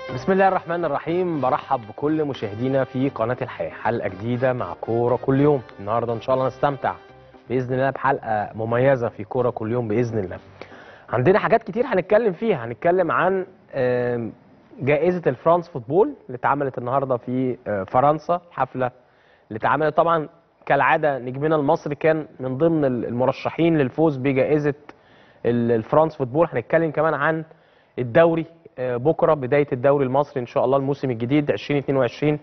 بسم الله الرحمن الرحيم برحب بكل مشاهدينا في قناة الحياة حلقة جديدة مع كورة كل يوم النهاردة إن شاء الله نستمتع بإذن الله بحلقة مميزة في كورة كل يوم بإذن الله عندنا حاجات كتير هنتكلم فيها هنتكلم عن آم، جائزة الفرانس فوتبول اللي اتعملت النهاردة في آه، فرنسا حفلة اللي اتعملت طبعا كالعادة نجمنا المصري كان من ضمن المرشحين للفوز بجائزة ال- الفرانس فوتبول هنتكلم كمان عن الدوري آه، بكره بدايه الدوري المصري ان شاء الله الموسم الجديد 2022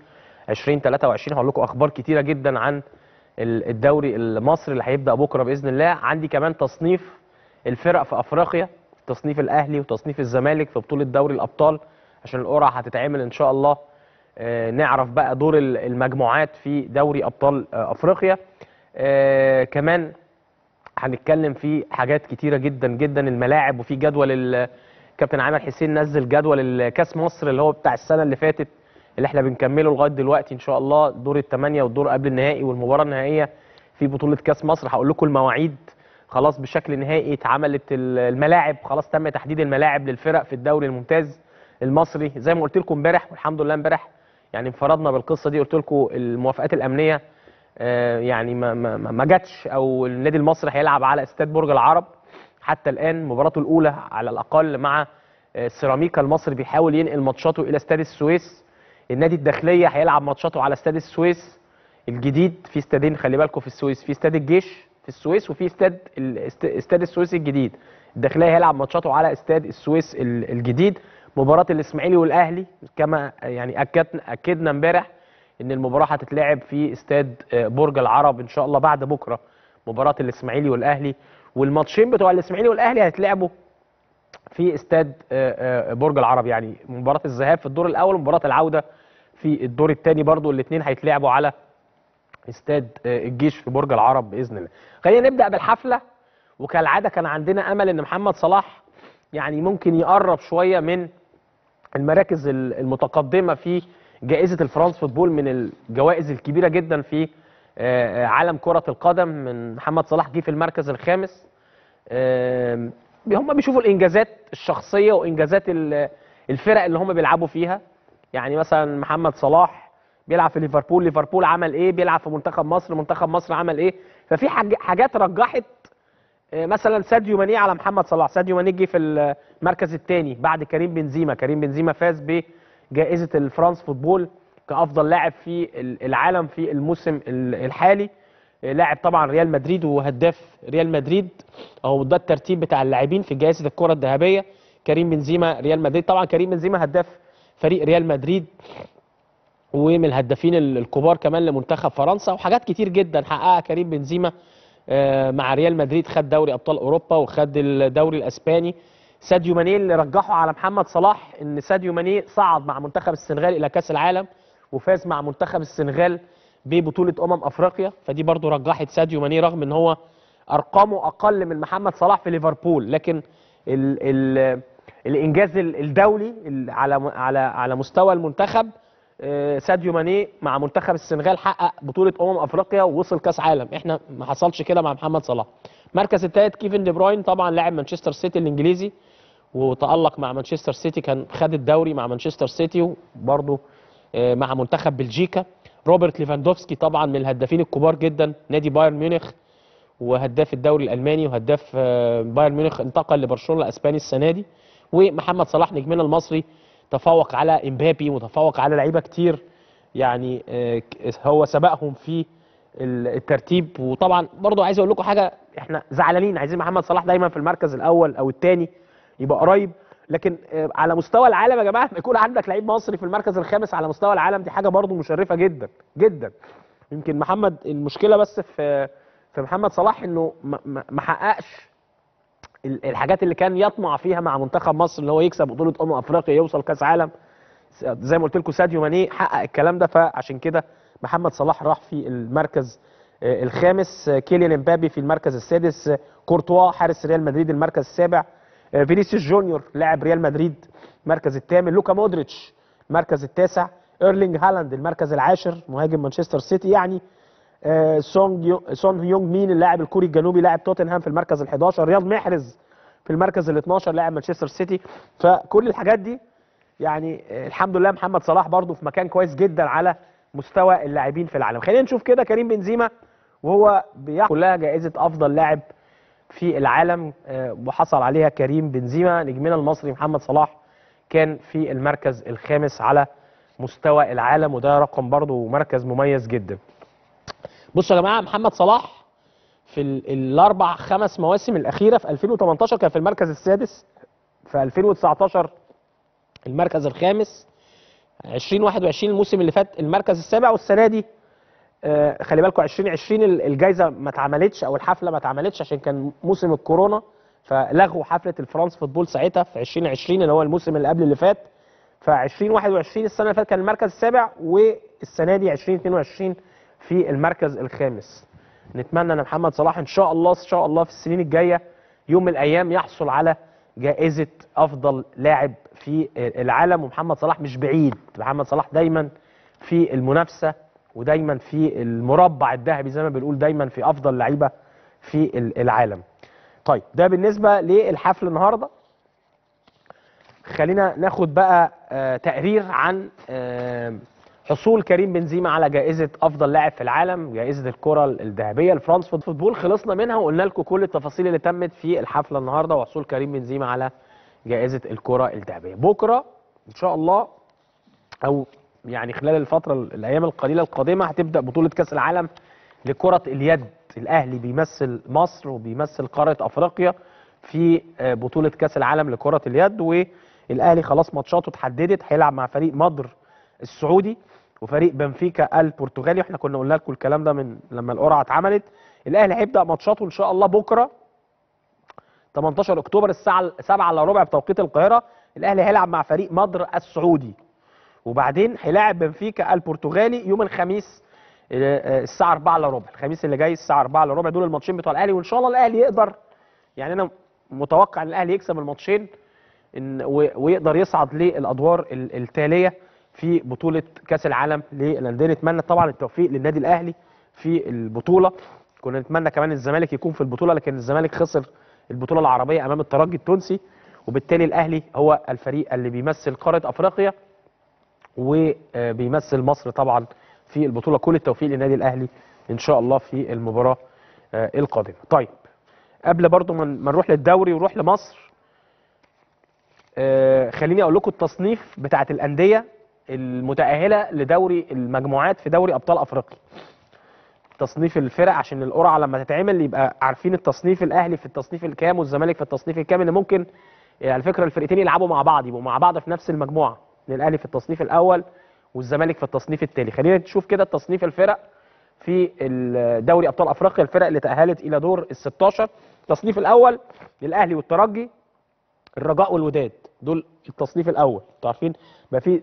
2023 هقول لكم اخبار كتيره جدا عن ال- الدوري المصري اللي هيبدا بكره باذن الله عندي كمان تصنيف الفرق في افريقيا تصنيف الاهلي وتصنيف الزمالك في بطوله دوري الابطال عشان القرعه هتتعمل ان شاء الله آه، نعرف بقى دور ال- المجموعات في دوري ابطال آه، افريقيا آه، كمان هنتكلم في حاجات كتيره جدا جدا الملاعب وفي جدول ال- كابتن عامر حسين نزل جدول الكاس مصر اللي هو بتاع السنه اللي فاتت اللي احنا بنكمله لغايه دلوقتي ان شاء الله دور الثمانيه والدور قبل النهائي والمباراه النهائيه في بطوله كاس مصر هقول لكم المواعيد خلاص بشكل نهائي اتعملت ال- الملاعب خلاص تم تحديد الملاعب للفرق في الدوري الممتاز المصري زي ما قلت لكم امبارح والحمد لله امبارح يعني انفردنا بالقصه دي قلت لكم الموافقات الامنيه آه، يعني ما ما ما- ما جاتش او النادي المصري هيلعب على استاد برج العرب حتى الان مباراته الاولى على الاقل مع آه، سيراميكا المصري بيحاول ينقل ماتشاته الى استاد السويس النادي الداخليه هيلعب ماتشاته على استاد السويس الجديد في استادين خلي بالكم في السويس في استاد الجيش في السويس وفي استاد ال- است- استاد السويس الجديد الداخليه هيلعب ماتشاته على استاد السويس ال- الجديد مباراه الاسماعيلي والاهلي كما يعني اكدنا اكدنا امبارح ان المباراه هتتلعب في استاد آه، برج العرب ان شاء الله بعد بكره مباراه الاسماعيلي والاهلي والماتشين بتوع الاسماعيلي والاهلي هيتلعبوا في استاد آه، آه، برج العرب يعني مباراه الذهاب في الدور الاول ومباراه العوده في الدور الثاني برضو الاثنين هيتلعبوا على استاد آه، الجيش في برج العرب باذن الله خلينا نبدا بالحفله وكالعاده كان عندنا امل ان محمد صلاح يعني ممكن يقرب شويه من المراكز ال- المتقدمه في جائزه الفرانس فوتبول من الجوائز الكبيره جدا في آه، آه، عالم كره القدم من محمد صلاح جه في المركز الخامس آم، هم بيشوفوا الانجازات الشخصيه وانجازات ال- الفرق اللي هم بيلعبوا فيها يعني مثلا محمد صلاح بيلعب في ليفربول ليفربول عمل ايه بيلعب في منتخب مصر منتخب مصر عمل ايه ففي حاج- حاجات رجحت آه، مثلا ساديو ماني على محمد صلاح ساديو ماني جه في المركز الثاني بعد كريم بنزيما كريم بنزيما فاز بجائزه الفرانس فوتبول كافضل لاعب في ال- العالم في الموسم ال- الحالي آه، لاعب طبعا ريال مدريد وهداف ريال مدريد اهو ده الترتيب بتاع اللاعبين في جائزه الكره الذهبيه كريم بنزيما ريال مدريد طبعا كريم بنزيما هداف فريق ريال مدريد ومن الهدافين ال- الكبار كمان لمنتخب فرنسا وحاجات كتير جدا حققها كريم بنزيما آه، مع ريال مدريد خد دوري ابطال اوروبا وخد الدوري الاسباني ساديو ماني اللي رجحوا على محمد صلاح ان ساديو ماني صعد مع منتخب السنغال الى كاس العالم وفاز مع منتخب السنغال ببطوله امم افريقيا فدي برضو رجحت ساديو ماني رغم ان هو ارقامه اقل من محمد صلاح في ليفربول لكن ال ال الانجاز ال- الدولي ال- على م- على على مستوى المنتخب آه، ساديو ماني مع منتخب السنغال حقق بطوله امم افريقيا ووصل كاس عالم احنا ما حصلش كده مع محمد صلاح المركز الثالث كيفن دي بروين طبعا لاعب مانشستر سيتي الانجليزي وتالق مع مانشستر سيتي كان خد الدوري مع مانشستر سيتي وبرضه آه، مع منتخب بلجيكا روبرت ليفاندوفسكي طبعا من الهدافين الكبار جدا نادي بايرن ميونخ وهداف الدوري الالماني وهداف آه، بايرن ميونخ انتقل لبرشلونه الاسباني السنه دي ومحمد صلاح نجمنا المصري تفوق على امبابي وتفوق على لعيبه كتير يعني آه، ك- هو سبقهم في ال- الترتيب وطبعا برضو عايز اقول لكم حاجه احنا زعلانين عايزين محمد صلاح دايما في المركز الاول او الثاني يبقى قريب لكن آه، على مستوى العالم يا جماعه لما يكون عندك لعيب مصري في المركز الخامس على مستوى العالم دي حاجه برضو مشرفه جدا جدا يمكن محمد المشكله بس في في محمد صلاح انه ما- ما ما حققش ال- الحاجات اللي كان يطمع فيها مع منتخب مصر اللي هو يكسب بطوله امم افريقيا يوصل كاس عالم س- زي ما قلت لكم ساديو ماني حقق الكلام ده فعشان كده محمد صلاح راح في المركز آه، الخامس آه، كيليان امبابي في المركز السادس آه، كورتوا حارس ريال مدريد المركز السابع آه، فينيسيوس جونيور لاعب ريال مدريد المركز الثامن لوكا مودريتش المركز التاسع ايرلينج هالاند المركز العاشر مهاجم مانشستر سيتي يعني آه، سونج يو... سون هيونج مين اللاعب الكوري الجنوبي لاعب توتنهام في المركز ال11 رياض محرز في المركز ال12 لاعب مانشستر سيتي فكل الحاجات دي يعني آه، الحمد لله محمد صلاح برضو في مكان كويس جدا على مستوى اللاعبين في العالم خلينا نشوف كده كريم بنزيما وهو بياخد كلها جائزه افضل لاعب في العالم آه، وحصل عليها كريم بنزيما نجمنا المصري محمد صلاح كان في المركز الخامس على مستوى العالم وده رقم برضه مركز مميز جدا بصوا يا جماعه محمد صلاح في ال- الاربع خمس مواسم الاخيره في 2018 كان في المركز السادس في 2019 المركز الخامس 2021 الموسم اللي فات المركز السابع والسنه دي آه، خلي بالكم 2020 ال- الجائزه ما اتعملتش او الحفله ما اتعملتش عشان كان موسم الكورونا فلغوا حفله الفرنس فوتبول ساعتها في 2020 اللي هو الموسم اللي قبل اللي فات ف 2021 السنه اللي فاتت كان المركز السابع والسنه دي 2022 في المركز الخامس نتمنى ان محمد صلاح ان شاء الله ان شاء الله في السنين الجايه يوم من الايام يحصل على جائزه افضل لاعب في العالم ومحمد صلاح مش بعيد محمد صلاح دايما في المنافسه ودايما في المربع الذهبي زي ما بنقول دايما في افضل لعيبه في ال- العالم طيب ده بالنسبه للحفل النهارده خلينا ناخد بقى آه، تقرير عن آه، حصول كريم بنزيما على جائزة أفضل لاعب في العالم جائزة الكرة الذهبية لفرانس فوتبول خلصنا منها وقلنا لكم كل التفاصيل اللي تمت في الحفلة النهاردة وحصول كريم بنزيما على جائزة الكرة الذهبية بكرة إن شاء الله أو يعني خلال الفترة الأيام القليلة القادمة هتبدأ بطولة كأس العالم لكرة اليد الأهلي بيمثل مصر وبيمثل قارة أفريقيا في آه، بطولة كأس العالم لكرة اليد والأهلي خلاص ماتشاته اتحددت هيلعب مع فريق مضر السعودي وفريق بنفيكا البرتغالي واحنا كنا قلنا لكم الكلام ده من لما القرعه اتعملت الاهلي هيبدا ماتشاته ان شاء الله بكره 18 اكتوبر الساعه 7 الا ربع بتوقيت القاهره الاهلي هيلعب مع فريق مضر السعودي وبعدين هيلاعب بنفيكا البرتغالي يوم الخميس آه، آه، الساعه 4 الا ربع الخميس اللي جاي الساعه 4 الا ربع دول الماتشين بتوع الاهلي وان شاء الله الاهلي يقدر يعني انا متوقع ان الاهلي يكسب الماتشين إن و- ويقدر يصعد للادوار ال- التاليه في بطوله كاس العالم للانديه نتمنى طبعا التوفيق للنادي الاهلي في البطوله كنا نتمنى كمان الزمالك يكون في البطوله لكن الزمالك خسر البطوله العربيه امام الترجي التونسي وبالتالي الاهلي هو الفريق اللي بيمثل قاره افريقيا وبيمثل مصر طبعا في البطوله كل التوفيق للنادي الاهلي ان شاء الله في المباراه آه، القادمه طيب قبل برضو ما ما نروح للدوري ونروح لمصر آه، خليني اقول لكم التصنيف بتاعت الانديه المتاهله لدوري المجموعات في دوري ابطال افريقيا تصنيف الفرق عشان القرعه لما تتعمل يبقى عارفين التصنيف الاهلي في التصنيف الكام والزمالك في التصنيف الكام ان ممكن آه، على فكره الفرقتين يلعبوا مع بعض يبقوا مع بعض في نفس المجموعه إن الاهلي في التصنيف الاول والزمالك في التصنيف التالي خلينا نشوف كده تصنيف الفرق في ال- دوري ابطال افريقيا الفرق اللي تاهلت الى دور ال 16 التصنيف الاول للاهلي والترجي الرجاء والوداد دول التصنيف الاول انتوا عارفين بقى في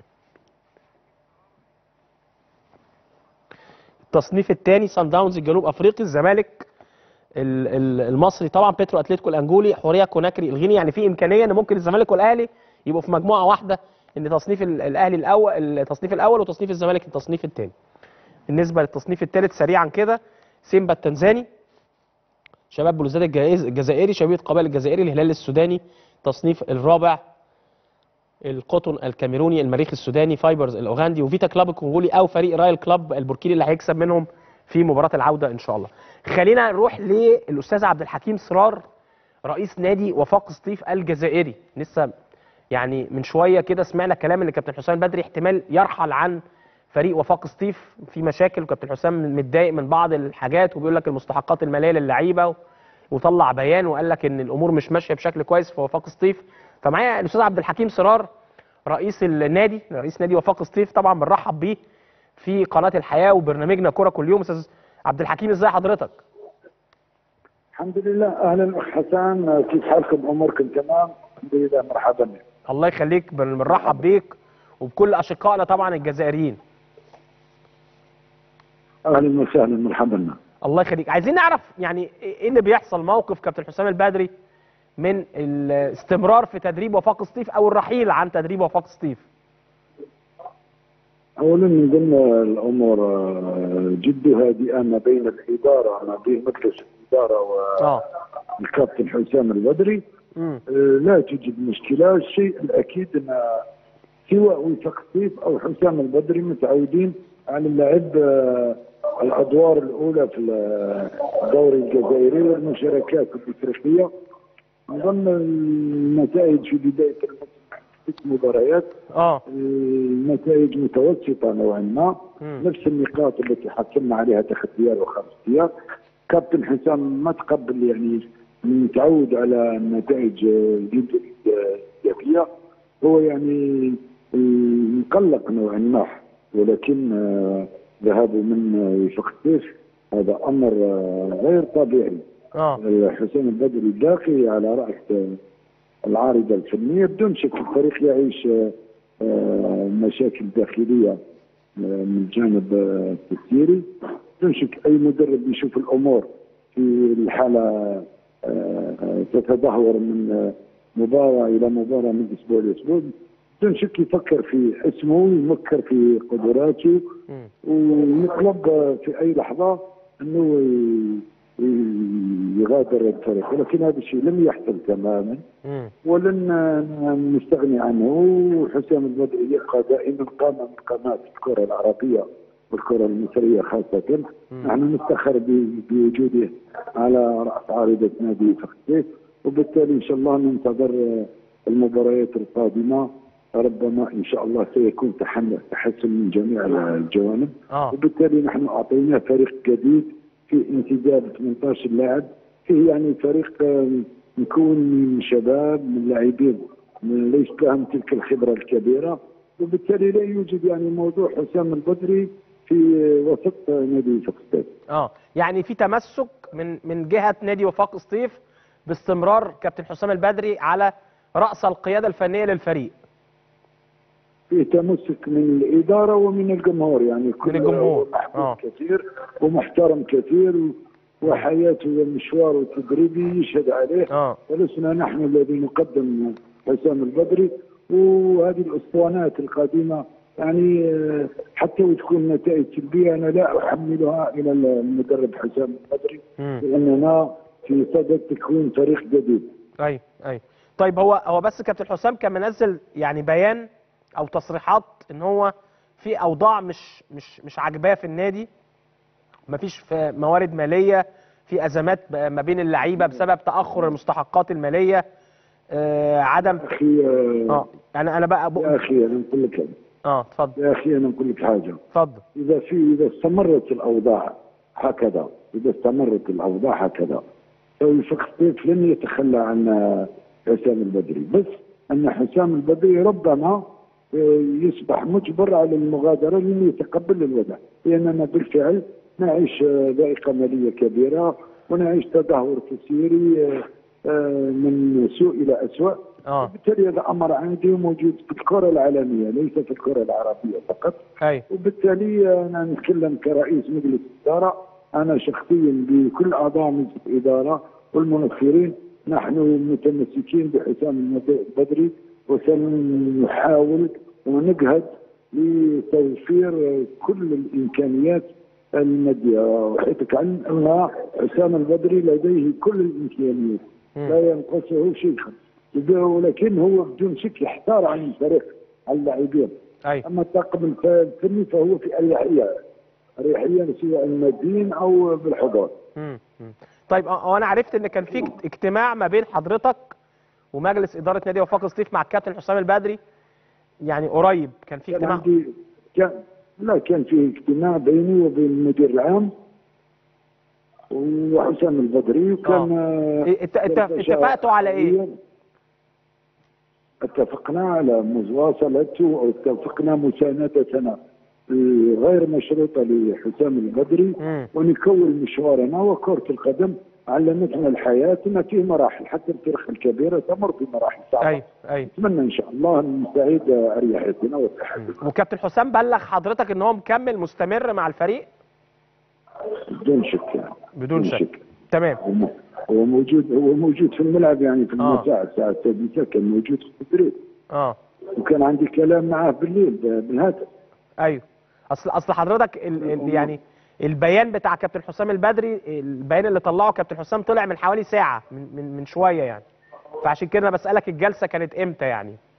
التصنيف الثاني سان داونز الجنوب افريقي الزمالك ال- ال- المصري طبعا بيترو اتلتيكو الانجولي حوريه كوناكري الغيني يعني في امكانيه ان ممكن الزمالك والاهلي يبقوا في مجموعه واحده ان تصنيف ال- الاهلي الاول التصنيف الاول وتصنيف الزمالك التصنيف الثاني بالنسبه للتصنيف الثالث سريعا كده سيمبا التنزاني شباب بلوزداد الجائز- الجزائري شبيبه قبائل الجزائري الهلال السوداني تصنيف الرابع القطن الكاميروني المريخ السوداني فايبرز الاوغندي وفيتا كلاب الكونغولي او فريق رايل كلاب البوركيني اللي هيكسب منهم في مباراه العوده ان شاء الله. خلينا نروح للاستاذ عبد الحكيم سرار رئيس نادي وفاق سطيف الجزائري لسه يعني من شويه كده سمعنا كلام ان كابتن حسام بدري احتمال يرحل عن فريق وفاق سطيف في مشاكل وكابتن حسام متضايق من بعض الحاجات وبيقول لك المستحقات الماليه للعيبه وطلع بيان وقال لك ان الامور مش ماشيه بشكل كويس في وفاق سطيف فمعايا الاستاذ عبد الحكيم سرار رئيس النادي رئيس نادي وفاق سطيف طبعا بنرحب بيه في قناه الحياه وبرنامجنا كوره كل يوم استاذ عبد الحكيم ازاي حضرتك الحمد لله اهلا اخ حسان كيف حالكم اموركم تمام الحمد لله مرحبا الله يخليك بن- بنرحب بيك وبكل اشقائنا طبعا الجزائريين اهلا وسهلا مرحبا الله يخليك عايزين نعرف يعني ايه اللي بيحصل موقف كابتن حسام البدري من الاستمرار في تدريب وفاق سطيف او الرحيل عن تدريب وفاق سطيف اولا من ضمن الامور آه، جد هادئه ما بين الاداره ما بين مجلس الاداره اه والكابتن حسام البدري امم آه، لا توجد مشكله الشيء الاكيد ان سواء وفاق سيف او حسام البدري متعودين على اللعب آه، الادوار الاولى في الدوري الجزائري والمشاركات الافريقيه نظن النتائج في بدايه الموسم ست مباريات اه النتائج متوسطه نوعا ما مم. نفس النقاط التي حصلنا عليها تخطيات وخمسيات كابتن حسام ما تقبل يعني متعود على النتائج جدا ايجابيه هو يعني مقلق نوعا ما ولكن آه، ذهابه من وفاق السيف هذا امر آه، غير طبيعي اه حسين البدري باقي على راس آه، العارضه الفنيه بدون شك الفريق يعيش آه، آه، مشاكل داخليه آه، من الجانب آه، التسييري بدون شك اي مدرب يشوف الامور في الحاله آه، آه، تتدهور من آه، مباراه الى مباراه من اسبوع لاسبوع بدون شك يفكر في اسمه يفكر في قدراته مم. ويطلب في اي لحظه انه ي- ي- يغادر الفريق ولكن هذا الشيء لم يحصل تماما مم. ولن نستغني عنه وحسام البدري يبقى دائما قامه من قامات الكره العربيه والكره المصريه خاصه نحن نفتخر ب- بوجوده على راس عارضه نادي فخسيس وبالتالي ان شاء الله ننتظر المباريات القادمه ربما ان شاء الله سيكون تحن- تحسن من جميع الجوانب اه وبالتالي نحن اعطيناه فريق جديد في انتداب 18 لاعب فيه يعني فريق آه، مكون من شباب من لاعبين من ليس لهم تلك الخبره الكبيره وبالتالي لا يوجد يعني موضوع حسام البدري في وسط نادي فقسطين اه يعني في تمسك من من جهه نادي وفاق سطيف باستمرار كابتن حسام البدري على راس القياده الفنيه للفريق في تمسك من الاداره ومن الجمهور يعني كل الجمهور، محبوب آه. كثير ومحترم كثير و- وحياته والمشوار التدريبي يشهد عليه اه ولسنا نحن الذي نقدم حسام البدري وهذه الاسطوانات القديمه يعني آه، حتى وتكون نتائج سلبيه انا لا احملها الى المدرب حسام البدري مم. لاننا في صدد تكوين فريق جديد ايوه ايوه طيب هو هو بس كابتن حسام كان منزل يعني بيان او تصريحات ان هو في اوضاع مش مش مش عاجباه في النادي مفيش في موارد ماليه في ازمات ب- ما بين اللعيبه بسبب تاخر المستحقات الماليه آه عدم اخي آه، اه يعني انا بقى يا بق... اخي انا نقول لك اه اتفضل يا اخي انا نقول لك حاجه اتفضل اذا في اذا استمرت الاوضاع هكذا اذا استمرت الاوضاع هكذا فوفاق سطيف لن يتخلى عن آه، حسام البدري بس ان حسام البدري ربما آه، يصبح مجبر على المغادره لن يتقبل الوضع لاننا بالفعل نعيش آه، ذائقه ماليه كبيره ونعيش تدهور تسييري آه، آه، من سوء الى اسوء اه وبالتالي هذا امر عندي موجود في الكره العالميه ليس في الكره العربيه فقط ايوه وبالتالي انا نتكلم كرئيس مجلس اداره انا شخصيا بكل اعضاء مجلس الاداره والمنفرين نحن متمسكين بحسام البدري وسنحاول ونجهد لتوفير كل الامكانيات الماديه وحيث كان ان حسام البدري لديه كل الامكانيات لا ينقصه شيء ولكن هو بدون شك يحتار عن الفريق عن اللاعبين ايوه اما الطاقم الفني فهو في اريحيه اريحيه سواء ماديا او بالحضور مم. مم. طيب اه هو انا عرفت ان كان في اجت- اجتماع ما بين حضرتك ومجلس اداره نادي وفاق سطيف مع الكابتن حسام البدري يعني قريب كان في كان اجتماع عندي كان لا كان في اجتماع بيني وبين المدير العام وحسام البدري وكان آه، إيه، ات- ات- كان اتفقتوا على ايه؟ اتفقنا على مواصلته او اتفقنا مساندتنا غير مشروطه لحسام البدري مم. ونكون مشوارنا وكرة القدم علمتنا الحياة أن فيه مراحل حتى الفرق الكبيرة تمر بمراحل صعبة ايوه ايوه أتمنى إن شاء الله أن نستعيد أريحيتنا وصحتنا وكابتن حسام بلغ حضرتك ان هو مكمل مستمر مع الفريق بدون شك يعني. بدون شك تمام هو- هو موجود هو موجود في الملعب يعني في آه. المساء الساعة السادسة كان موجود في التدريب اه وكان عندي كلام معاه بالليل ب- بالهاتف ايوه اصل اصل حضرتك ال ال يعني البيان بتاع كابتن حسام البدري البيان اللي طلعه كابتن حسام طلع من حوالي ساعه من من, من شويه يعني فعشان كده انا بسالك الجلسه كانت امتى يعني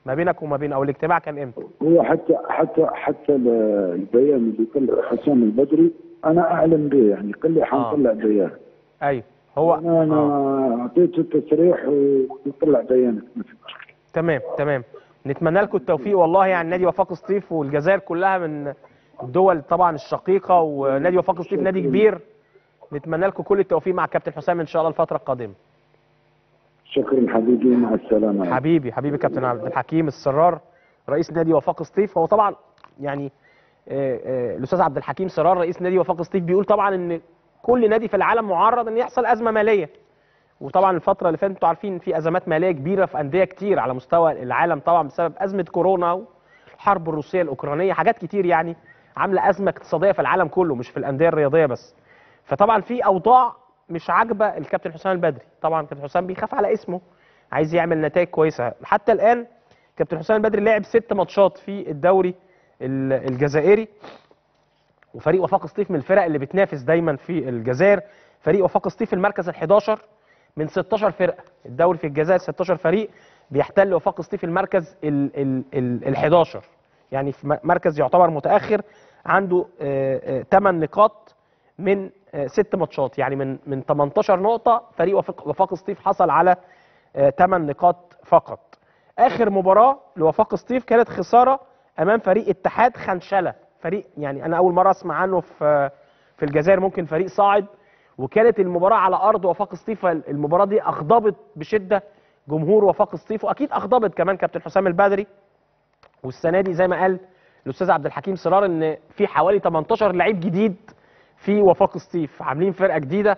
ما بينك وما بين او الاجتماع كان امتى هو حتى حتى حتى ال- البيان اللي طلع حسام البدري انا اعلم به يعني قال لي حنطلع بيان ايوه هو انا انا آه. اعطيته التصريح ويطلع بيانك ما في مشكله تمام تمام نتمنى لكم التوفيق والله يعني نادي وفاق سطيف والجزائر كلها من الدول طبعا الشقيقه ونادي وفاق سطيف نادي كبير نتمنى لكم كل التوفيق مع الكابتن حسام ان شاء الله الفتره القادمه شكرا حبيبي مع السلامه حبيبي حبيبي كابتن عبد الحكيم السرار رئيس نادي وفاق سطيف هو طبعا يعني آه، آه، الاستاذ عبد الحكيم سرار رئيس نادي وفاق سطيف بيقول طبعا ان كل نادي في العالم معرض ان يحصل ازمه ماليه وطبعا الفتره اللي فاتت انتوا عارفين في ازمات ماليه كبيره في انديه كتير على مستوى العالم طبعا بسبب ازمه كورونا والحرب الروسيه الاوكرانيه حاجات كتير يعني عامله ازمه اقتصاديه في العالم كله مش في الانديه الرياضيه بس فطبعا في اوضاع مش عاجبه الكابتن حسام البدري طبعا كابتن حسام بيخاف على اسمه عايز يعمل نتائج كويسه حتى الان كابتن حسام البدري لعب ست ماتشات في الدوري ال- الجزائري وفريق وفاق سطيف من الفرق اللي بتنافس دايما في الجزائر فريق وفاق سطيف في المركز ال11 من 16 فرقه الدوري في الجزائر 16 فريق بيحتل وفاق سطيف المركز ال ال ال ال11 يعني في م- مركز يعتبر متاخر عنده 8 نقاط من آه، ست ماتشات يعني من من 18 نقطه فريق وفاق وفاق سطيف حصل على 8 نقاط فقط اخر مباراه لوفاق سطيف كانت خساره امام فريق اتحاد خنشله فريق يعني انا اول مره اسمع عنه في في الجزائر ممكن فريق صاعد وكانت المباراه على ارض وفاق سطيف المباراه دي اغضبت بشده جمهور وفاق سطيف واكيد اغضبت كمان كابتن حسام البدري والسنه دي زي ما قال الاستاذ عبد الحكيم سرار ان في حوالي 18 لعيب جديد في وفاق سطيف عاملين فرقه جديده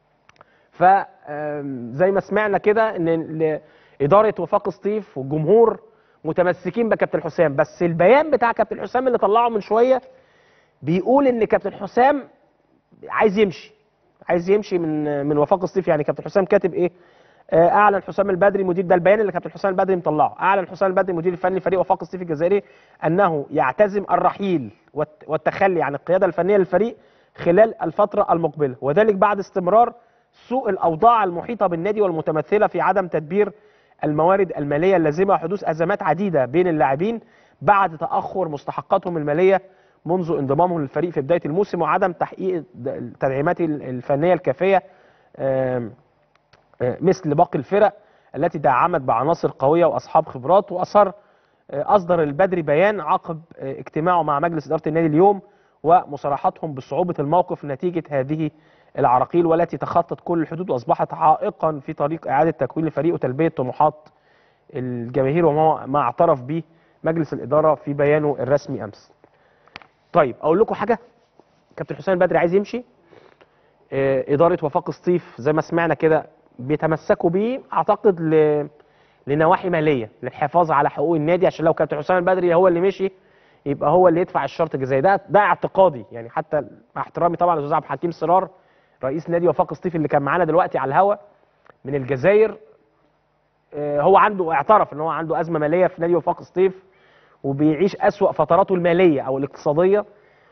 فزي ما سمعنا كده ان ال- اداره وفاق سطيف والجمهور متمسكين بكابتن حسام بس البيان بتاع كابتن حسام اللي طلعه من شويه بيقول ان كابتن حسام عايز يمشي عايز يمشي من من وفاق سطيف يعني كابتن حسام كاتب ايه آه، اعلن حسام البدري مدير ده البيان اللي كابتن حسام البدري مطلعه اعلن حسام البدري مدير الفني لفريق وفاق سطيف الجزائري انه يعتزم الرحيل والت- والتخلي عن القياده الفنيه للفريق خلال الفتره المقبله وذلك بعد استمرار سوء الاوضاع المحيطه بالنادي والمتمثله في عدم تدبير الموارد الماليه اللازمه وحدوث ازمات عديده بين اللاعبين بعد تاخر مستحقاتهم الماليه منذ انضمامهم للفريق في بدايه الموسم وعدم تحقيق التدعيمات الفنيه الكافيه آم، آه، مثل باقي الفرق التي دعمت بعناصر قويه واصحاب خبرات واصر آه، اصدر البدري بيان عقب آه، اجتماعه مع مجلس اداره النادي اليوم ومصارحتهم بصعوبه الموقف نتيجه هذه العراقيل والتي تخطت كل الحدود واصبحت عائقا في طريق اعاده تكوين الفريق وتلبيه طموحات الجماهير وما ما اعترف به مجلس الاداره في بيانه الرسمي امس. طيب اقول لكم حاجه كابتن حسام البدري عايز يمشي آه، اداره وفاق سطيف زي ما سمعنا كده بيتمسكوا بيه اعتقد ل... لنواحي ماليه للحفاظ على حقوق النادي عشان لو كابتن حسام البدري هو اللي مشي يبقى هو اللي يدفع الشرط الجزائي ده ده اعتقادي يعني حتى مع احترامي طبعا للاستاذ عبد الحكيم سرار رئيس نادي وفاق سطيف اللي كان معانا دلوقتي على الهوا من الجزائر آه، هو عنده اعترف ان هو عنده ازمه ماليه في نادي وفاق سطيف وبيعيش اسوا فتراته الماليه او الاقتصاديه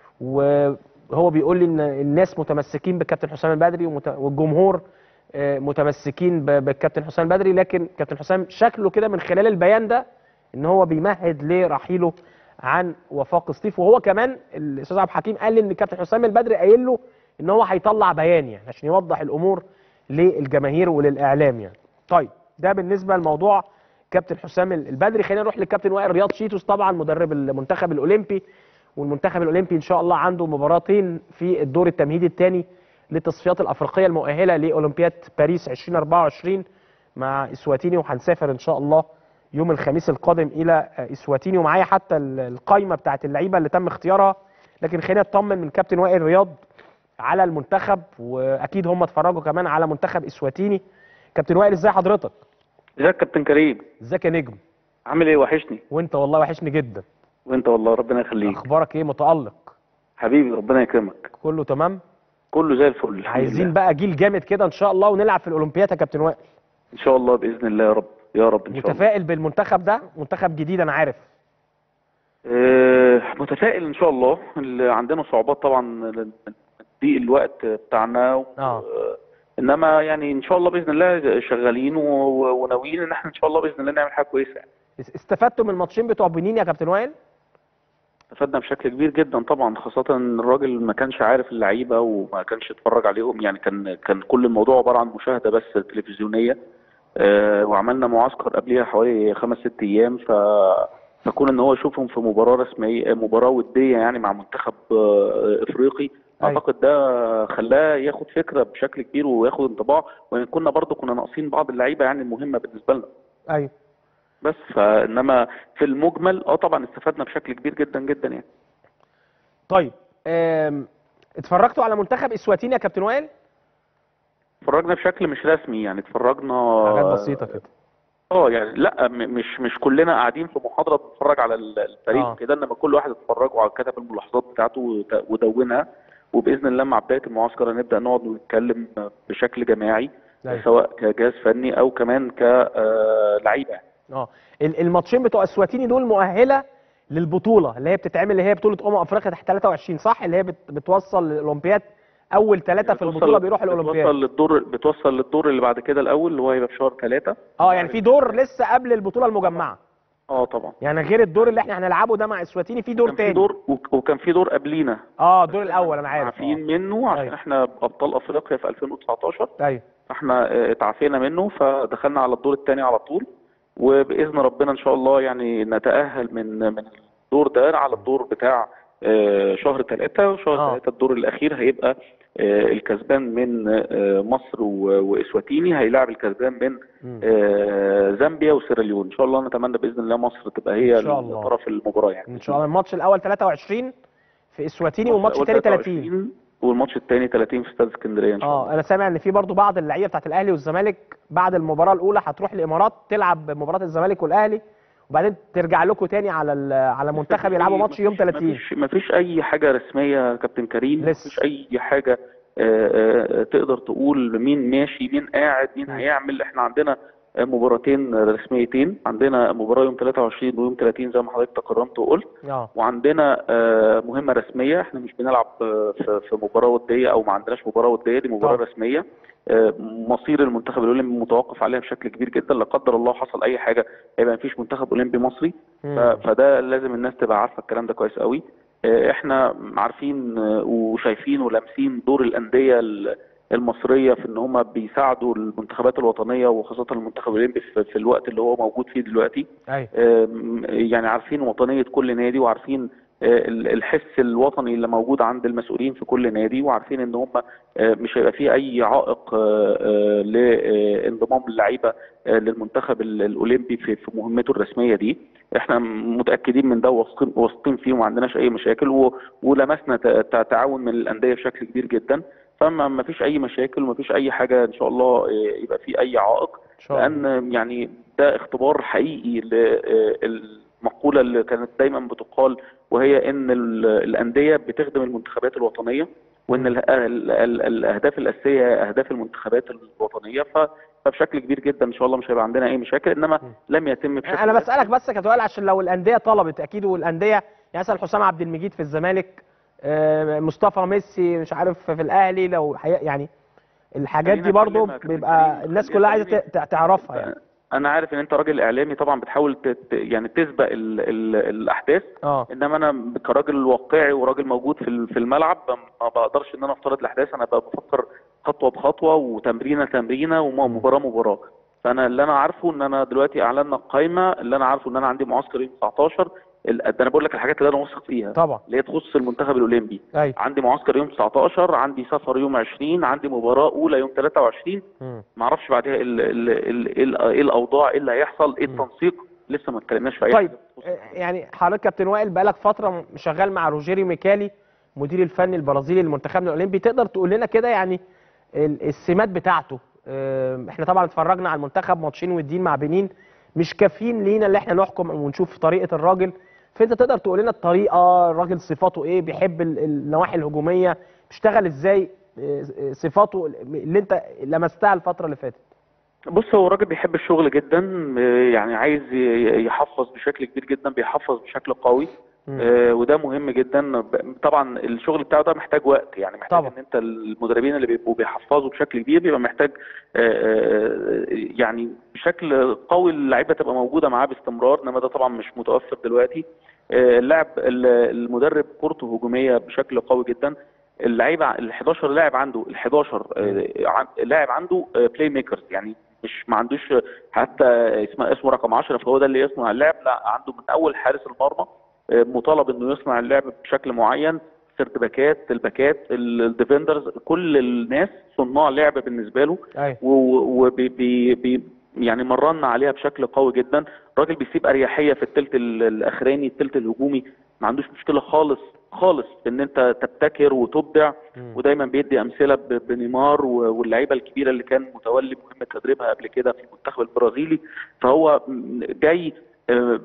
وهو بيقول لي ان الناس متمسكين بالكابتن حسام البدري ومت- والجمهور آه، متمسكين ب- بالكابتن حسام البدري لكن كابتن حسام شكله كده من خلال البيان ده ان هو بيمهد لرحيله عن وفاق سطيف وهو كمان الاستاذ عبد الحكيم قال لي ان كابتن حسام البدري قايل له ان هو هيطلع بيان يعني عشان يوضح الامور للجماهير وللاعلام يعني. طيب ده بالنسبه لموضوع كابتن حسام البدري خلينا نروح للكابتن وائل رياض شيتوس طبعا مدرب المنتخب الاولمبي والمنتخب الاولمبي ان شاء الله عنده مباراتين في الدور التمهيدي الثاني للتصفيات الافريقيه المؤهله لاولمبياد باريس 2024 مع اسواتيني وهنسافر ان شاء الله يوم الخميس القادم الى اسواتيني ومعايا حتى ال- القايمه بتاعت اللعيبه اللي تم اختيارها لكن خلينا نطمن من كابتن وائل رياض على المنتخب واكيد هم اتفرجوا كمان على منتخب اسواتيني كابتن وائل ازاي حضرتك ازيك يا كابتن كريم ازيك يا نجم عامل ايه وحشني وانت والله وحشني جدا وانت والله ربنا يخليك اخبارك ايه متالق حبيبي ربنا يكرمك كله تمام كله زي الفل الحمد عايزين لله. بقى جيل جامد كده ان شاء الله ونلعب في الاولمبياد يا كابتن وائل ان شاء الله باذن الله يا رب يا رب ان شاء الله متفائل بالمنتخب ده منتخب جديد انا عارف آه متفائل ان شاء الله اللي عندنا صعوبات طبعا ضيق الوقت بتاعنا و... اه انما يعني ان شاء الله باذن الله شغالين و... وناويين ان احنا ان شاء الله باذن الله نعمل حاجه كويسه اس- استفدتوا من الماتشين بتوع بنين يا كابتن وائل استفدنا بشكل كبير جدا طبعا خاصة ان الراجل ما كانش عارف اللعيبة وما كانش اتفرج عليهم يعني كان كان كل الموضوع عبارة عن مشاهدة بس تلفزيونية آه، وعملنا معسكر قبلها حوالي خمس ست ايام ف فكون ان هو يشوفهم في مباراة رسمية مباراة ودية يعني مع منتخب آه، افريقي أيوة. اعتقد ده خلاه ياخد فكرة بشكل كبير وياخد انطباع وان كنا برضو كنا ناقصين بعض اللعيبة يعني المهمة بالنسبة لنا ايوه بس فانما في المجمل اه طبعا استفدنا بشكل كبير جدا جدا يعني طيب آم، اتفرجتوا على منتخب اسواتيني يا كابتن وائل اتفرجنا بشكل مش رسمي يعني اتفرجنا حاجات بسيطه كده اه يعني لا م- مش مش كلنا قاعدين في محاضره بنتفرج على ال- الفريق آه. كده انما كل واحد اتفرج وكتب الملاحظات بتاعته وت- ودونها وباذن الله مع بدايه المعسكر هنبدا نقعد ونتكلم بشكل جماعي أيوة. سواء كجهاز فني او كمان كلعيبه يعني. اه ال- الماتشين بتوع اسواتيني دول مؤهله للبطوله اللي هي بتتعمل اللي هي بطوله امم افريقيا تحت 23 صح اللي هي بت- بتوصل للاولمبياد اول ثلاثه في بتوصل- البطوله بيروحوا الاولمبياد بتوصل للدور بتوصل للدور اللي بعد كده الاول اللي هو هيبقى في شهر ثلاثه اه يعني في دور لسه قبل البطوله المجمعه اه طبعا يعني غير الدور اللي احنا هنلعبه ده مع اسواتيني في دور كان في تاني دور وك- وكان في دور قبلينا اه الدور الاول انا عارف عارفين آه. منه عشان أيوة. احنا ابطال افريقيا في 2019 ايوه فاحنا اه، اتعافينا منه فدخلنا على الدور الثاني على طول وباذن ربنا ان شاء الله يعني نتاهل من من الدور ده على الدور بتاع اه، شهر ثلاثة وشهر آه. ثلاثة الدور الاخير هيبقى اه، الكسبان من اه، مصر و- واسواتيني هيلاعب الكسبان من مم. اه، زامبيا وسيراليون ان شاء الله نتمنى باذن الله مصر تبقى هي إن شاء الله. طرف المباراه يعني ان شاء الله الماتش الاول 23 في اسواتيني والماتش الثاني 30 30 والماتش الثاني 30 في استاد اسكندريه ان شاء الله اه انا سامع ان في برضو بعض اللعيبه بتاعت الاهلي والزمالك بعد المباراه الاولى هتروح الامارات تلعب مباراه الزمالك والاهلي وبعدين ترجع لكم تاني على ال- على منتخب يلعبوا ماتش يوم 30 مفيش مفيش اي حاجه رسميه يا كابتن كريم لسه. مفيش اي حاجه آه، آه، تقدر تقول مين ماشي مين قاعد مين مم. هيعمل احنا عندنا آه، مباراتين رسميتين عندنا مباراه يوم 23 ويوم 30 زي ما حضرتك تكرمت وقلت اه وعندنا آه، مهمه رسميه احنا مش بنلعب آه، في في مباراه وديه او ما عندناش مباراه وديه دي مباراه طبعا. رسميه آه، مصير المنتخب الاولمبي متوقف عليها بشكل كبير جدا لا قدر الله حصل اي حاجه هيبقى مفيش منتخب اولمبي مصري ف- مم. فده لازم الناس تبقى عارفه الكلام ده كويس قوي آه، احنا عارفين آه، وشايفين ولامسين دور الانديه ال- المصريه في ان هم بيساعدوا المنتخبات الوطنيه وخاصه المنتخب الاولمبي في في الوقت اللي هو موجود فيه دلوقتي ايوه آم، يعني عارفين وطنيه كل نادي وعارفين آه، ال- الحس الوطني اللي موجود عند المسؤولين في كل نادي وعارفين ان هم آه، مش هيبقى فيه اي عائق آه، آه، لانضمام اللعيبه آه، للمنتخب ال- الاولمبي في في مهمته الرسميه دي احنا متاكدين من ده واثقين واثقين فيه وما عندناش اي مشاكل و- ولمسنا ت- ت- تعاون من الانديه بشكل كبير جدا فما ما فيش اي مشاكل وما فيش اي حاجه ان شاء الله آه، يبقى في اي عائق ان شاء الله لان يعني ده اختبار حقيقي للمقوله اللي كانت دايما بتقال وهي ان ال- الانديه بتخدم المنتخبات الوطنيه وان ال- ال- ال- الاهداف الاساسيه هي اهداف المنتخبات الوطنيه ف- فبشكل كبير جدا ان شاء الله مش هيبقى عندنا اي مشاكل انما لم يتم بشكل انا بسالك بس يا كابتن وائل عشان لو الانديه طلبت اكيد والانديه يعني مثلا حسام عبد المجيد في الزمالك آه، مصطفى ميسي مش عارف في الاهلي لو حي- يعني الحاجات خلينا دي برضو أكلمك يا بيبقى كريم، الناس خلينا كلها عايزه خليني- ت- تعرفها يعني انا عارف ان انت راجل اعلامي طبعا بتحاول تت يعني تسبق ال ال الاحداث اه انما انا كراجل واقعي وراجل موجود في ال- في الملعب ما بقدرش ان انا افترض الاحداث انا بقى بفكر خطوه بخطوه وتمرينه تمرينه ومباراه مباراه فانا اللي انا عارفه ان انا دلوقتي اعلنا القايمه اللي انا عارفه ان انا عندي معسكر يوم 19 ال- ده انا بقول لك الحاجات اللي انا واثق فيها طبعا اللي هي تخص المنتخب الاولمبي ايوه عندي معسكر يوم 19 عندي سفر يوم 20 عندي مباراه اولى يوم 23 مم. ما اعرفش بعدها ايه ال- ال- ال- ايه ال- ايه الاوضاع ايه اللي هيحصل ايه مم. التنسيق لسه ما اتكلمناش في اي طيب حاجه تخص آه، يعني حضرتك كابتن وائل بقالك فتره شغال مع روجيري ميكالي مدير الفني البرازيلي لمنتخبنا الاولمبي تقدر تقول لنا كده يعني ال- السمات بتاعته آه، احنا طبعا اتفرجنا على المنتخب ماتشين ودين مع بنين مش كافيين لينا اللي احنا نحكم ونشوف طريقه الراجل فانت تقدر تقول لنا الطريقه الراجل صفاته ايه بيحب ال- النواحي الهجوميه بيشتغل ازاي آه، آه، صفاته اللي انت لمستها الفتره اللي فاتت بص هو راجل بيحب الشغل جدا آه، يعني عايز ي- يحفظ بشكل كبير جدا بيحفظ بشكل قوي مم. آه، وده مهم جدا ب- طبعا الشغل بتاعه ده محتاج وقت يعني محتاج طبعا. ان انت المدربين اللي بيبقوا بيحفظوا بشكل كبير بيبقى محتاج آه، آه، يعني بشكل قوي اللعيبه تبقى موجوده معاه باستمرار انما ده طبعا مش متوفر دلوقتي آه، اللاعب ال- المدرب كورته هجوميه بشكل قوي جدا اللعيبه ال 11 لاعب عنده ال 11 آه، عن- لاعب عنده بلاي ميكرز يعني مش ما عندوش حتى اسمه اسمه رقم 10 فهو ده اللي يصنع اللعب لا عنده من اول حارس المرمى آه، مطالب انه يصنع اللعب بشكل معين سيرت باكات الباكات ال- الديفندرز كل الناس صناع لعب بالنسبه له ايوه وبي بي بي يعني مرنا عليها بشكل قوي جدا الراجل بيسيب اريحيه في الثلث ال- الاخراني الثلث الهجومي ما عندوش مشكله خالص خالص في ان انت تبتكر وتبدع مم. ودايما بيدي امثله ب- بنيمار و- واللعيبه الكبيره اللي كان متولي مهمه تدريبها قبل كده في المنتخب البرازيلي فهو م- جاي آه،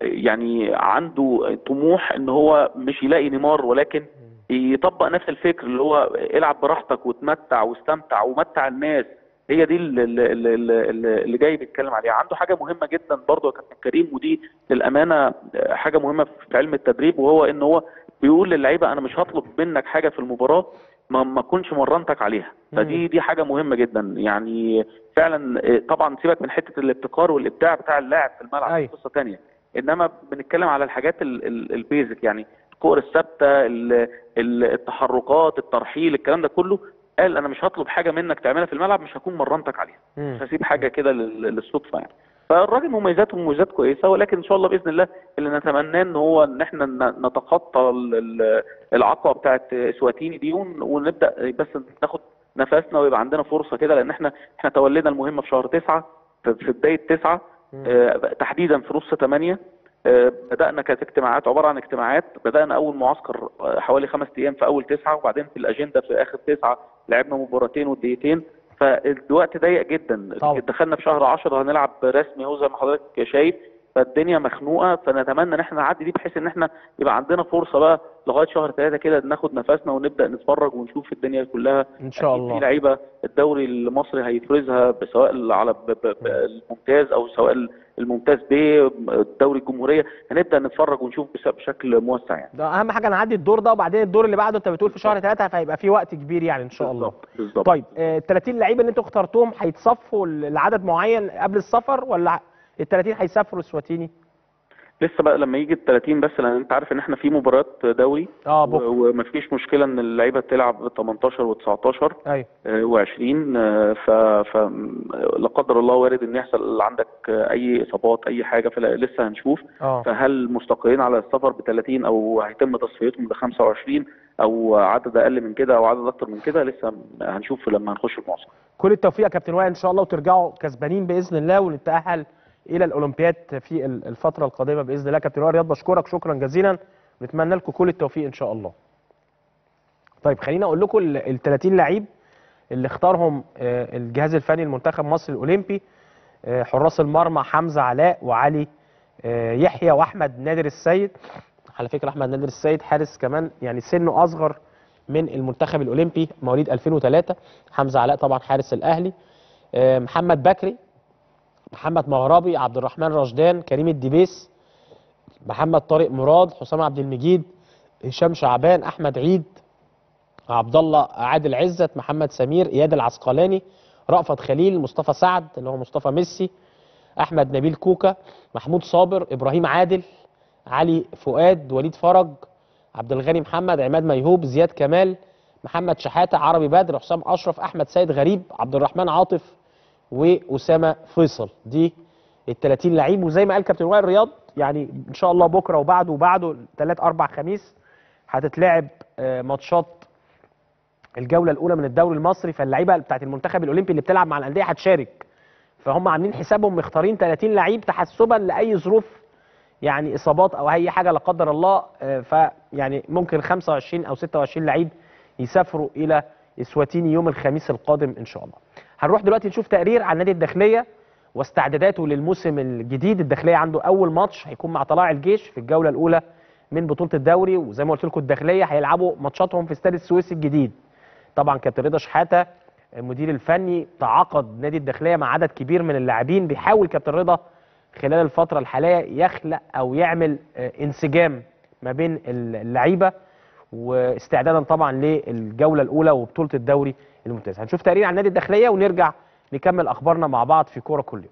يعني عنده طموح ان هو مش يلاقي نيمار ولكن يطبق نفس الفكر اللي هو العب براحتك وتمتع واستمتع ومتع الناس هي دي اللي, اللي, اللي, اللي جاي بيتكلم عليها عنده حاجه مهمه جدا برضه يا كابتن كريم ودي للامانه حاجه مهمه في علم التدريب وهو ان هو بيقول للعيبه انا مش هطلب منك حاجه في المباراه ما ما اكونش مرنتك عليها فدي دي حاجه مهمه جدا يعني فعلا طبعا سيبك من حته الابتكار والابداع بتاع اللاعب في الملعب أيوة. قصه ثانيه انما بنتكلم على الحاجات ال- ال- البيزك يعني الكور الثابته ال- ال- التحركات الترحيل الكلام ده كله قال انا مش هطلب حاجه منك تعملها في الملعب مش هكون مرنتك عليها مم. مش هسيب حاجه كده لل- للصدفه يعني فالراجل مميزاته مميزات كويسه ولكن ان شاء الله باذن الله اللي نتمناه ان هو ان احنا ن- نتخطى ال- ال- العقبه بتاعت اسواتيني دي ون- ونبدا بس ناخد نفسنا ويبقى عندنا فرصه كده لان احنا احنا تولينا المهمه في شهر تسعة في في بدايه تسعة آه، تحديدا في نص ثمانية آه، بدأنا كانت اجتماعات عبارة عن اجتماعات بدأنا أول معسكر آه، حوالي خمس أيام في أول تسعة وبعدين في الأجندة في آخر تسعة لعبنا مباراتين ودقيقتين فالوقت ضيق جدا طبعا. دخلنا في شهر 10 هنلعب رسمي اهو زي ما حضرتك شايف فالدنيا مخنوقه فنتمنى ان احنا نعدي دي بحيث ان احنا يبقى عندنا فرصه بقى لغايه شهر ثلاثه كده ناخد نفسنا ونبدا نتفرج ونشوف الدنيا كلها ان شاء أكيد في الله لعيبه الدوري المصري هيفرزها سواء على ب- ب- ب- الممتاز او سواء الممتاز ب الدوري الجمهوريه هنبدا نتفرج ونشوف بش- بشكل موسع يعني ده اهم حاجه نعدي الدور ده وبعدين الدور اللي بعده انت بتقول في شهر ثلاثة فهيبقى في وقت كبير يعني ان شاء الله بالظبط بالظبط طيب ال 30 لعيبه اللي انتوا اخترتوهم هيتصفوا لعدد معين قبل السفر ولا ال 30 هيسافروا السواتيني؟ لسه بقى لما يجي ال 30 بس لان انت عارف ان احنا في مباراه دوري اه بكره و- ومفيش مشكله ان اللعيبه تلعب 18 و19 ايوه و20 ف ف لا قدر الله وارد ان يحصل عندك آه، اي اصابات اي حاجه فلسه هنشوف اه فهل مستقرين على السفر ب 30 او هيتم تصفيتهم ل 25 او عدد اقل من كده او عدد اكتر من كده لسه هنشوف لما هنخش المعسكر كل التوفيق يا كابتن وائل ان شاء الله وترجعوا كسبانين باذن الله ونتاهل الى الاولمبياد في ال- الفتره القادمه باذن الله كابتن وائل رياض بشكرك شكرا جزيلا ونتمنى لكم كل التوفيق ان شاء الله طيب خليني اقول لكم ال 30 لعيب اللي اختارهم آه، الجهاز الفني لمنتخب مصر الاولمبي آه، حراس المرمى حمزه علاء وعلي آه، يحيى واحمد نادر السيد على فكره احمد نادر السيد حارس كمان يعني سنه اصغر من المنتخب الاولمبي مواليد 2003 حمزه علاء طبعا حارس الاهلي آه، محمد بكري محمد مغربي عبد الرحمن رشدان كريم الدبيس محمد طارق مراد حسام عبد المجيد هشام شعبان احمد عيد عبد الله عادل عزت محمد سمير اياد العسقلاني رأفت خليل مصطفى سعد اللي هو مصطفى ميسي احمد نبيل كوكا محمود صابر ابراهيم عادل علي فؤاد وليد فرج عبد الغني محمد عماد ميهوب زياد كمال محمد شحاته عربي بدر حسام اشرف احمد سيد غريب عبد الرحمن عاطف واسامه فيصل دي ال 30 لعيب وزي ما قال كابتن وائل رياض يعني ان شاء الله بكره وبعده وبعده ثلاث اربع خميس هتتلعب آه، ماتشات الجوله الاولى من الدوري المصري فاللعيبه بتاعت المنتخب الاولمبي اللي بتلعب مع الانديه هتشارك فهم عاملين حسابهم مختارين 30 لعيب تحسبا لاي ظروف يعني اصابات او اي حاجه لا قدر الله آه، فيعني ممكن 25 او 26 لعيب يسافروا الى اسواتيني يوم الخميس القادم ان شاء الله. هنروح دلوقتي نشوف تقرير عن نادي الداخليه واستعداداته للموسم الجديد، الداخليه عنده اول ماتش هيكون مع طلائع الجيش في الجوله الاولى من بطوله الدوري وزي ما قلت لكم الداخليه هيلعبوا ماتشاتهم في استاد السويس الجديد. طبعا كابتن رضا شحاته المدير الفني تعاقد نادي الداخليه مع عدد كبير من اللاعبين بيحاول كابتن رضا خلال الفتره الحاليه يخلق او يعمل آه، انسجام ما بين اللعيبه واستعدادا طبعا للجوله الاولى وبطوله الدوري الممتاز هنشوف تقرير عن النادي الداخليه ونرجع نكمل اخبارنا مع بعض في كوره كل يوم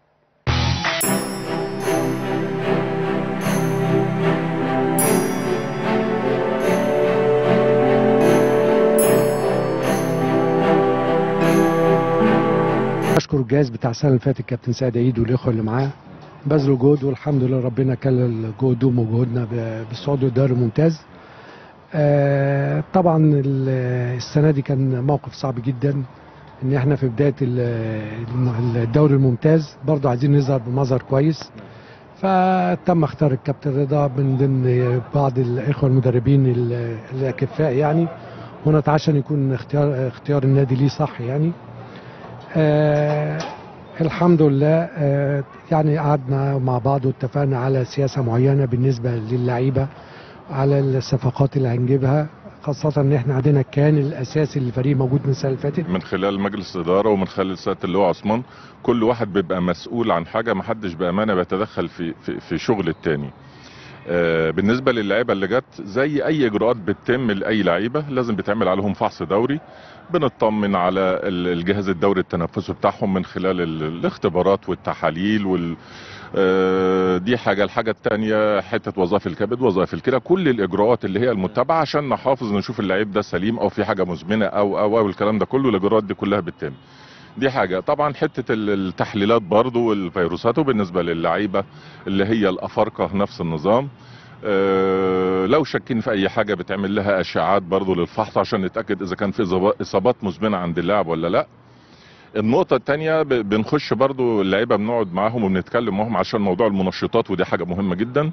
اشكر الجهاز بتاع السنه اللي فاتت كابتن سعد عيد والاخوه اللي معاه بذلوا جهد والحمد لله ربنا كلل جهدهم وجهودنا ب- بالصعود للدوري الممتاز آه، طبعا ال- السنه دي كان موقف صعب جدا ان احنا في بدايه ال- الدوري الممتاز برضه عايزين نظهر بمظهر كويس فتم اختيار الكابتن رضا من ضمن بعض الاخوه المدربين ال- الاكفاء يعني ونتعشى يكون اختيار اختيار النادي ليه صح يعني آه الحمد لله آه يعني قعدنا مع بعض واتفقنا على سياسة معينة بالنسبة للعيبة على الصفقات اللي هنجيبها خاصة ان احنا عندنا كان الاساسي للفريق موجود من السنة اللي فاتت من خلال مجلس الاداره ومن خلال سياده اللواء عثمان كل واحد بيبقى مسؤول عن حاجه ما حدش بامانه بيتدخل في في, في شغل التاني آه، بالنسبه للعيبه اللي جت زي اي اجراءات بتتم لاي لعيبه لازم بيتعمل عليهم فحص دوري بنطمن على ال- الجهاز الدوري التنفسي بتاعهم من خلال ال- الاختبارات والتحاليل وال آه، دي حاجه الحاجه الثانيه حته وظائف الكبد وظائف الكلى كل الاجراءات اللي هي المتبعه عشان نحافظ نشوف اللعيب ده سليم او في حاجه مزمنه او او او الكلام ده كله الاجراءات دي كلها بتتم دي حاجة طبعا حتة ال- التحليلات برضو والفيروسات وبالنسبة للعيبة اللي هي الأفارقة نفس النظام آه، لو شاكين في أي حاجة بتعمل لها أشعاعات برضو للفحص عشان نتأكد إذا كان في إصابات- إصابات مزمنة عند اللاعب ولا لأ النقطة التانية ب- بنخش برضو اللعيبة بنقعد معاهم وبنتكلم معاهم عشان موضوع المنشطات ودي حاجة مهمة جدا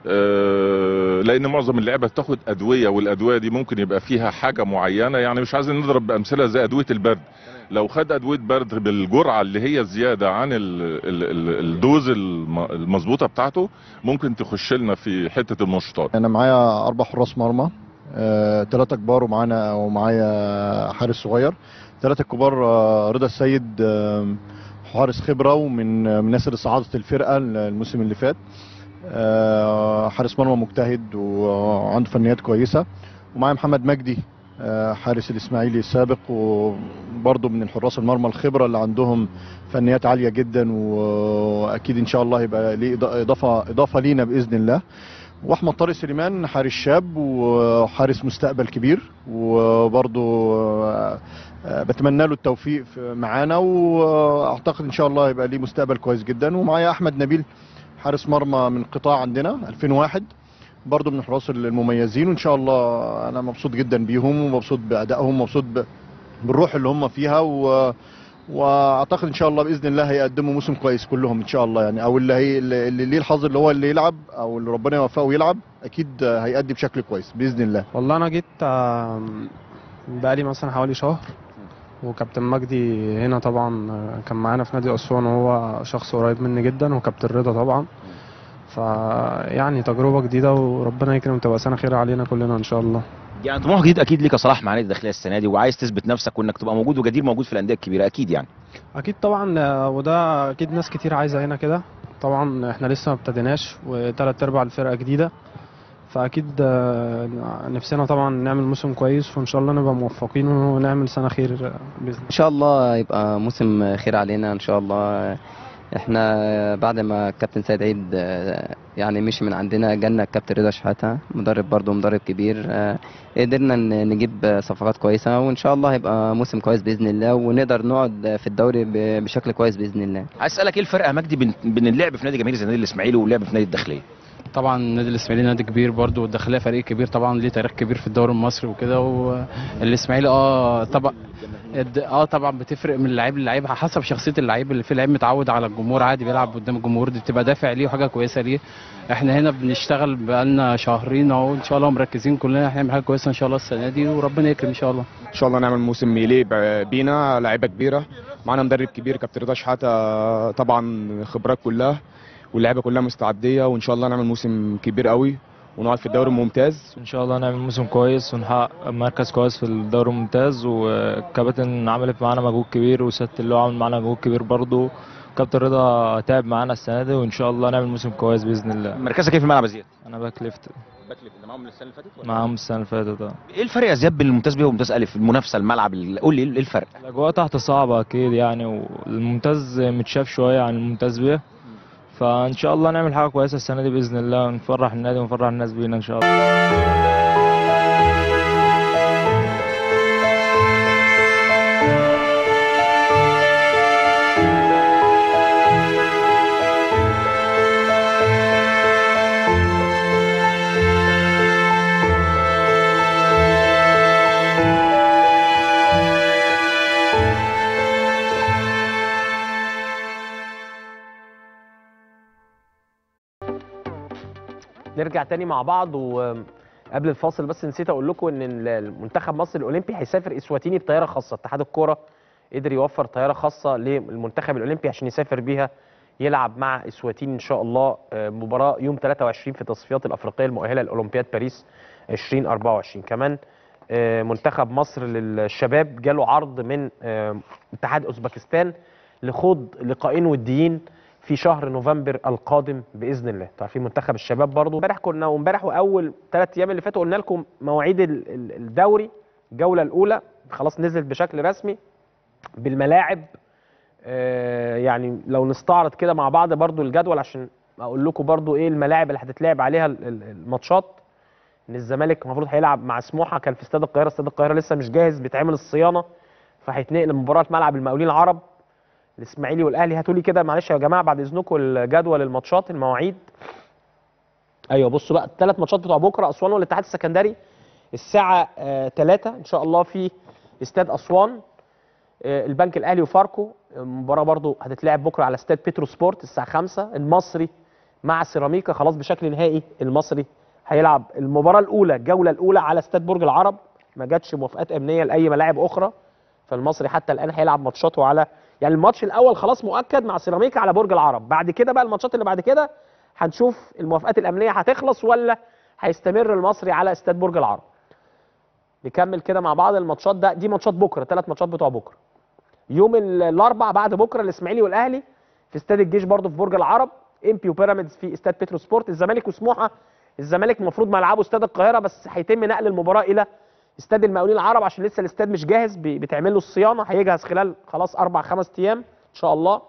آه، لأن معظم اللعيبة بتاخد أدوية والأدوية دي ممكن يبقى فيها حاجة معينة يعني مش عايزين نضرب بأمثلة زي أدوية البرد لو خد أدوية برد بالجرعة اللي هي زيادة عن ال- ال- ال- الدوز الم- المظبوطة بتاعته ممكن تخش لنا في حتة المنشطات انا معايا اربع حراس مرمى ثلاثة كبار ومعانا ومعايا حارس صغير ثلاثة كبار آه، رضا السيد آه، حارس خبرة ومن من الناس اللي صعدت الفرقة الموسم اللي فات آه، حارس مرمى مجتهد وعنده فنيات كويسة ومعايا محمد مجدي آه، حارس الاسماعيلي السابق وبرضه من الحراس المرمى الخبرة اللي عندهم فنيات عالية جدا واكيد ان شاء الله يبقى ليه اضافة اضافة لينا باذن الله واحمد طارق سليمان حارس شاب وحارس مستقبل كبير وبرضه آه، آه، بتمنى له التوفيق في- معانا واعتقد ان شاء الله يبقى ليه مستقبل كويس جدا ومعايا احمد نبيل حارس مرمى من قطاع عندنا 2001 برضه من الحراس المميزين وان شاء الله انا مبسوط جدا بيهم ومبسوط بادائهم ومبسوط ب- بالروح اللي هم فيها و واعتقد ان شاء الله باذن الله هيقدموا موسم كويس كلهم ان شاء الله يعني او اللي هي اللي اللي ليه الحظ اللي هو اللي يلعب او اللي ربنا يوفقه ويلعب اكيد هيأدي بشكل كويس باذن الله والله انا جيت آم، بقالي مثلا حوالي شهر وكابتن مجدي هنا طبعا آه، كان معانا في نادي اسوان وهو شخص قريب مني جدا وكابتن رضا طبعا فيعني تجربه جديده وربنا يكرم تبقى سنه خير علينا كلنا ان شاء الله يعني طموح جديد اكيد ليك يا صلاح مع نادي الداخليه السنه دي وعايز تثبت نفسك وانك تبقى موجود وجدير موجود في الانديه الكبيره اكيد يعني اكيد طبعا آه، وده اكيد ناس كتير عايزه هنا كده طبعا احنا لسه ما ابتديناش وثلاث ارباع الفرقه جديده فاكيد آه، نفسنا طبعا نعمل موسم كويس وان شاء الله نبقى موفقين ونعمل سنه خير آه، باذن ان شاء الله يبقى موسم خير علينا ان شاء الله احنا بعد ما الكابتن سيد عيد آه، يعني مشي من عندنا جالنا الكابتن رضا شحاته مدرب برضه مدرب كبير آه، قدرنا ن- نجيب صفقات كويسه وان شاء الله هيبقى موسم كويس باذن الله ونقدر نقعد في الدوري ب- بشكل كويس باذن الله عايز اسالك ايه الفرق يا مجدي بين بين اللعب في نادي جماهيري زي نادي الاسماعيلي واللعب في نادي الداخليه طبعا النادي الاسماعيلي نادي كبير برضه والداخليه فريق كبير طبعا ليه تاريخ كبير في الدوري المصري وكده والاسماعيلي اه طبعا الد- اه طبعا بتفرق من لعيب للعيب حسب شخصيه اللعيب اللي في لعيب متعود على الجمهور عادي بيلعب قدام الجمهور دي بتبقى دافع ليه وحاجه كويسه ليه احنا هنا بنشتغل بقالنا شهرين اهو ان شاء الله مركزين كلنا هنعمل حاجه كويسه ان شاء الله السنه دي وربنا يكرم ان شاء الله ان شاء الله نعمل موسم يليق بينا لعيبه كبيره معانا مدرب كبير كابتن رضا شحاته طبعا خبرات كلها واللعيبه كلها مستعديه وان شاء الله نعمل موسم كبير قوي ونقعد في الدوري الممتاز ان شاء الله نعمل موسم كويس ونحقق مركز كويس في الدوري الممتاز والكابتن عملت معانا مجهود كبير وسياده اللواء عمل معانا مجهود كبير برضه كابتن رضا تعب معانا السنه دي وان شاء الله نعمل موسم كويس باذن الله مركزك ايه في الملعب يا زياد انا باك ليفت باك ليفت ده معاهم السنه اللي فاتت ولا معاهم السنه اللي فاتت اه ايه الفرق يا زياد بين الممتاز بيه والممتاز الف المنافسه الملعب ال- قول لي ايه الفرق الاجواء تحت صعبه اكيد يعني والممتاز متشاف شويه عن الممتاز بيه فان شاء الله نعمل حاجه كويسه السنه دي باذن الله ونفرح النادي ونفرح الناس بينا ان شاء الله نرجع تاني مع بعض وقبل الفاصل بس نسيت اقول لكم ان المنتخب مصر الاولمبي هيسافر اسواتيني بطياره خاصه اتحاد الكوره قدر يوفر طياره خاصه للمنتخب الاولمبي عشان يسافر بيها يلعب مع اسواتيني ان شاء الله آه، مباراه يوم 23 في تصفيات الافريقيه المؤهله لاولمبياد باريس 2024 كمان آه، منتخب مصر للشباب جاله عرض من آه، اتحاد اوزبكستان لخوض لقاءين وديين في شهر نوفمبر القادم باذن الله انتوا عارفين منتخب الشباب برضو امبارح كنا وامبارح واول ثلاث ايام اللي فاتوا قلنا لكم مواعيد ال- ال- الدوري الجوله الاولى خلاص نزلت بشكل رسمي بالملاعب آه، يعني لو نستعرض كده مع بعض برضو الجدول عشان اقول لكم برضو ايه الملاعب اللي هتتلعب عليها ال- ال- الماتشات ان الزمالك المفروض هيلعب مع سموحه كان في استاد القاهره استاد القاهره لسه مش جاهز بيتعمل الصيانه فهيتنقل المباراه في ملعب المقاولين العرب الاسماعيلي والاهلي هاتوا لي كده معلش يا جماعه بعد اذنكم الجدول الماتشات المواعيد ايوه بصوا بقى الثلاث ماتشات بتوع بكره اسوان والاتحاد السكندري الساعه 3 ان شاء الله في استاد اسوان آه، البنك الاهلي وفاركو المباراه برضو هتتلعب بكره على استاد بيترو سبورت الساعه 5 المصري مع سيراميكا خلاص بشكل نهائي المصري هيلعب المباراه الاولى الجوله الاولى على استاد برج العرب ما جاتش موافقات امنيه لاي ملاعب اخرى فالمصري حتى الان هيلعب ماتشاته على يعني الماتش الاول خلاص مؤكد مع سيراميكا على برج العرب بعد كده بقى الماتشات اللي بعد كده هنشوف الموافقات الامنيه هتخلص ولا هيستمر المصري على استاد برج العرب نكمل كده مع بعض الماتشات ده دي ماتشات بكره ثلاث ماتشات بتوع بكره يوم ال- الاربع بعد بكره الاسماعيلي والاهلي في استاد الجيش برضه في برج العرب امبي وبيراميدز في استاد بيترو سبورت الزمالك وسموحه الزمالك المفروض ملعبه استاد القاهره بس هيتم نقل المباراه الى استاد المقاولين العرب عشان لسه الاستاد مش جاهز بي- بيتعمل له الصيانه هيجهز خلال خلاص اربع خمس ايام ان شاء الله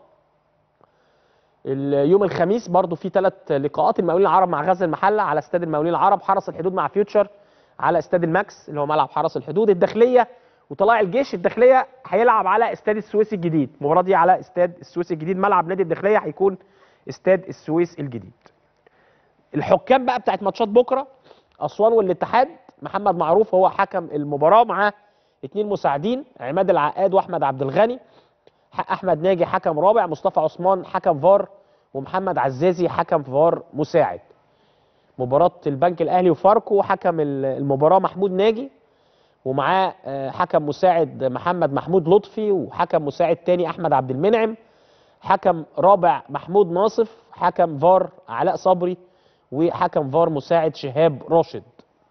اليوم الخميس برضو في ثلاث لقاءات المقاولين العرب مع غزل المحله على استاد المقاولين العرب حرس الحدود مع فيوتشر على استاد الماكس اللي هو ملعب حرس الحدود الداخليه وطلائع الجيش الداخليه هيلعب على استاد السويس الجديد المباراه دي على استاد السويس الجديد ملعب نادي الداخليه هيكون استاد السويس الجديد الحكام بقى بتاعت ماتشات بكره اسوان والاتحاد محمد معروف هو حكم المباراه معاه اثنين مساعدين عماد العقاد واحمد عبد الغني ح- احمد ناجي حكم رابع مصطفى عثمان حكم فار ومحمد عزازي حكم فار مساعد مباراه البنك الاهلي وفاركو حكم ال- المباراه محمود ناجي ومعاه آه، حكم مساعد محمد محمود لطفي وحكم مساعد تاني احمد عبد المنعم حكم رابع محمود ناصف حكم فار علاء صبري وحكم فار مساعد شهاب راشد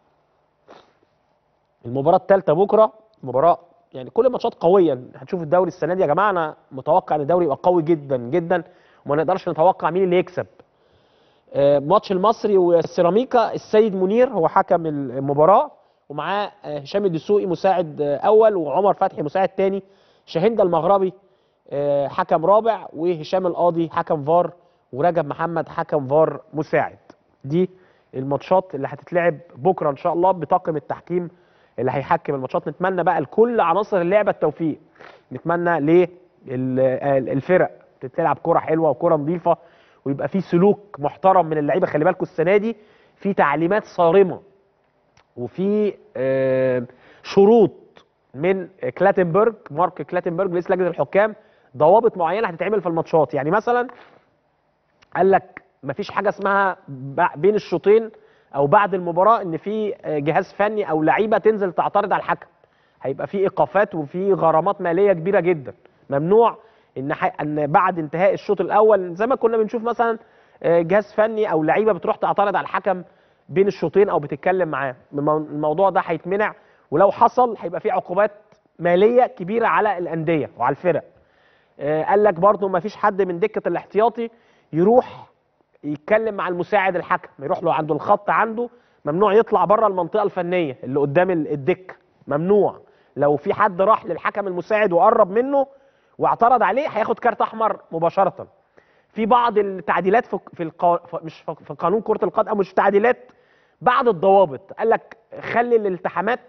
المباراه الثالثه بكره مباراه يعني كل الماتشات قويه هتشوف الدوري السنه دي يا جماعه انا متوقع ان الدوري يبقى قوي جدا جدا وما نقدرش نتوقع مين اللي يكسب آه، ماتش المصري والسيراميكا السيد منير هو حكم المباراه ومعاه آه، هشام الدسوقي مساعد آه، اول وعمر فتحي مساعد تاني شاهين المغربي آه، حكم رابع وهشام القاضي حكم فار ورجب محمد حكم فار مساعد دي الماتشات اللي هتتلعب بكره ان شاء الله بطاقم التحكيم اللي هيحكم الماتشات نتمنى بقى لكل عناصر اللعبه التوفيق نتمنى للفرق تلعب كره حلوه وكره نظيفه ويبقى في سلوك محترم من اللعيبه خلي بالكم السنه دي في تعليمات صارمه وفي آه، شروط من كلاتنبرج مارك كلاتنبرج رئيس لجنه الحكام ضوابط معينه هتتعمل في الماتشات يعني مثلا قال لك مفيش حاجه اسمها ب- بين الشوطين او بعد المباراه ان في آه، جهاز فني او لعيبه تنزل تعترض على الحكم هيبقى في ايقافات وفي غرامات ماليه كبيره جدا ممنوع ان ح... ان بعد انتهاء الشوط الاول زي ما كنا بنشوف مثلا آه، جهاز فني او لعيبه بتروح تعترض على الحكم بين الشوطين او بتتكلم معاه المو- الموضوع ده هيتمنع ولو حصل هيبقى في عقوبات ماليه كبيره على الانديه وعلى الفرق آه، قال لك برضه ما فيش حد من دكه الاحتياطي يروح يتكلم مع المساعد الحكم يروح له عنده الخط عنده ممنوع يطلع بره المنطقه الفنيه اللي قدام ال- الدكه ممنوع لو في حد راح للحكم المساعد وقرب منه واعترض عليه هياخد كارت احمر مباشره في بعض التعديلات في في القا... في- مش في في قانون كره القدم او مش تعديلات بعض الضوابط قال لك خلي الالتحامات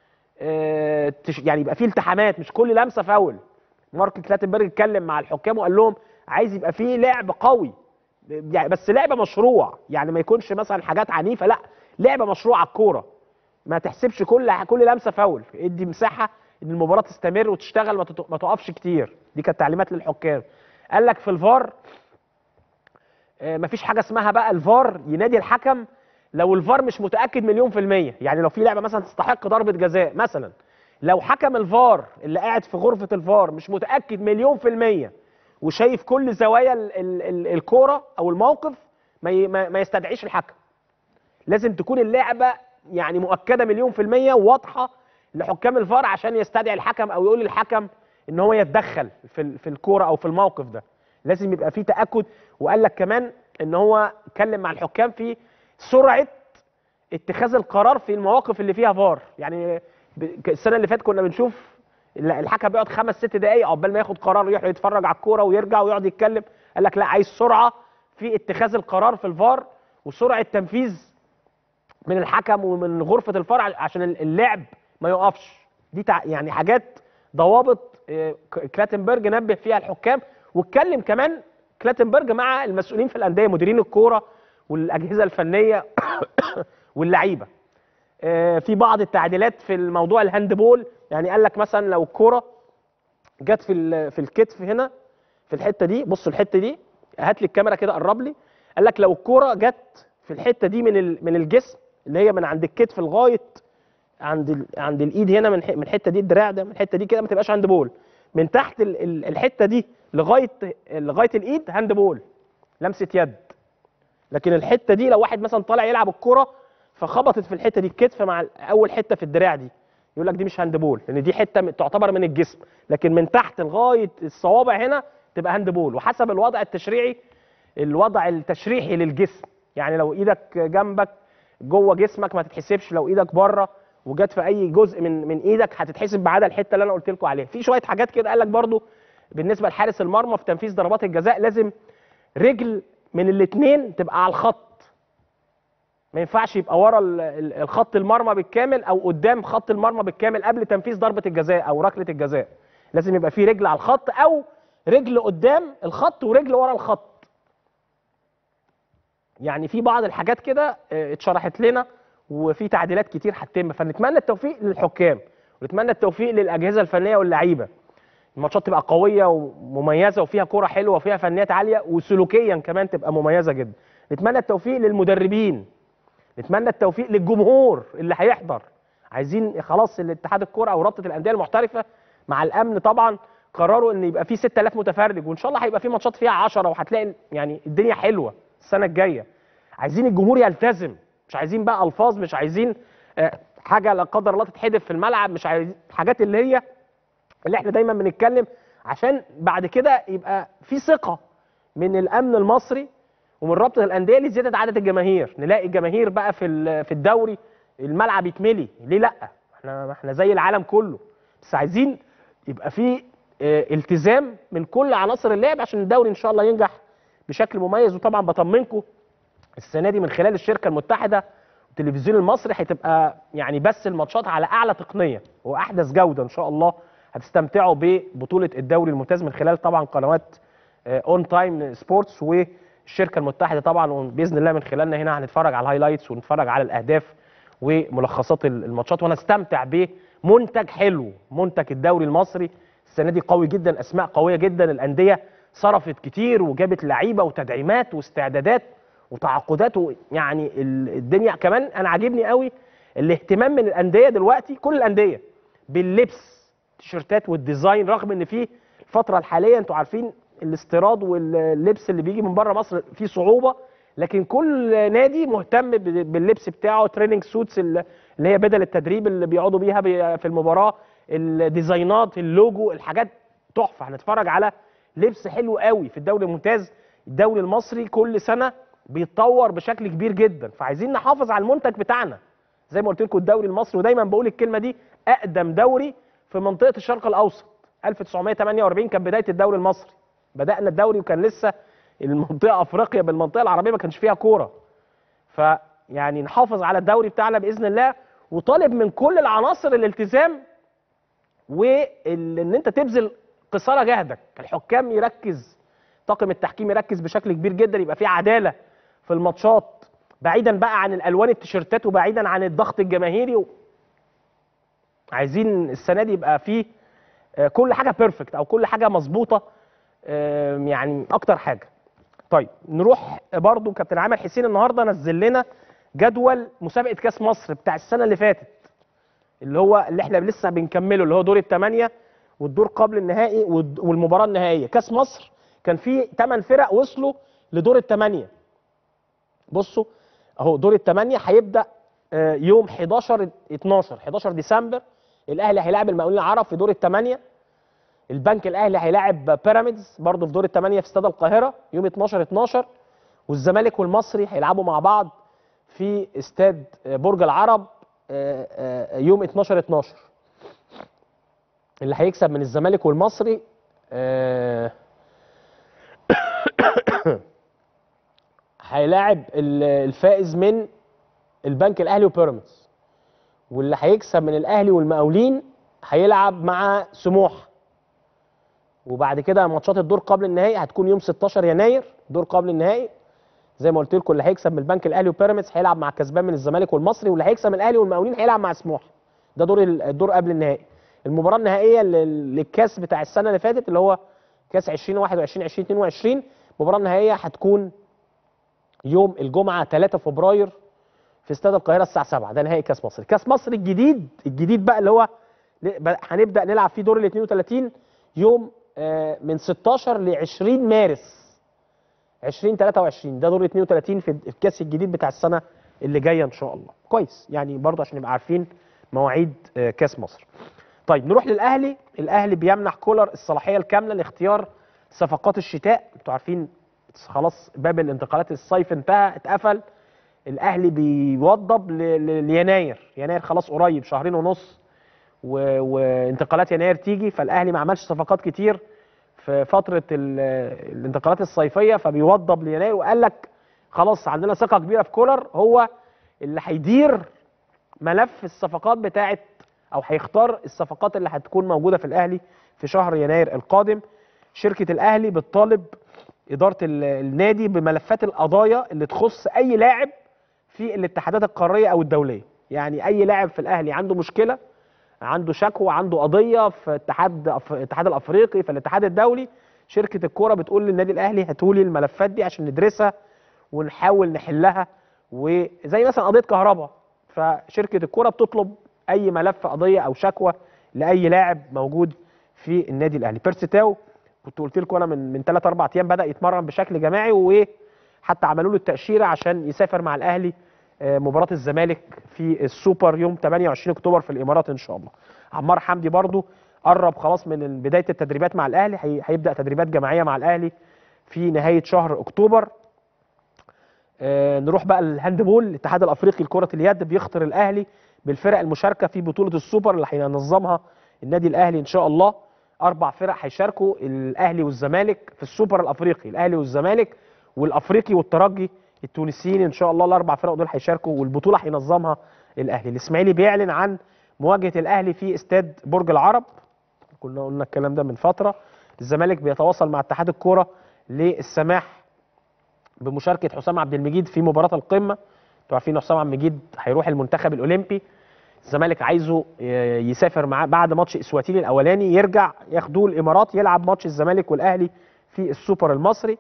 آه، تش- يعني يبقى في التحامات مش كل لمسه فاول مارك كلاتنبرج اتكلم مع الحكام وقال لهم عايز يبقى في لعب قوي يعني بس لعبه مشروع يعني ما يكونش مثلا حاجات عنيفه لا لعبه مشروع على الكوره ما تحسبش كل كل لمسه فاول ادي مساحه ان المباراه تستمر وتشتغل ما تت- ما تقفش كتير دي كانت تعليمات للحكام قال لك في الفار آه، مفيش حاجه اسمها بقى الفار ينادي الحكم لو الفار مش متاكد مليون في الميه يعني لو في لعبه مثلا تستحق ضربه جزاء مثلا لو حكم الفار اللي قاعد في غرفه الفار مش متاكد مليون في الميه وشايف كل زوايا ال- ال- ال- الكوره او الموقف ما ي- ما ما يستدعيش الحكم لازم تكون اللعبه يعني مؤكده مليون في الميه وواضحه لحكام الفار عشان يستدعي الحكم او يقول للحكم ان هو يتدخل في ال- في الكوره او في الموقف ده لازم يبقى في تاكد وقال لك كمان ان هو اتكلم مع الحكام في سرعه اتخاذ القرار في المواقف اللي فيها فار يعني ب- السنه اللي فاتت كنا بنشوف ال- الحكم بيقعد خمس ست دقائق عقبال ما ياخد قرار يروح يتفرج على الكوره ويرجع ويقعد يتكلم قال لك لا عايز سرعه في اتخاذ القرار في الفار وسرعه تنفيذ من الحكم ومن غرفه الفار ع- عشان ال- اللعب ما يقفش دي تع... يعني حاجات ضوابط آه، ك- كلاتنبرج نبه فيها الحكام واتكلم كمان كلاتنبرج مع المسؤولين في الانديه مديرين الكوره والاجهزه الفنيه واللعيبه آه، في بعض التعديلات في الموضوع الهاندبول يعني قال لك مثلا لو الكوره جت في ال- في الكتف هنا في الحته دي بص الحته دي هات لي الكاميرا كده قرب لي قال لك لو الكوره جت في الحته دي من ال- من الجسم اللي هي من عند الكتف لغايه عند ال... عند الايد هنا من ح... من الحته دي الدراع ده من الحته دي كده ما تبقاش هاند بول من تحت ال... ال- الحته دي لغايه لغايه الايد هاند بول لمسه يد لكن الحته دي لو واحد مثلا طالع يلعب الكوره فخبطت في الحته دي الكتف مع ال- اول حته في الدراع دي يقول لك دي مش هاند بول لان دي حته م- تعتبر من الجسم لكن من تحت لغايه الصوابع هنا تبقى هاند بول وحسب الوضع التشريعي الوضع التشريحي للجسم يعني لو ايدك جنبك جوه جسمك ما تتحسبش لو ايدك بره وجت في اي جزء من من ايدك هتتحسب ما عدا الحته اللي انا قلت لكم عليها في شويه حاجات كده قال لك برضو بالنسبه لحارس المرمى في تنفيذ ضربات الجزاء لازم رجل من الاثنين تبقى على الخط ما ينفعش يبقى ورا ال- ال- الخط المرمى بالكامل او قدام خط المرمى بالكامل قبل تنفيذ ضربه الجزاء او ركله الجزاء لازم يبقى في رجل على الخط او رجل قدام الخط ورجل ورا الخط يعني في بعض الحاجات كده آه، اتشرحت لنا وفي تعديلات كتير هتتم فنتمنى التوفيق للحكام ونتمنى التوفيق للاجهزه الفنيه واللعيبه الماتشات تبقى قويه ومميزه وفيها كوره حلوه وفيها فنيات عاليه وسلوكيا كمان تبقى مميزه جدا نتمنى التوفيق للمدربين نتمنى التوفيق للجمهور اللي هيحضر عايزين خلاص الاتحاد الكوره او رابطه الانديه المحترفه مع الامن طبعا قرروا ان يبقى في 6000 متفرج وان شاء الله هيبقى في ماتشات فيها 10 وهتلاقي يعني الدنيا حلوه السنه الجايه عايزين الجمهور يلتزم مش عايزين بقى الفاظ مش عايزين آه، حاجه لا قدر الله تتحدف في الملعب مش عايزين حاجات اللي هي اللي احنا دايما بنتكلم عشان بعد كده يبقى في ثقه من الامن المصري ومن رابطه الانديه لزياده عدد الجماهير نلاقي الجماهير بقى في ال- في الدوري الملعب يتملي ليه لا احنا احنا زي العالم كله بس عايزين يبقى في اه، التزام من كل عناصر اللعب عشان الدوري ان شاء الله ينجح بشكل مميز وطبعا بطمنكم السنه دي من خلال الشركه المتحده التلفزيون المصري هتبقى يعني بس الماتشات على اعلى تقنيه واحدث جوده ان شاء الله هتستمتعوا ببطوله الدوري الممتاز من خلال طبعا قنوات اون تايم سبورتس والشركه المتحده طبعا وباذن الله من خلالنا هنا هنتفرج على الهايلايتس ونتفرج على الاهداف وملخصات ال- الماتشات ونستمتع بمنتج حلو منتج الدوري المصري السنه دي قوي جدا اسماء قويه جدا الانديه صرفت كتير وجابت لعيبه وتدعيمات واستعدادات وتعاقدات و- يعني ال- الدنيا كمان انا عاجبني قوي الاهتمام من الانديه دلوقتي كل الانديه باللبس التيشيرتات والديزاين رغم ان في الفتره الحاليه انتوا عارفين الاستيراد واللبس اللي بيجي من بره مصر فيه صعوبه لكن كل نادي مهتم ب- باللبس بتاعه تريننج سوتس اللي هي بدل التدريب اللي بيقعدوا بيها بي- في المباراه الديزاينات اللوجو الحاجات تحفه هنتفرج على لبس حلو قوي في الدوري الممتاز الدوري المصري كل سنه بيتطور بشكل كبير جدا فعايزين نحافظ على المنتج بتاعنا زي ما قلت لكم الدوري المصري ودايما بقول الكلمه دي اقدم دوري في منطقه الشرق الاوسط 1948 كان بدايه الدوري المصري بدانا الدوري وكان لسه المنطقه افريقيا بالمنطقه العربيه ما كانش فيها كوره فيعني نحافظ على الدوري بتاعنا باذن الله وطالب من كل العناصر الالتزام وان انت تبذل قصارى جهدك الحكام يركز طاقم التحكيم يركز بشكل كبير جدا يبقى في عداله في الماتشات بعيدا بقى عن الالوان التيشيرتات وبعيدا عن الضغط الجماهيري و... عايزين السنه دي يبقى فيه آه، كل حاجه بيرفكت او كل حاجه مظبوطه آه، يعني اكتر حاجه طيب نروح برضو كابتن عامر حسين النهارده نزل لنا جدول مسابقه كاس مصر بتاع السنه اللي فاتت اللي هو اللي احنا لسه بنكمله اللي هو دور الثمانيه والدور قبل النهائي والد- والمباراه النهائيه كاس مصر كان فيه 8 فرق وصلوا لدور الثمانيه بصوا اهو دور الثمانيه هيبدا آه، يوم 11 12 11 ديسمبر الاهلي هيلاعب المقاولين العرب في دور الثمانيه البنك الاهلي هيلاعب بيراميدز برضه في دور الثمانيه في استاد القاهره يوم 12 12 والزمالك والمصري هيلعبوا مع بعض في استاد آه، برج العرب آه، آه، يوم 12 12 اللي هيكسب من الزمالك والمصري آه، هيلاعب ال- الفائز من البنك الاهلي وبيراميدز واللي هيكسب من الاهلي والمقاولين هيلعب مع سموحه وبعد كده ماتشات الدور قبل النهائي هتكون يوم 16 يناير دور قبل النهائي زي ما قلت لكم اللي هيكسب من البنك الاهلي وبيراميدز هيلعب مع كسبان من الزمالك والمصري واللي هيكسب من الاهلي والمقاولين هيلعب مع سموحه ده دور ال- الدور قبل النهائي المباراه النهائيه لل- للكاس بتاع السنه اللي فاتت اللي هو كاس 2021 2022 المباراه النهائيه هتكون يوم الجمعه 3 فبراير في استاد القاهره الساعه 7 ده نهائي كاس مصر كاس مصر الجديد الجديد بقى اللي هو ل- ب- هنبدا نلعب فيه دور ال 32 يوم آه، من 16 ل 20 مارس 2023 ده دور 32 في الكاس الجديد بتاع السنه اللي جايه ان شاء الله كويس يعني برضه عشان نبقى عارفين مواعيد آه، كاس مصر طيب نروح للاهلي الاهلي بيمنح كولر الصلاحيه الكامله لاختيار صفقات الشتاء انتوا عارفين خلاص باب الانتقالات الصيف انتهى اتقفل الاهلي بيوضب ل- ل- ليناير يناير خلاص قريب شهرين ونص و... وانتقالات يناير تيجي فالاهلي ما عملش صفقات كتير في فتره ال... الانتقالات الصيفيه فبيوضب ليناير وقال لك خلاص عندنا ثقه كبيره في كولر هو اللي هيدير ملف الصفقات بتاعه او هيختار الصفقات اللي هتكون موجوده في الاهلي في شهر يناير القادم شركه الاهلي بتطالب اداره ال- النادي بملفات القضايا اللي تخص اي لاعب في الاتحادات القاريه او الدوليه يعني اي لاعب في الاهلي عنده مشكله عنده شكوى عنده قضيه في اتحاد أف- الاتحاد الافريقي في الاتحاد الدولي شركه الكوره بتقول للنادي الاهلي هاتولي الملفات دي عشان ندرسها ونحاول نحلها وزي مثلا قضيه كهرباء فشركه الكوره بتطلب اي ملف قضيه او شكوى لاي لاعب موجود في النادي الاهلي بيرسي تاو كنت قلت لكم انا من من 3 4 ايام بدا يتمرن بشكل جماعي وحتى عملوا له التاشيره عشان يسافر مع الاهلي آه، مباراه الزمالك في السوبر يوم 28 اكتوبر في الامارات ان شاء الله عمار حمدي برضو قرب خلاص من بدايه التدريبات مع الاهلي هي- هيبدا تدريبات جماعيه مع الاهلي في نهايه شهر اكتوبر آه، نروح بقى الهاندبول الاتحاد الافريقي لكره اليد بيخطر الاهلي بالفرق المشاركه في بطوله السوبر اللي هينظمها النادي الاهلي ان شاء الله اربع فرق هيشاركوا الاهلي والزمالك في السوبر الافريقي الاهلي والزمالك والافريقي والترجي التونسيين ان شاء الله الاربع فرق دول هيشاركوا والبطوله هينظمها الاهلي الاسماعيلي بيعلن عن مواجهه الاهلي في استاد برج العرب كنا قلنا الكلام ده من فتره الزمالك بيتواصل مع اتحاد الكوره للسماح بمشاركه حسام عبد المجيد في مباراه القمه انتوا عارفين حسام عبد المجيد هيروح المنتخب الاولمبي الزمالك عايزه ي- يسافر معاه بعد ماتش اسواتيني الاولاني يرجع ياخدوه الامارات يلعب ماتش الزمالك والاهلي في السوبر المصري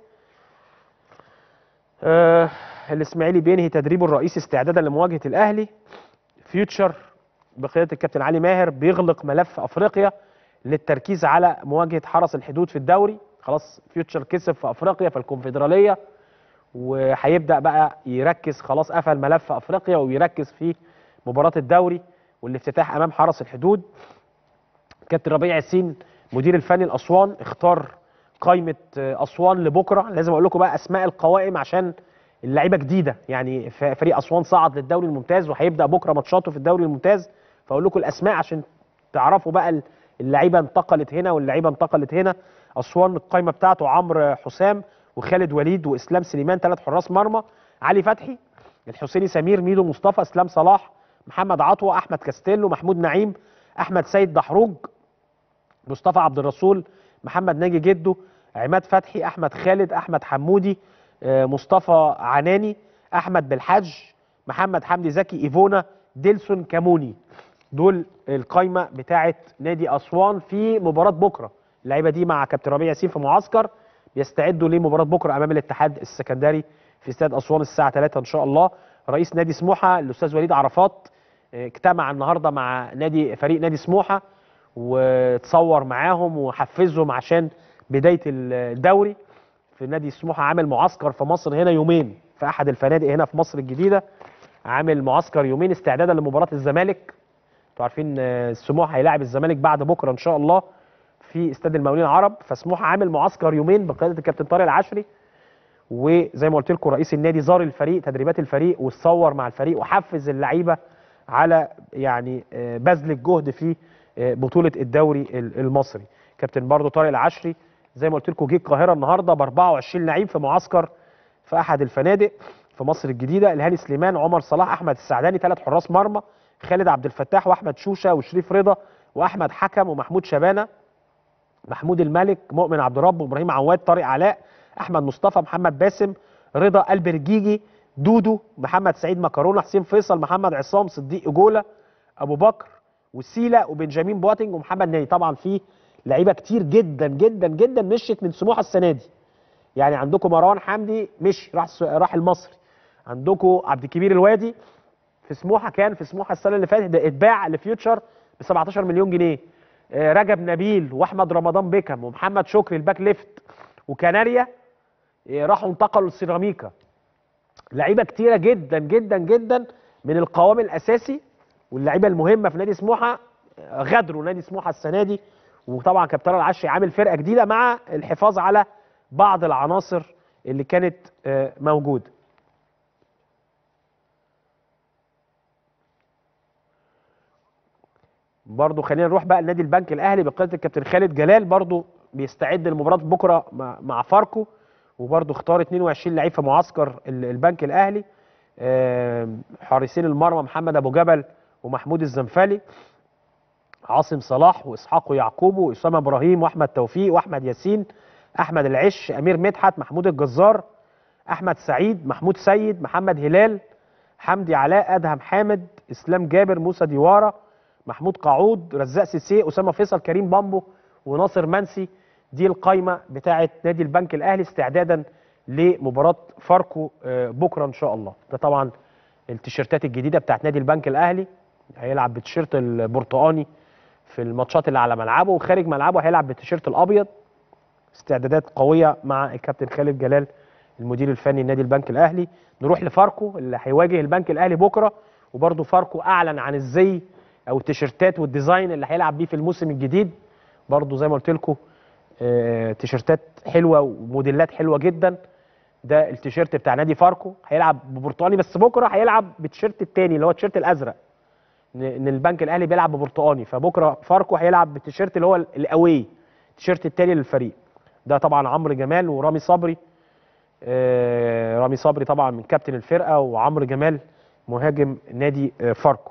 آه الاسماعيلي بينهي تدريبه الرئيسي استعدادا لمواجهه الاهلي فيوتشر بقياده الكابتن علي ماهر بيغلق ملف افريقيا للتركيز على مواجهه حرس الحدود في الدوري خلاص فيوتشر كسب في افريقيا في الكونفدراليه وهيبدا بقى يركز خلاص قفل ملف افريقيا ويركز في مباراه الدوري والافتتاح امام حرس الحدود كابتن ربيع ياسين مدير الفني لاسوان اختار قائمه آه، اسوان لبكره لازم اقول لكم بقى اسماء القوائم عشان اللعيبه جديده يعني ف- فريق اسوان صعد للدوري الممتاز وهيبدا بكره ماتشاته في الدوري الممتاز فاقول لكم الاسماء عشان تعرفوا بقى ال- اللعيبه انتقلت هنا واللعيبه انتقلت هنا اسوان القايمه بتاعته عمرو حسام وخالد وليد واسلام سليمان ثلاث حراس مرمى علي فتحي الحسيني سمير ميدو مصطفى اسلام صلاح محمد عطوه احمد كاستيلو محمود نعيم احمد سيد دحروج مصطفى عبد الرسول محمد ناجي جدو عماد فتحي احمد خالد احمد حمودي آه، مصطفى عناني احمد بالحج محمد حمدي زكي ايفونا ديلسون كاموني دول القايمه بتاعه نادي اسوان في مباراه بكره اللعيبه دي مع كابتن ربيع ياسين في معسكر بيستعدوا لمباراه بكره امام الاتحاد السكندري في استاد اسوان الساعه 3 ان شاء الله رئيس نادي سموحه الاستاذ وليد عرفات آه، اجتمع النهارده مع نادي فريق نادي سموحه وتصور معاهم وحفزهم عشان بدايه الدوري في نادي سموحه عامل معسكر في مصر هنا يومين في احد الفنادق هنا في مصر الجديده عامل معسكر يومين استعدادا لمباراه الزمالك انتوا عارفين آه، سموحه هيلاعب الزمالك بعد بكره ان شاء الله في استاد المقاولين العرب فسموحه عامل معسكر يومين بقياده الكابتن طارق العشري وزي ما قلت لكم رئيس النادي زار الفريق تدريبات الفريق واتصور مع الفريق وحفز اللعيبه على يعني آه، بذل الجهد في آه، بطوله الدوري ال- المصري كابتن برضو طارق العشري زي ما قلت لكم جه القاهره النهارده ب 24 لعيب في معسكر في احد الفنادق في مصر الجديده الهاني سليمان عمر صلاح احمد السعداني ثلاث حراس مرمى خالد عبد الفتاح واحمد شوشه وشريف رضا واحمد حكم ومحمود شبانه محمود الملك مؤمن عبد الرب وابراهيم عواد طارق علاء احمد مصطفى محمد باسم رضا البرجيجي دودو محمد سعيد مكرونه حسين فيصل محمد عصام صديق اجوله ابو بكر وسيلا وبنجامين بواتنج ومحمد نادي طبعا في لعيبه كتير جدا جدا جدا مشيت من سموحه السنه دي يعني عندكم مروان حمدي مشي راح س- راح المصري عندكم عبد الكبير الوادي في سموحه كان في سموحه السنه اللي فاتت ده اتباع لفيوتشر ب 17 مليون جنيه آه، رجب نبيل واحمد رمضان بيكم ومحمد شكري الباك ليفت وكناريا آه، راحوا انتقلوا لسيراميكا لعيبه كتيره جدا جدا جدا من القوام الاساسي واللعيبه المهمه في نادي سموحه آه، غادروا نادي سموحه السنه دي وطبعا كابتن العشري عامل فرقه جديده مع الحفاظ على بعض العناصر اللي كانت آه، موجوده برضو خلينا نروح بقى لنادي البنك الاهلي بقياده الكابتن خالد جلال برضو بيستعد لمباراه بكره مع, مع فاركو وبرضو اختار 22 لعيب في معسكر ال- البنك الاهلي آم، حارسين المرمى محمد ابو جبل ومحمود الزنفلي عاصم صلاح واسحاق يعقوب واسامه ابراهيم واحمد توفيق واحمد ياسين احمد العش امير مدحت محمود الجزار احمد سعيد محمود سيد محمد هلال حمدي علاء ادهم حامد اسلام جابر موسى ديواره محمود قاعود رزاق سيسي اسامه فيصل كريم بامبو وناصر منسي دي القايمه بتاعه نادي البنك الاهلي استعدادا لمباراه فاركو آه، بكره ان شاء الله ده طبعا التيشيرتات الجديده بتاعه نادي البنك الاهلي هيلعب بالتيشيرت البرتقاني في الماتشات اللي على ملعبه وخارج ملعبه هيلعب بالتيشيرت الابيض استعدادات قويه مع الكابتن خالد جلال المدير الفني لنادي البنك الاهلي نروح لفاركو اللي هيواجه البنك الاهلي بكره وبرده فاركو اعلن عن الزي او التيشيرتات والديزاين اللي هيلعب بيه في الموسم الجديد برضو زي ما قلت لكم آه، تيشيرتات حلوه وموديلات حلوه جدا ده التيشيرت بتاع نادي فاركو هيلعب ببرتقالي بس بكره هيلعب بالتيشيرت التاني اللي هو التيشيرت الازرق ان إن البنك الاهلي بيلعب ببرتقاني فبكره فاركو هيلعب بالتيشيرت اللي هو الاوي التيشيرت التاني للفريق ده طبعا عمرو جمال ورامي صبري آه، رامي صبري طبعا من كابتن الفرقه وعمرو جمال مهاجم نادي آه، فاركو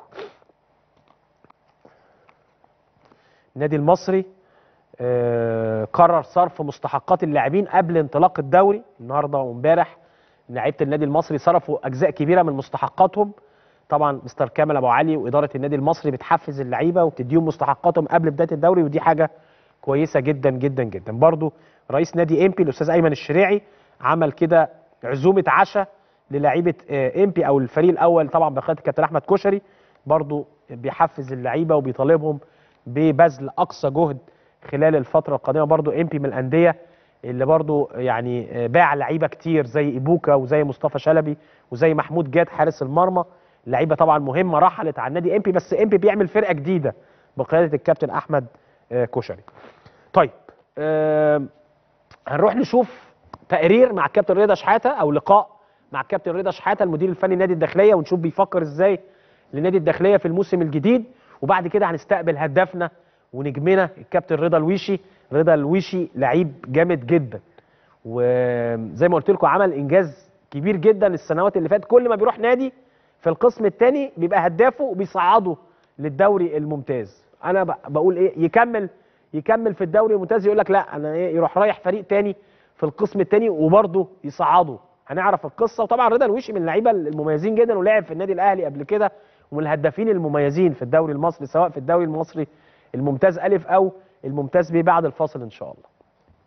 النادي المصري آه، قرر صرف مستحقات اللاعبين قبل انطلاق الدوري النهارده وامبارح لعيبه النادي المصري صرفوا اجزاء كبيره من مستحقاتهم طبعا مستر كامل ابو علي واداره النادي المصري بتحفز اللعيبه وبتديهم مستحقاتهم قبل بدايه الدوري ودي حاجه كويسه جدا جدا جدا برضو رئيس نادي امبي الاستاذ ايمن الشريعي عمل كده عزومه عشاء للاعيبه آه، امبي او الفريق الاول طبعا بقياده الكابتن احمد كشري برضو بيحفز اللعيبه وبيطالبهم ببذل اقصى جهد خلال الفتره القادمه برضو امبي من الانديه اللي برضو يعني آه، باع لعيبه كتير زي ايبوكا وزي مصطفى شلبي وزي محمود جاد حارس المرمى لعيبه طبعا مهمه رحلت عن نادي امبي بس امبي بيعمل فرقه جديده بقياده الكابتن احمد آه، كشري طيب آم، هنروح نشوف تقرير مع الكابتن رضا شحاته او لقاء مع الكابتن رضا شحاته المدير الفني لنادي الداخليه ونشوف بيفكر ازاي لنادي الداخليه في الموسم الجديد وبعد كده هنستقبل هدافنا ونجمنا الكابتن رضا الويشي رضا الويشي لعيب جامد جدا وزي ما قلت لكم عمل انجاز كبير جدا السنوات اللي فاتت كل ما بيروح نادي في القسم الثاني بيبقى هدافه وبيصعده للدوري الممتاز انا ب- بقول ايه يكمل يكمل في الدوري الممتاز يقول لك لا انا ايه يروح رايح فريق تاني في القسم الثاني وبرضه يصعده هنعرف القصه وطبعا رضا الوشي من اللعيبه المميزين جدا ولعب في النادي الاهلي قبل كده ومن الهدافين المميزين في الدوري المصري سواء في الدوري المصري الممتاز الف او الممتاز ب بعد الفاصل ان شاء الله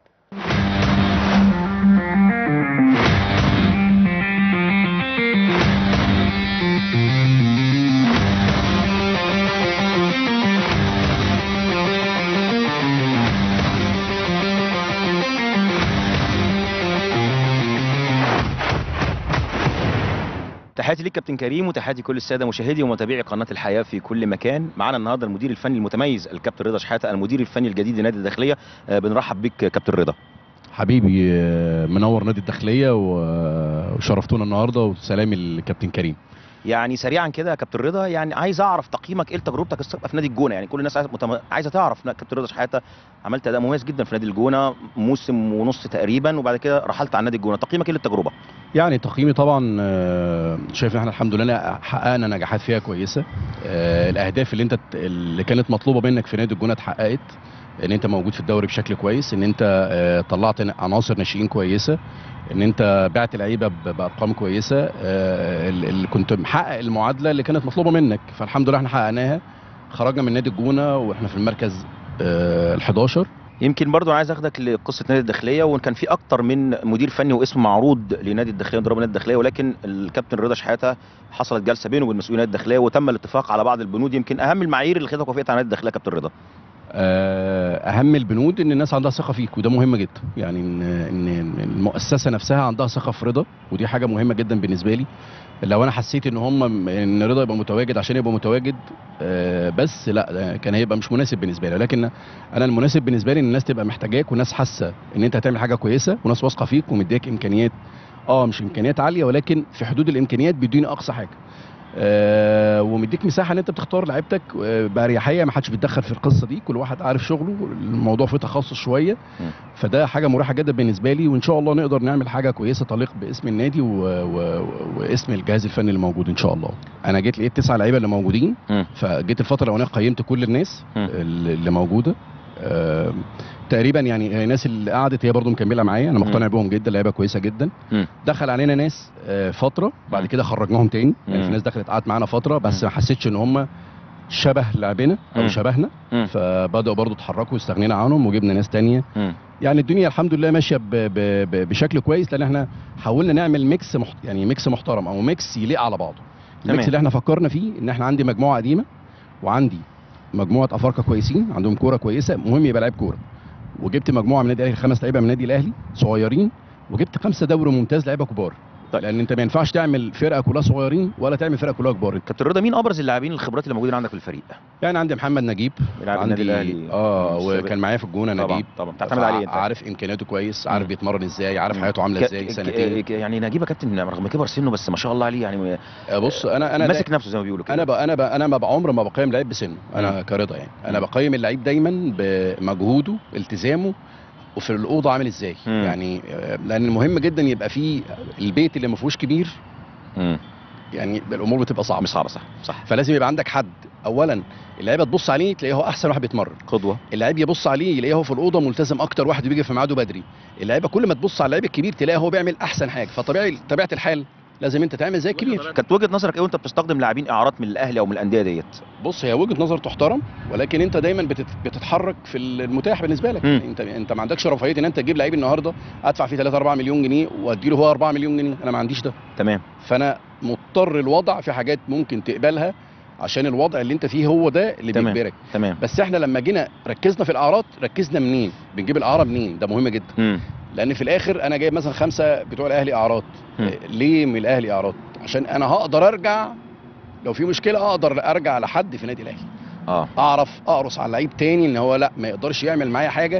تحياتي ليك كابتن كريم وتحياتي كل الساده مشاهدي ومتابعي قناه الحياه في كل مكان معانا النهارده المدير الفني المتميز الكابتن رضا شحاته المدير الفني الجديد لنادي الداخليه آه، بنرحب بيك كابتن رضا حبيبي آه، منور نادي الداخليه و- وشرفتونا النهارده وسلامي الكابتن كريم يعني سريعا كده يا كابتن رضا يعني عايز اعرف تقييمك ايه لتجربتك السابقه في نادي الجونه يعني كل الناس عايزه متم- عايزه تعرف كابتن رضا شحاته عملت اداء مميز جدا في نادي الجونه موسم ونص تقريبا وبعد كده رحلت عن نادي الجونه تقييمك ايه للتجربه يعني تقييمي طبعا آه، شايف ان احنا الحمد لله حققنا نجاحات فيها كويسه آه، الاهداف اللي انت ت- اللي كانت مطلوبه منك في نادي الجونه اتحققت ان انت موجود في الدوري بشكل كويس ان انت آه، طلعت ن- عناصر ناشئين كويسه ان انت بعت لعيبه ب- بارقام كويسه آه، ال- اللي كنت محقق المعادله اللي كانت مطلوبه منك فالحمد لله احنا حققناها خرجنا من نادي الجونه واحنا في المركز ال 11 يمكن برضو انا عايز اخدك لقصه نادي الداخليه وان كان في اكتر من مدير فني واسم معروض لنادي الداخليه ضرب نادي الداخليه ولكن الكابتن رضا شحاته حصلت جلسه بينه وبين مسؤولي نادي الداخليه وتم الاتفاق على بعض البنود يمكن اهم المعايير اللي خدتك وافقت على نادي الداخليه يا كابتن رضا آه، اهم البنود ان الناس عندها ثقه فيك وده مهم جدا يعني ان ان إن المؤسسه نفسها عندها ثقه في رضا ودي حاجه مهمه جدا بالنسبه لي لو انا حسيت ان هم ان رضا يبقى متواجد عشان يبقى متواجد آه، بس لا ده كان هيبقى مش مناسب بالنسبه لي لكن انا المناسب بالنسبه لي ان الناس تبقى محتاجاك والناس حاسه ان انت هتعمل حاجه كويسه وناس واثقه فيك ومدياك امكانيات اه مش امكانيات عاليه ولكن في حدود الامكانيات بيديني اقصى حاجه آه ومديك مساحه ان انت بتختار لعيبتك آه باريحيه ما حدش بيتدخل في القصه دي كل واحد عارف شغله الموضوع فيه تخصص شويه فده حاجه مريحه جدا بالنسبه لي وان شاء الله نقدر نعمل حاجه كويسه تليق باسم النادي و... و... واسم الجهاز الفني اللي موجود ان شاء الله انا جيت لقيت تسعه لعيبه اللي موجودين فجيت الفتره الاولانيه قيمت كل الناس اللي اللي موجوده آه تقريبا يعني الناس اللي قعدت هي برضو مكمله معايا انا مقتنع بيهم جدا لعيبه كويسه جدا دخل علينا ناس آه، فتره بعد كده خرجناهم تاني يعني في ناس دخلت قعدت معانا فتره بس ما حسيتش ان هم شبه لعبنا او مم. شبهنا فبداوا برضو اتحركوا واستغنينا عنهم وجبنا ناس تانية يعني الدنيا الحمد لله ماشيه ب ب ب بشكل كويس لان احنا حاولنا نعمل ميكس محت... يعني ميكس محترم او ميكس يليق على بعضه تمام. الميكس اللي احنا فكرنا فيه ان احنا عندي مجموعه قديمه وعندي مجموعه افارقه كويسين عندهم كوره كويسه مهم يبقى لعيب كوره وجبت مجموعه من النادي الاهلي خمس لعيبه من النادي الاهلي صغيرين وجبت خمسه دوري ممتاز لعيبه كبار طيب. لان انت ما ينفعش تعمل فرقه كلها صغيرين ولا تعمل فرقه كلها كبار كابتن رضا مين ابرز اللاعبين الخبرات اللي موجودين عندك في الفريق يعني عندي محمد نجيب بيلعب عندي النادي الأهلي. اه السابق. وكان معايا في الجونه طبعاً، نجيب طبعاً. بتعتمد عليه أنت. عارف امكانياته كويس عارف بيتمرن ازاي عارف مم. حياته عامله ك- ازاي ك- سنتين ك- يعني نجيب يا كابتن رغم كبر سنه بس ما شاء الله عليه يعني بص انا انا ماسك نفسه زي ما بيقولوا كده انا بقى انا بقى انا ما بعمر ما بقيم لعيب بسنه انا كرضا يعني انا بقيم اللعيب دايما بمجهوده التزامه وفي الاوضه عامل ازاي مم. يعني آه، لان مهم جدا يبقى في البيت اللي ما فيهوش كبير يعني الامور بتبقى صعبه صعبه صح صح فلازم يبقى عندك حد اولا اللعيبه تبص عليه تلاقيه هو احسن واحد بيتمرن قدوه اللعيب يبص عليه يلاقيه هو في الاوضه ملتزم اكتر واحد بيجي في ميعاده بدري اللعيبه كل ما تبص على اللعيب الكبير تلاقيه هو بيعمل احسن حاجه فطبيعي طبيعه الحال لازم انت تعمل زي الكبير كانت وجهه نظرك ايه وانت بتستخدم لاعبين اعارات من الاهلي او من الانديه ديت بص هي وجهه نظر تحترم ولكن انت دايما بتت... بتتحرك في المتاح بالنسبه لك مم. انت انت ما عندكش رفاهيه ان انت تجيب لعيب النهارده ادفع فيه 3 4 مليون جنيه وادي له هو 4 مليون جنيه انا ما عنديش ده تمام فانا مضطر الوضع في حاجات ممكن تقبلها عشان الوضع اللي انت فيه هو ده اللي تمام. بيجبرك تمام بس احنا لما جينا ركزنا في الاعراض ركزنا منين بنجيب الاعاره منين ده مهم جدا مم. لان في الاخر انا جايب مثلا خمسه بتوع الاهلي اعراض مم. ليه من الاهلي اعراض عشان انا هقدر ارجع لو في مشكله اقدر ارجع لحد في نادي الاهلي اه اعرف اقرص على لعيب تاني ان هو لا ما يقدرش يعمل معايا حاجه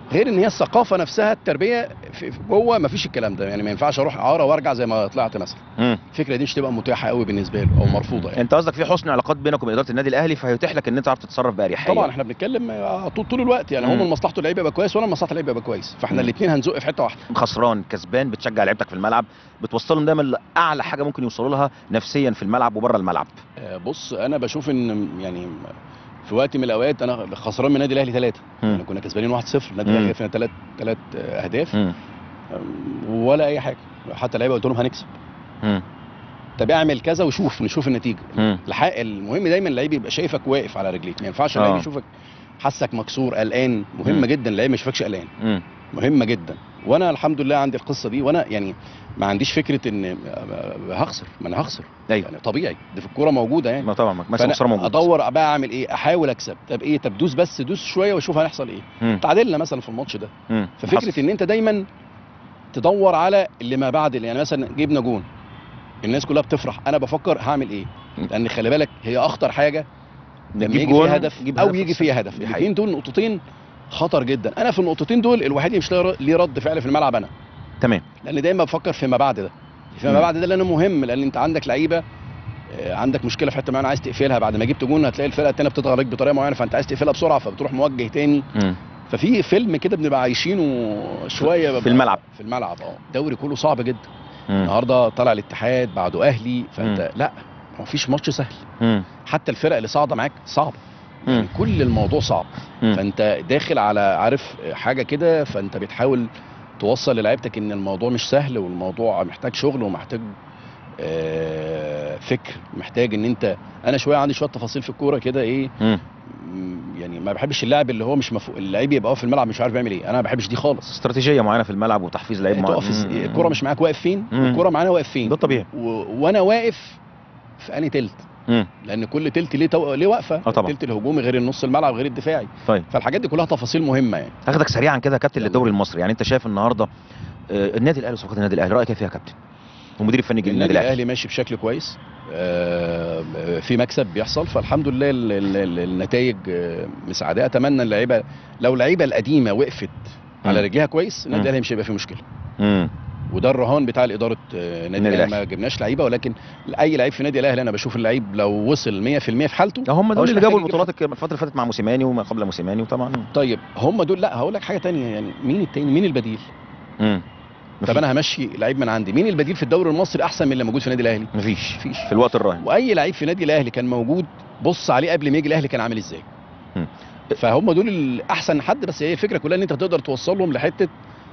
غير ان هي الثقافه نفسها التربيه في في جوه ما فيش الكلام ده يعني ما ينفعش اروح اعاره وارجع زي ما طلعت مثلا مم. الفكره دي مش تبقى متاحه قوي بالنسبه له او مرفوضه يعني انت قصدك في حسن علاقات بينك وبين اداره النادي الاهلي فهيتيح لك ان انت تعرف تتصرف باريحيه طبعا احنا بنتكلم آه، طول طول الوقت يعني هو مم. من مصلحته اللعيب يبقى كويس وانا من مصلحه اللعيب يبقى كويس فاحنا مم. الاثنين هنزق في حته واحده خسران كسبان بتشجع لعيبتك في الملعب بتوصلهم دايما لاعلى حاجه ممكن يوصلوا لها نفسيا في الملعب وبره الملعب آه، بص انا بشوف ان يعني في وقت من الاوقات انا خسران من النادي الاهلي ثلاثه يعني كنا كسبانين 1-0 النادي مم. الاهلي فينا ثلاث ثلاث اهداف مم. آم، ولا اي حاجه حتى اللعيبه قلت لهم هنكسب مم. طب اعمل كذا وشوف نشوف النتيجه مم. الحق المهم دايما اللعيب يبقى شايفك واقف على رجليك ما ينفعش اللعيب آه. يشوفك حاسك مكسور قلقان مهمه مم. جدا اللعيب ما يشوفكش قلقان مم. مهمه جدا وانا الحمد لله عندي القصه دي وانا يعني ما عنديش فكره ان هخسر ما انا هخسر ايوه يعني طبيعي دي في الكوره موجوده يعني ما طبعا مكسب فأنا وخساره موجود ادور بقى اعمل ايه احاول اكسب طب ايه طب دوس بس دوس شويه واشوف هيحصل ايه مم. تعادلنا مثلا في الماتش ده مم. ففكره حصل. ان انت دايما تدور على اللي ما بعد يعني مثلا جبنا جون الناس كلها بتفرح انا بفكر هعمل ايه لان خلي بالك هي اخطر حاجه لما نجيب يجي جون، فيها هدف نجيب او هدف يجي بس. فيها هدف دي الاثنين دول نقطتين خطر جدا انا في النقطتين دول الوحيد اللي مش لاقي- ليه رد فعل في الملعب انا تمام لان دايما بفكر فيما بعد ده فيما مم. بعد ده لانه مهم لان انت عندك لعيبه آه، عندك مشكله في حته معينه عايز تقفلها بعد ما جبت جون هتلاقي الفرقه الثانيه بتضغط عليك بطريقه معينه فانت عايز تقفلها بسرعه فبتروح موجه تاني مم. ففي فيلم كده بنبقى عايشينه شويه في الملعب. في الملعب اه الدوري كله صعب جدا مم. النهارده طلع الاتحاد بعده اهلي فانت مم. لا ما فيش ماتش سهل مم. حتى الفرق اللي صاعده معاك صعب مم. يعني كل الموضوع صعب مم. فانت داخل على عارف حاجه كده فانت بتحاول توصل للعيبتك ان الموضوع مش سهل والموضوع محتاج شغل ومحتاج آه، فكر محتاج ان انت انا شويه عندي شويه تفاصيل في الكوره كده ايه مم. م- يعني ما بحبش اللاعب اللي هو مش مفو... اللعيب يبقى واقف في الملعب مش عارف يعمل ايه انا ما بحبش دي خالص استراتيجيه معينه في الملعب وتحفيز لعيب معين تقف الس- الكوره مش معاك واقف فين مم. الكوره معانا واقف فين ده طبيعي و... وانا واقف في انهي تلت مم. لان كل تلت ليه تو... ليه واقفه اه طبعا. التلت الهجومي غير النص الملعب غير الدفاعي طيب فالحاجات دي كلها تفاصيل مهمه يعني اخدك سريعا كده يا كابتن للدوري المصري يعني انت شايف النهارده آه، النادي الاهلي وصفقات النادي الاهلي رايك إيه فيها يا كابتن ومدير الفني الجديد النادي للنادي الاهلي الاهلي ماشي بشكل كويس آه، في مكسب بيحصل فالحمد لله ال- ال- ال- النتائج آه، مساعده اتمنى اللعيبه لو اللعيبه القديمه وقفت على مم. رجليها كويس النادي مم. الاهلي مش هيبقى فيه مشكله مم. وده الرهان بتاع الاداره آه، النادي النادي الاهلي ما الأهلي. جبناش لعيبه ولكن اي لعيب في النادي الاهلي انا بشوف اللعيب لو وصل 100% في حالته ده هم هو دول مش اللي محتاج جابوا يجيب البطولات الك- الفتره اللي فاتت مع موسيماني وما قبل موسيماني وطبعا طيب هم دول لا هقول لك حاجه تانية يعني مين التاني مين البديل مم. طب انا همشي لعيب من عندي مين البديل في الدوري المصري احسن من اللي موجود في النادي الاهلي مفيش مفيش في الوقت الراهن واي لعيب في النادي الاهلي كان موجود بص عليه قبل ما يجي الاهلي كان عامل ازاي مم. فهم دول الاحسن حد بس هي الفكره كلها ان انت تقدر توصلهم لحته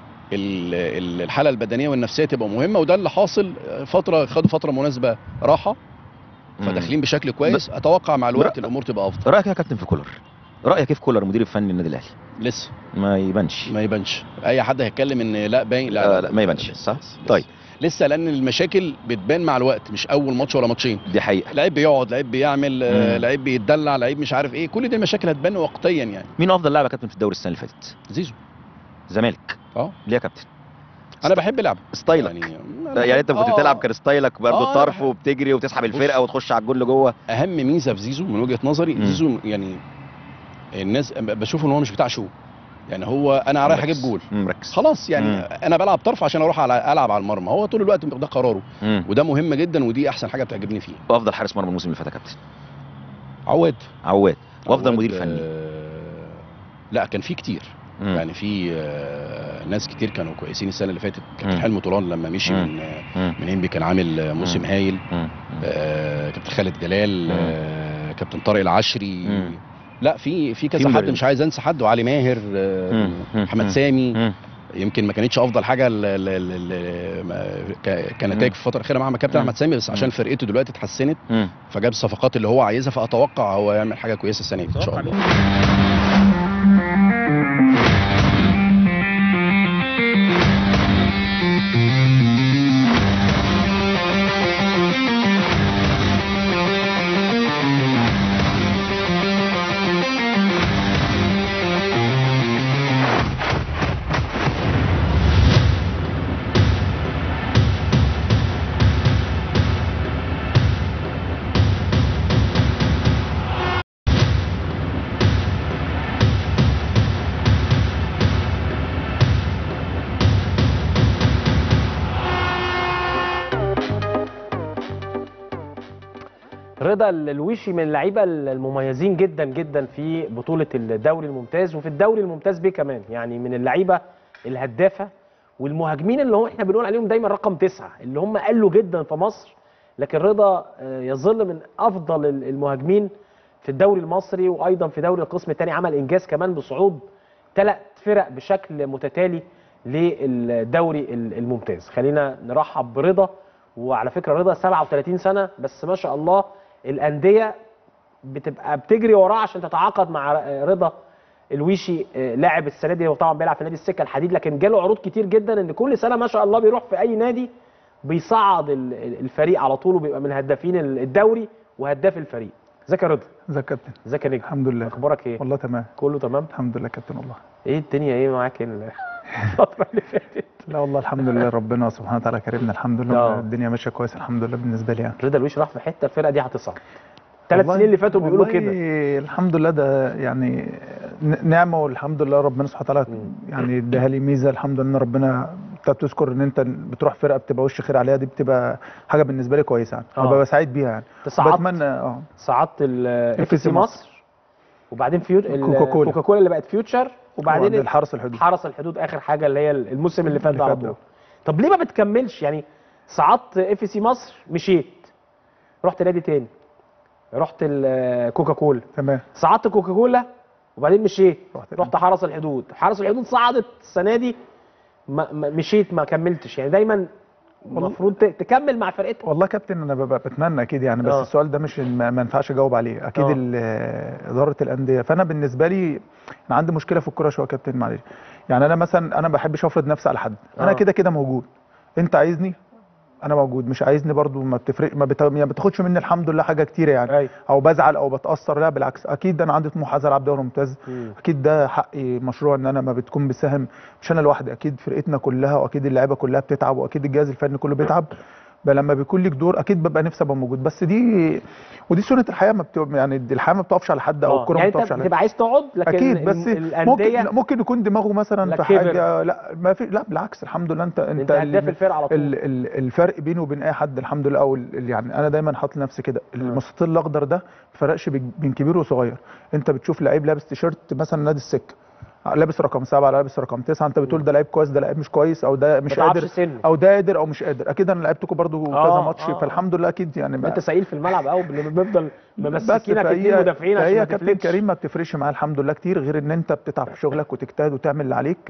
ال- ال- الحاله البدنيه والنفسيه تبقى مهمه وده اللي حاصل فتره خدوا فتره مناسبه راحه فداخلين بشكل كويس اتوقع مع الوقت الامور تبقى افضل رايك إيه يا كابتن في كولر رايك كيف كولر مدير الفني للنادي الاهلي لسه ما يبانش ما يبانش اي حد هيتكلم ان لا باين لا, لا, لا ما يبانش صح طيب لسه لان المشاكل بتبان مع الوقت مش اول ماتش ولا ماتشين دي حقيقه لعيب بيقعد لعيب بيعمل آه، مم. لعيب بيتدلع لعيب مش عارف ايه كل دي المشاكل هتبان وقتيا يعني مين افضل لاعب يا كابتن في الدوري السنه اللي فاتت زيزو زمالك اه ليه يا كابتن انا بحب لعبه ستايلك يعني, يعني انت كنت آه. بتلعب كان ستايلك برضه آه، الطرف أنا وبتجري وتسحب بص. الفرقه وتخش على الجول لجوه اهم ميزه في زيزو من وجهه نظري مم. زيزو يعني الناس بشوف ان هو مش بتاع شو يعني هو انا رايح اجيب مركز. جول مم، مركز خلاص يعني مم. انا بلعب طرف عشان اروح على العب على المرمى هو طول الوقت ده قراره مم. وده مهم جدا ودي احسن حاجه بتعجبني فيه وافضل حارس مرمى الموسم اللي فات يا كابتن عواد عواد وافضل عواد، مدير فني آه، لا كان في كتير مم. يعني في آه، ناس كتير كانوا كويسين السنه اللي فاتت كابتن مم. حلمي طولان لما مشي مم. من آه، مم. من انبي كان عامل آه، موسم مم. هايل مم. آه، كابتن خالد جلال مم. آه، كابتن طارق العشري مم. لا في في في كذا حد مدرب. مش عايز انسى حد وعلي ماهر آه، مم. مم. محمد مم. سامي مم. يمكن ما كانتش افضل حاجه ل- ل- ل- ل- ما- ك- كنتائج في الفتره الاخيره مع كابتن مم. احمد سامي بس عشان مم. فرقته دلوقتي اتحسنت مم. فجاب الصفقات اللي هو عايزها فاتوقع هو يعمل حاجه كويسه السنه دي ان شاء الله رضا الويشي من اللعيبه المميزين جدا جدا في بطوله الدوري الممتاز وفي الدوري الممتاز بيه كمان يعني من اللعيبه الهدافه والمهاجمين اللي هو احنا بنقول عليهم دايما رقم تسعه اللي هم قلوا جدا في مصر لكن رضا آه، يظل من افضل ال- المهاجمين في الدوري المصري وايضا في دوري القسم الثاني عمل انجاز كمان بصعود ثلاث فرق بشكل متتالي للدوري ال- الممتاز خلينا نرحب برضا وعلى فكره رضا 37 سنه بس ما شاء الله الانديه بتبقى بتجري وراه عشان تتعاقد مع رضا الويشي آه، لاعب السنه دي هو طبعا بيلعب في نادي السكه الحديد لكن جاله عروض كتير جدا ان كل سنه ما شاء الله بيروح في اي نادي بيصعد ال- ال- الفريق على طول وبيبقى من هدافين ال- الدوري وهداف الفريق ازيك يا رضا ازيك يا كابتن ازيك يا نجم الحمد لله اخبارك ايه والله تمام كله تمام الحمد لله يا كابتن والله ايه الدنيا ايه معاك ال- الفتره اللي فاتت لا والله الحمد لله ربنا سبحانه وتعالى كرمنا الحمد لله آه. الدنيا ماشيه كويس الحمد لله بالنسبه لي يعني رضا الويشي راح في حته الفرقه دي هتصعد ثلاث والله- سنين اللي فاتوا بيقولوا والله كده الحمد لله ده يعني ن- نعمه والحمد لله ربنا سبحانه وتعالى يعني اداها لي ميزه الحمد لله ان ربنا انت بتذكر ان انت بتروح فرقه بتبقى وش خير عليها دي بتبقى حاجه بالنسبه لي كويسه يعني آه. وببقى سعيد بيها يعني تصعدت بتمنى اه صعدت الاف سي مصر وبعدين فيو كوكاكولا. كوكاكولا اللي بقت فيوتشر وبعدين وبعدين الحرس الحدود حرس الحدود اخر حاجه اللي هي الموسم اللي فات ده اللي على فات ده. طول طب ليه ما بتكملش يعني صعدت اف سي مصر مشيت رحت نادي تاني رحت الكوكاكولا تمام صعدت كوكاكولا وبعدين مشيت رحت حرس الحدود حرس الحدود صعدت السنه دي ما ما- مشيت ما كملتش يعني دايما المفروض ت- تكمل مع فرقتك والله كابتن انا ببقى بتمنى اكيد يعني بس آه. السؤال ده مش ما ما ينفعش اجاوب عليه اكيد آه. ال- اداره الانديه فانا بالنسبه لي انا عندي مشكله في الكوره شويه يا كابتن معلش يعني انا مثلا انا ما بحبش افرض نفسي على حد انا آه. كده كده موجود انت عايزني انا موجود مش عايزني برضو ما بتفرق ما, بت... ما بتاخدش مني الحمد لله حاجه كتيره يعني أي. او بزعل او بتاثر لا بالعكس اكيد انا عندي طموح عايز العب دوري ممتاز مم. اكيد ده حقي مشروع ان انا ما بتكون بسهم مش انا لوحدي اكيد فرقتنا كلها واكيد اللعيبه كلها بتتعب واكيد الجهاز الفني كله بيتعب بقى لما بيكون ليك دور اكيد ببقى نفسي ابقى موجود بس دي ودي سنه الحياه ما بت... يعني دي الحياه ما بتقفش على حد او آه. الكوره يعني ما بتقفش انت على بتبقى عايز تقعد لكن اكيد بس ال- ممكن الانديه لا، ممكن يكون دماغه مثلا لا في كبر. حاجه لا ما في لا بالعكس الحمد لله انت انت, انت هداف ال- الفرقه على طول ال ال الفرق بينه وبين اي حد الحمد لله او ال- يعني انا دايما حاطط لنفسي كده المستطيل الاخضر ده ما فرقش بين بين كبير وصغير انت بتشوف لعيب لابس تيشيرت مثلا نادي السكه لابس رقم سبعه لابس رقم تسعه انت بتقول ده لعيب كويس ده لعيب مش كويس او ده مش تعرفش قادر سنه. او ده قادر او مش قادر اكيد انا لعبتكم برضو آه، كذا ماتش آه. فالحمد لله اكيد يعني ما- انت سعيد في الملعب قوي بنفضل بس ممسكينك فهي- اتنين مدافعين عشان فهي ما كابتن تفلتش كريم ما بتفرقش معاه الحمد لله كتير غير ان انت بتتعب في شغلك وتجتهد وتعمل اللي عليك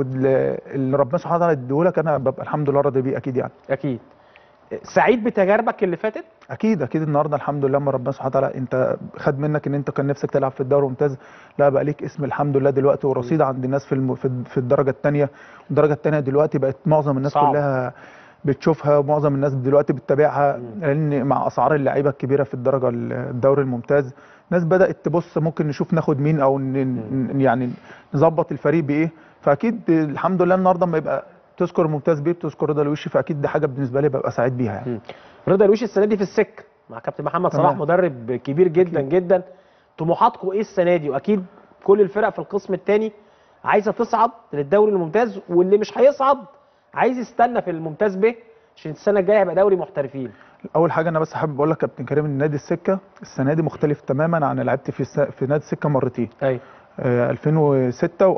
واللي ربنا سبحانه وتعالى يديهولك انا ببقى الحمد لله راضي بيه اكيد يعني اكيد سعيد بتجاربك اللي فاتت اكيد اكيد النهارده الحمد لله اما ربنا سبحانه وتعالى انت خد منك ان انت كان نفسك تلعب في الدوري الممتاز لا بقى ليك اسم الحمد لله دلوقتي ورصيد عند الناس في الم... في في الدرجه الثانيه والدرجه الثانيه دلوقتي بقت معظم الناس صعب. كلها بتشوفها ومعظم الناس دلوقتي بتتابعها لان مع اسعار اللعيبه الكبيره في الدرجه ال- الدوري الممتاز ناس بدات تبص ممكن نشوف ناخد مين او ن... ن- يعني نظبط الفريق بايه فاكيد الحمد لله النهارده لما يبقى تذكر ممتاز بيه بتذكر رضا الوشي فاكيد دي حاجه بالنسبه لي ببقى سعيد بيها يعني رضا الوشي السنه دي في السكه مع كابتن محمد صلاح تمام. مدرب كبير جدا أكيد. جدا طموحاتكم ايه السنه دي واكيد كل الفرق في القسم الثاني عايزه تصعد للدوري الممتاز واللي مش هيصعد عايز يستنى في الممتاز ب عشان السنه الجايه هيبقى دوري محترفين اول حاجه انا بس حابب اقول لك كابتن كريم ان نادي السكه السنه دي مختلف تماما عن لعبت في الس... في نادي السكه مرتين ايوه آه 2006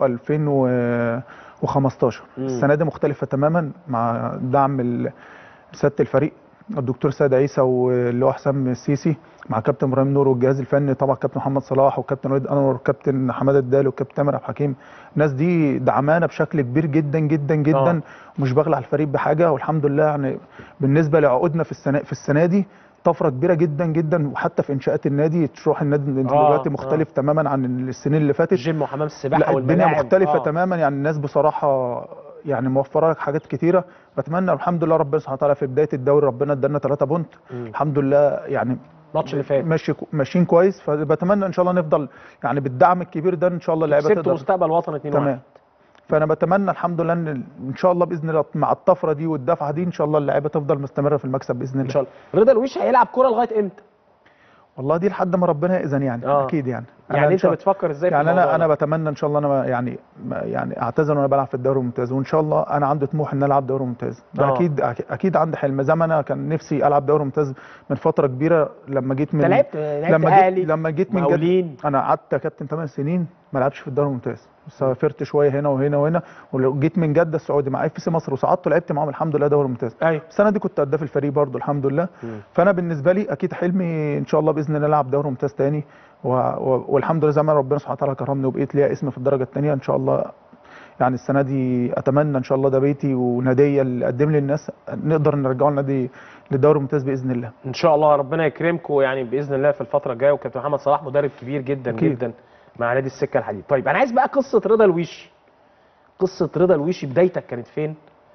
و2015 مم. السنه دي مختلفه تماما مع دعم ال- سياده الفريق الدكتور سيد عيسى واللي هو حسام السيسي مع كابتن ابراهيم نور والجهاز الفني طبعا كابتن محمد صلاح وكابتن وليد انور وكابتن حماده الدال وكابتن تامر عبد الحكيم الناس دي دعمانا بشكل كبير جدا جدا جدا آه. ومش بغلى على الفريق بحاجه والحمد لله يعني بالنسبه لعقودنا في السنه في السنه دي طفره كبيره جدا جدا وحتى في انشاءات النادي تروح النادي آه، دلوقتي آه. مختلف تماما عن السنين اللي فاتت الجيم وحمام السباحه لا الدنيا والملاعب مختلفه آه. تماما يعني الناس بصراحه يعني موفره لك حاجات كتيره بتمنى الحمد لله ربنا سبحانه وتعالى في بدايه الدوري ربنا ادانا 3 بونت مم. الحمد لله يعني الماتش اللي فات ماشي ماشيين كويس فبتمنى ان شاء الله نفضل يعني بالدعم الكبير ده ان شاء الله اللعيبه كسبت تقدر مستقبل وطن 2 تمام فانا بتمنى الحمد لله ان ان شاء الله باذن الله مع الطفره دي والدفعه دي ان شاء الله اللعيبه تفضل مستمره في المكسب باذن الله ان شاء الله رضا الوش هيلعب كوره لغايه امتى والله دي لحد ما ربنا ياذن يعني آه. اكيد يعني أنا يعني إن انت شاء- بتفكر ازاي في يعني الموضوع انا انا ده؟ بتمنى ان شاء الله انا ما- يعني ما- يعني اعتذر وانا بلعب في الدوري الممتاز وان شاء الله انا عندي طموح ان العب دوري ممتاز ده آه. اكيد اكيد عندي حلم زي ما انا كان نفسي العب دوري ممتاز من فتره كبيره لما جيت من انت لعبت لعبت لما اهلي جيت لما جيت من مقاولين. جد انا قعدت يا كابتن 8 سنين ما لعبش في الدوري الممتاز سافرت شويه هنا وهنا وهنا وجيت من جده السعودي مع اف سي مصر وصعدت ولعبت معاهم الحمد لله دوري ممتاز ايوه السنه دي كنت هداف الفريق برضو الحمد لله فانا بالنسبه لي اكيد حلمي ان شاء الله باذن الله العب دوري ممتاز تاني و... و... والحمد لله زي ما ربنا سبحانه وتعالى كرمني وبقيت ليا اسم في الدرجه الثانيه ان شاء الله يعني السنه دي اتمنى ان شاء الله ده بيتي وناديه اللي قدم لي الناس نقدر نرجعه النادي للدوري الممتاز باذن الله ان شاء الله ربنا يكرمكم يعني باذن الله في الفتره الجايه وكابتن محمد صلاح مدرب كبير جدا أكيد. جدا مع نادي السكه الحديد طيب انا عايز بقى قصه رضا الويشي قصه رضا الويشي بدايتك كانت فين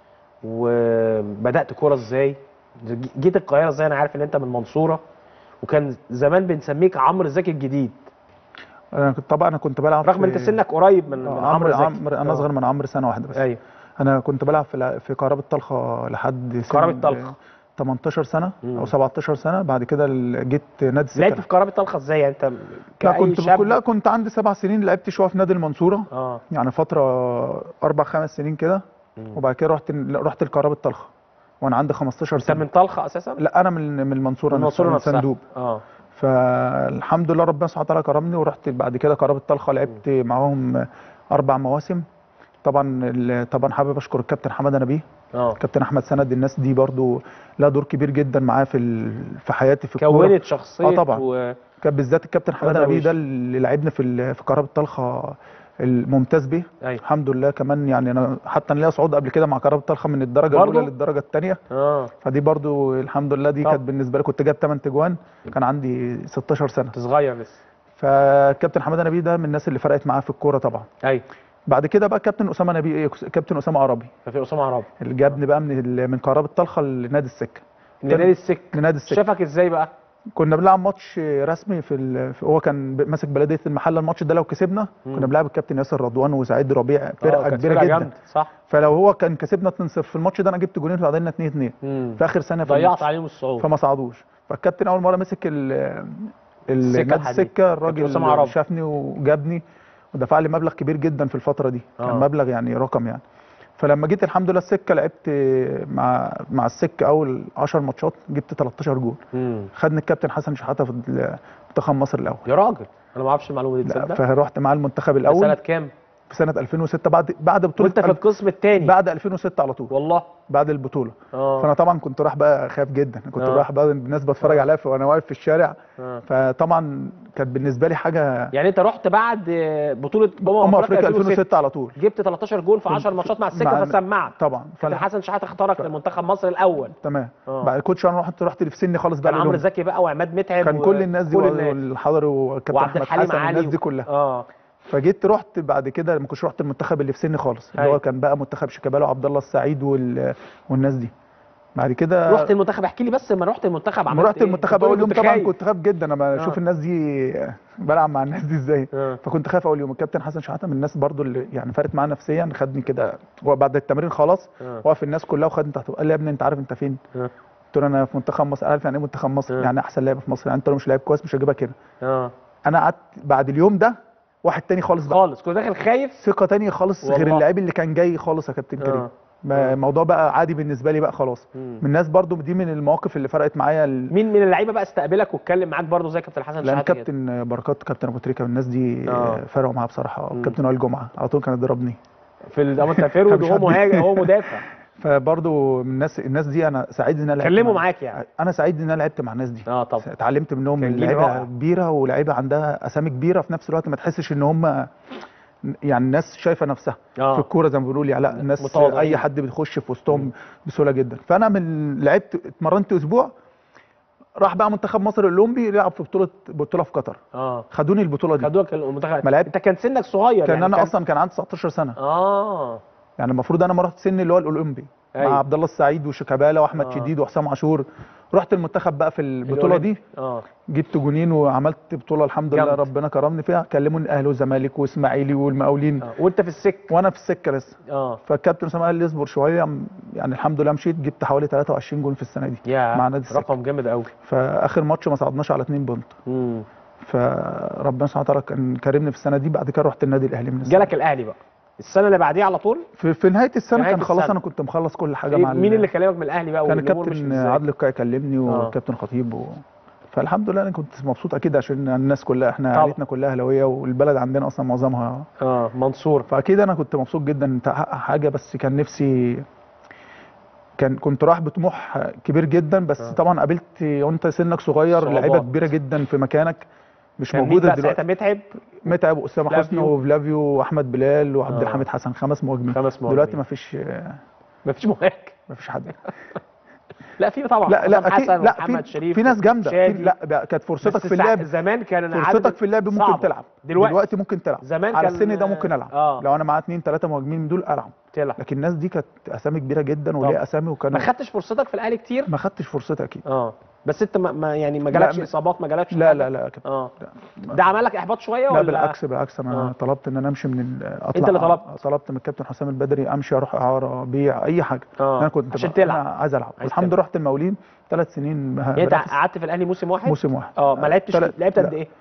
وبدات كوره ازاي جيت القاهره ازاي انا عارف ان انت من المنصوره وكان زمان بنسميك عمرو زكي الجديد انا كنت طبعا انا كنت بلعب رغم ان انت في- سنك قريب من, من آه، عمرو زكي عمرو انا آه. اصغر من عمرو سنه واحده بس ايوه انا كنت بلعب في الع- في كهرباء طلخه لحد سن كهرباء طلخة. 18 سنه مم. او 17 سنه بعد كده ال- جيت نادي السكه لعبت في كهرباء طلخه ازاي يعني انت لا كأي كنت شاب لا كنت عندي سبع سنين لعبت شويه في نادي المنصوره اه يعني فتره اربع خمس سنين كده وبعد كده رحت رحت الكهرباء الطلخه وانا عندي 15 انت سنه من طلخه اساسا لا انا من من المنصوره من المنصوره من نفسها صندوق اه فالحمد لله ربنا سبحانه وتعالى كرمني ورحت بعد كده كهرباء الطلخه لعبت معاهم اربع مواسم طبعا ال- طبعا حابب اشكر الكابتن حماده نبيه اه كابتن احمد سند الناس دي برضو لها دور كبير جدا معايا في ال- في حياتي في الكوره كونت شخصيه اه طبعا و... كان بالذات الكابتن حماده رضا نبيه ده ويش. اللي لعبني في ال- في كهرباء الطلخه الممتاز به ايوه الحمد لله كمان يعني انا حتى انا ليا صعود قبل كده مع كهرباء الطلخه من الدرجه برضو؟ الاولى للدرجه الثانيه اه فدي برضو الحمد لله دي طب. كانت بالنسبه لي كنت جايب 8 تجوان كان عندي 16 سنه كنت صغير لسه فكابتن حماده نبيه ده من الناس اللي فرقت معايا في الكوره طبعا ايوه بعد كده بقى كابتن اسامه نبيه إيه، كابتن اسامه عربي ففي اسامه عرابي اللي جابني بقى من ال- من كهرباء الطلخه لنادي السكه لنادي السك لنادي السكه شافك ازاي بقى كنا بنلعب ماتش رسمي في, ال... في هو كان ب- ماسك بلديه المحله الماتش ده لو كسبنا مم. كنا بنلعب الكابتن ياسر رضوان وسعيد ربيع فرقه كانت كبيره فرقة جدا جامدة، صح فلو هو كان كسبنا 2-0 في الماتش ده انا جبت جولين وتعادلنا 2-2 مم. في اخر ثانيه في ضيعت الماتش. عليهم الصعود فما صعدوش فالكابتن اول مره مسك ال ال- السكة نادي الحديد. السكه كابتن الراجل أسامة عرابي. شافني وجابني ودفع لي مبلغ كبير جدا في الفتره دي كان آه. مبلغ يعني رقم يعني فلما جيت الحمد لله السكه لعبت مع مع السكه اول 10 ماتشات جبت 13 جول مم. خدني الكابتن حسن شحاته في منتخب مصر الاول يا راجل انا ما اعرفش المعلومه دي لا تصدق فرحت مع المنتخب ده الاول سنه كام في سنه 2006 بعد بعد بطوله وانت في القسم الثاني بعد 2006 على طول والله بعد البطوله اه فانا طبعا كنت رايح بقى خايف جدا كنت آه. رايح بقى الناس بتفرج عليا في- وانا واقف في الشارع آه. فطبعا كانت بالنسبه لي حاجه يعني انت رحت بعد بطوله امم افريقيا 2006 على طول جبت 13 جول في 10 ماتشات مع السكه مع- فسمعت طبعا كابتن حسن شحاته اختارك لمنتخب مصر الاول تمام آه. بعد كوتش انا رحت رحت في سني خالص بقى كان عمرو للأولمبي. زكي بقى وعماد متعب كان و- كل الناس دي كل وال- الناس. والحضري والكابتن وعبد احمد الحليم حسن علي الناس دي و- كلها اه فجيت رحت بعد كده ما كنتش رحت المنتخب اللي في سني خالص اللي أيوة. هو كان بقى منتخب شيكابالا وعبد الله السعيد وال... والناس دي بعد كده رحت المنتخب احكي لي بس لما رحت المنتخب لما عملت رحت ايه؟ المنتخب بتقول اول يوم كنت طبعا خايف. كنت خايف جدا انا آه. بشوف الناس دي بلعب مع الناس دي ازاي آه. فكنت خايف اول يوم الكابتن حسن شحاته من الناس برضو اللي يعني فارت معايا نفسيا خدني كده هو بعد التمرين خلاص آه. وقف الناس كلها وخدني تحت قال لي يا ابني انت عارف انت فين آه. قلت له انا في منتخب مصر عارف يعني ايه منتخب مصر آه. يعني احسن لاعب في مصر يعني انت لو مش لاعب كويس مش هجيبك هنا اه انا قعدت بعد اليوم ده واحد تاني خالص بقى خالص كنت داخل خايف ثقه تانية خالص غير والله. اللاعب اللي كان جاي خالص يا كابتن كريم آه. ما- الموضوع بقى عادي بالنسبه لي بقى خلاص مم. من الناس برضو دي من المواقف اللي فرقت معايا ال- مين من اللعيبه بقى استقبلك واتكلم معاك برضه زي كابتن حسن لان شحاته كده؟ كابتن بركات كابتن ابو تريكه والناس دي آه. فرقوا معايا بصراحه مم. كابتن وائل جمعه على طول كان يضربني في ال- اما انت فيرود مش وهو حد- مهاجم هو مدافع فبرضو من الناس الناس دي انا سعيد ان انا لعبت كلموا مع- معاك يعني انا سعيد ان انا لعبت مع الناس دي اه طبعا اتعلمت منهم كان من جيل لعيبه رائع. كبيره ولاعيبه عندها اسامي كبيره في نفس الوقت ما تحسش ان هم يعني الناس شايفه نفسها آه. في الكوره زي ما بنقول يعني لا الناس متواضعين. اي حد بتخش في وسطهم بسهوله جدا فانا من لعبت اتمرنت اسبوع راح بقى منتخب مصر الاولمبي لعب في بطوله بطوله في قطر اه خدوني البطوله دي خدوك المنتخب ما لعبت انت كان سنك صغير كان يعني انا اصلا كان عندي 19 سنه اه يعني المفروض انا ما رحت سن اللي هو الاولمبي أيوة. مع عبد الله السعيد وشيكابالا واحمد آه. شديد وحسام عاشور رحت المنتخب بقى في البطوله دي اه جبت جونين وعملت بطوله الحمد لله جامد. ربنا كرمني فيها كلموني اهلي والزمالك واسماعيلي والمقاولين آه. وانت في السك وانا في السكه لسه اه فالكابتن اسامه قال لي اصبر شويه يعني الحمد لله مشيت جبت حوالي 23 جون في السنه دي يا مع نادي السكه رقم جامد قوي فاخر ماتش ما صعدناش على 2 بونت امم فربنا سبحانه وتعالى كان كرمني في السنه دي بعد كده رحت النادي الاهلي من السنه جالك الاهلي بقى السنه اللي بعديها على طول في, في نهايه السنه نهاية كان خلاص السنة. انا كنت مخلص كل حاجه إيه مع مين ال- اللي كلمك من الاهلي بقى كان والأمور الكابتن مشيت إزاي؟ عادل القاعي كلمني آه. والكابتن خطيب و... فالحمد لله انا كنت مبسوط اكيد عشان الناس كلها احنا طبعا. عائلتنا كلها اهلاويه والبلد عندنا اصلا معظمها اه منصور فاكيد انا كنت مبسوط جدا ان تحقق حاجه بس كان نفسي كان كنت رايح بطموح كبير جدا بس آه. طبعا قابلت وانت سنك صغير صعوبات. لعيبه كبيره جدا في مكانك مش كان مين موجوده بقى دلوقتي ساعتها متعب متعب واسامه فلافيو. حسني وفلافيو واحمد بلال وعبد آه. الحميد حسن خمس مهاجمين خمس مهاجمين. دلوقتي ما فيش ما فيش مهاجم ما فيش حد لا في طبعا لا لا حسام اكيد حسن لا ومحمد في, شريف في ناس جامده في شادي. لا بقى كانت فرصتك بس في ساعة- اللعب زمان كان فرصتك في اللعب ممكن صعب. تلعب دلوقتي دلوقتي ممكن تلعب زمان على كان- السن ده ممكن العب آه. لو انا معايا اثنين ثلاثه مهاجمين من دول العب تلعب لكن الناس دي كانت اسامي كبيره جدا طبعا. وليها اسامي وكانوا ما خدتش فرصتك في الاهلي كتير ما خدتش فرصتي اكيد اه بس انت ما, ما يعني ما لا، جالكش م- اصابات ما جالكش لا حاجة؟ لا لا يا كابتن. اه ده عمل لك احباط شويه لا ولا بالعكس بالعكس انا آه. طلبت ان انا امشي من ال- اطلع أنت اللي طلبت؟ طلبت من الكابتن حسام البدري امشي اروح اعاره ابيع اي حاجه آه. انا كنت عشان بقى- تلعب. أنا عايز العب عايز والحمد لله رحت المقاولين ثلاث سنين يعني انت بنافس قعدت في الاهلي موسم واحد موسم واحد اه ما لعبتش تلات- لعبت قد لا. ايه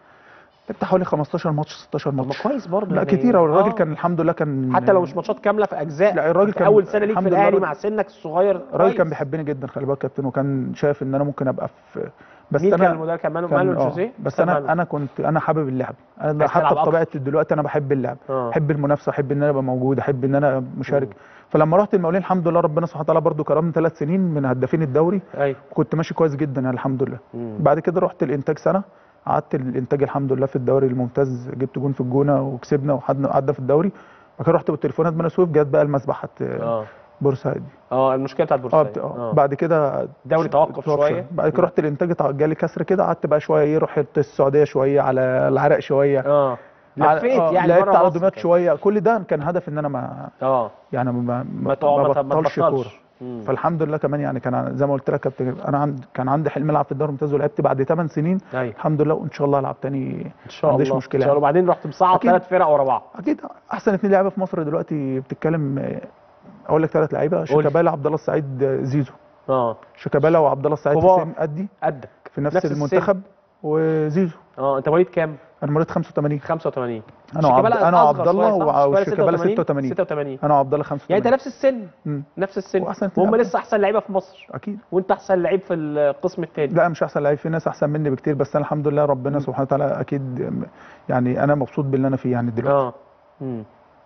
لعبت حوالي 15 ماتش 16 طب ما ماتش كويس برضه لا يعني كتير والراجل آه. كان الحمد لله كان حتى لو مش ماتشات كامله في اجزاء لا الراجل في كان اول سنه ليك في الحمد لله الاهلي الراجل- مع سنك الصغير الراجل كويس. كان بيحبني جدا خلي بالك كابتن وكان شايف ان انا ممكن ابقى في بس مين انا كان المدرب كان مانو كان- مانو آه، جوزيه بس كان انا مانو. انا كنت انا حابب اللعب انا عايز حتى تلعب أكتر. بطبيعتي دلوقتي انا بحب اللعب آه. احب المنافسه احب ان انا ابقى موجود احب ان انا مشارك فلما رحت المقاولين الحمد لله ربنا سبحانه وتعالى برضو كرمني ثلاث سنين من هدافين الدوري ايوه وكنت ماشي كويس جدا الحمد لله مم. بعد كده رحت الانتاج سنه قعدت الانتاج الحمد لله في الدوري الممتاز جبت جون في الجونه وكسبنا وقعدنا قعدنا في الدوري بعد كده رحت بالتليفونات بني سويف جت بقى المسبحه اه بورسعيد اه المشكله بتاعت اه بورسعيد بت- اه بعد كده الدوري توقف شويه بعد كده رحت الانتاج اتع- جالي كسر كده قعدت بقى شويه ايه رحت السعوديه شويه على العراق شويه اه على- لفيت آه، يعني لعبت بره على مصر دمياط كده. شويه كل ده كان هدف ان انا ما اه يعني ما ما, ما ما, تقع- ما ت- ما بطلش تبطلش. كوره مم. فالحمد لله كمان يعني كان ع- زي ما قلت لك كابتن انا عند كان عندي حلم العب في الدوري الممتاز ولعبت بعد 8 سنين ايوه الحمد لله وان شاء الله العب تاني ان شاء ما الله عنديش مشكله ان شاء الله وبعدين رحت مصعد أكيد. ثلاث فرق ورا بعض اكيد احسن اثنين لعيبه في مصر دلوقتي بتتكلم آه، اقول لك ثلاث لعيبه قول. شيكابالا عبد الله السعيد آه، زيزو اه شيكابالا وعبد الله السعيد في كبار. سن قدي قدك في نفس, نفس السن. المنتخب وزيزو اه انت مواليد كام انا مواليد 85 85 انا وعبد شيكابالا انا أصغر وعبد الله شوية، صح؟ وع- شيكابالا وشيكابالا 86 86 86 انا وعبد الله 85 يعني انت نفس السن مم. نفس السن وأحسن اتنين وهم لعيبة. لسه احسن لعيبه في مصر اكيد وانت احسن لعيب في القسم الثاني لا مش احسن لعيب في ناس احسن مني بكتير بس انا الحمد لله ربنا سبحانه وتعالى اكيد م- يعني انا مبسوط باللي انا فيه يعني دلوقتي اه مم.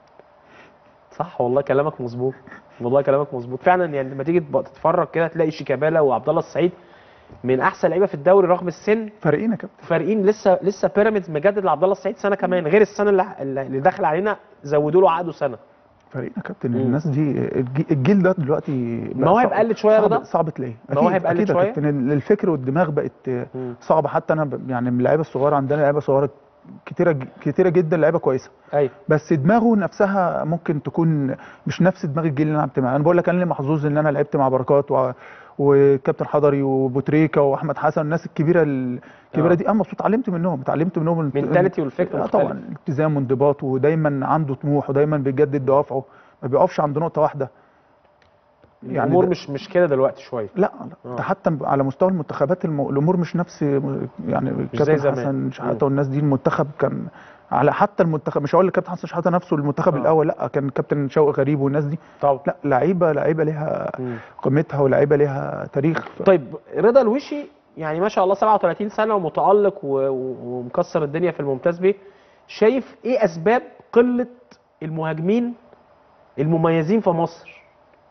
صح والله كلامك مظبوط والله كلامك مظبوط فعلا يعني لما تيجي تبقى تتفرج كده تلاقي شيكابالا وعبد الله السعيد من احسن لعيبه في الدوري رغم السن فارقين يا كابتن فارقين لسه لسه بيراميدز مجدد لعبد الله السعيد سنه كمان غير السنه اللي, اللي داخل علينا زودوا له عقده سنه فارقين يا كابتن مم. الناس دي الجي- الجيل ده دلوقتي بقى مواهب صعب- قلت شوية يا صعب- رضا؟ صعب تلاقيه مواهب قلت أكيد يا شوية؟ كابتن ال- الفكر والدماغ بقت مم. صعبه حتى انا ب- يعني من اللعيبه الصغيره عندنا لعيبه صغيره كتيره ج- كتيره جدا لعيبه كويسه ايوه بس دماغه نفسها ممكن تكون مش نفس دماغ الجيل اللي انا لعبت معاه انا بقول لك انا اللي محظوظ ان انا لعبت مع بركات و... وكابتن حضري وبوتريكا واحمد حسن الناس الكبيره الكبيره آه. دي انا مبسوط اتعلمت منهم اتعلمت منهم الت- منتاليتي والفكر آه مختلف. طبعا التزام وانضباط ودايما عنده طموح ودايما بيجدد دوافعه ما بيقفش عند نقطه واحده الامور ده- مش مش كده دلوقتي شويه لا آه. ده حتى على مستوى المنتخبات الم... الامور مش نفس يعني زي كابتن زمان. حسن شحاته مم. والناس دي المنتخب كان على حتى المنتخب مش هقول لك كابتن حسن شحاته نفسه المنتخب آه. الاول لا كان كابتن شوقي غريب والناس دي طبعا لا لعيبه لعيبه ليها مم. قيمتها ولعيبه ليها تاريخ ف... طيب رضا الوشي يعني ما شاء الله 37 سنه ومتالق و- و- ومكسر الدنيا في الممتاز بيه شايف ايه اسباب قله المهاجمين المميزين في مصر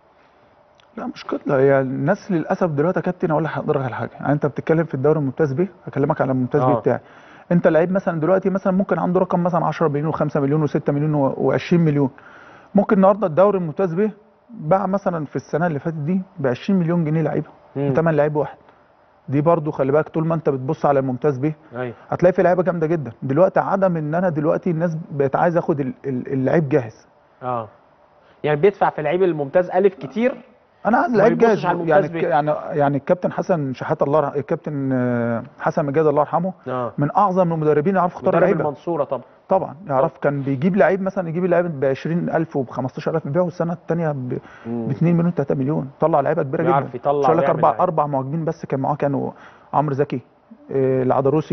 لا مش كده هي الناس للاسف دلوقتي يا كابتن اقول لحضرتك على حاجه يعني انت بتتكلم في الدوري الممتاز بيه هكلمك على الممتاز بيه آه. بتاعي انت لعيب مثلا دلوقتي مثلا ممكن عنده رقم مثلا 10 مليون و5 مليون و6 مليون و20 مليون ممكن النهارده الدوري الممتاز بيه باع مثلا في السنه اللي فاتت دي ب 20 مليون جنيه لعيبه مم. ثمن لعيب واحد دي برضو خلي بالك طول ما انت بتبص على الممتاز بيه ايوه هتلاقي في لعيبه جامده جدا دلوقتي عدم ان انا دلوقتي الناس بقت عايزه اخد ال- ال- اللعيب جاهز اه يعني بيدفع في اللعيب الممتاز الف كتير انا عايز ما لعيب بيبصش جاهز على الممتاز يعني بيه. يعني يعني الكابتن حسن شحاته الله يرحمه الكابتن آه، حسن مجاد الله يرحمه اه من اعظم المدربين يعرفوا يختار مدرب لعيبه المنصوره طبعا طبعا يعرف كان بيجيب لعيب مثلا يجيب اللعيب ب 20000 وب 15000 يبيعه السنه الثانيه ب مم. 2 مليون 3 مليون طلع لعيبه كبيره بيعرف جدا يطلع مش هقول لك ويعمل اربع لعيبة. اربع مهاجمين بس كان معاه كانوا عمرو زكي آه، العدروسي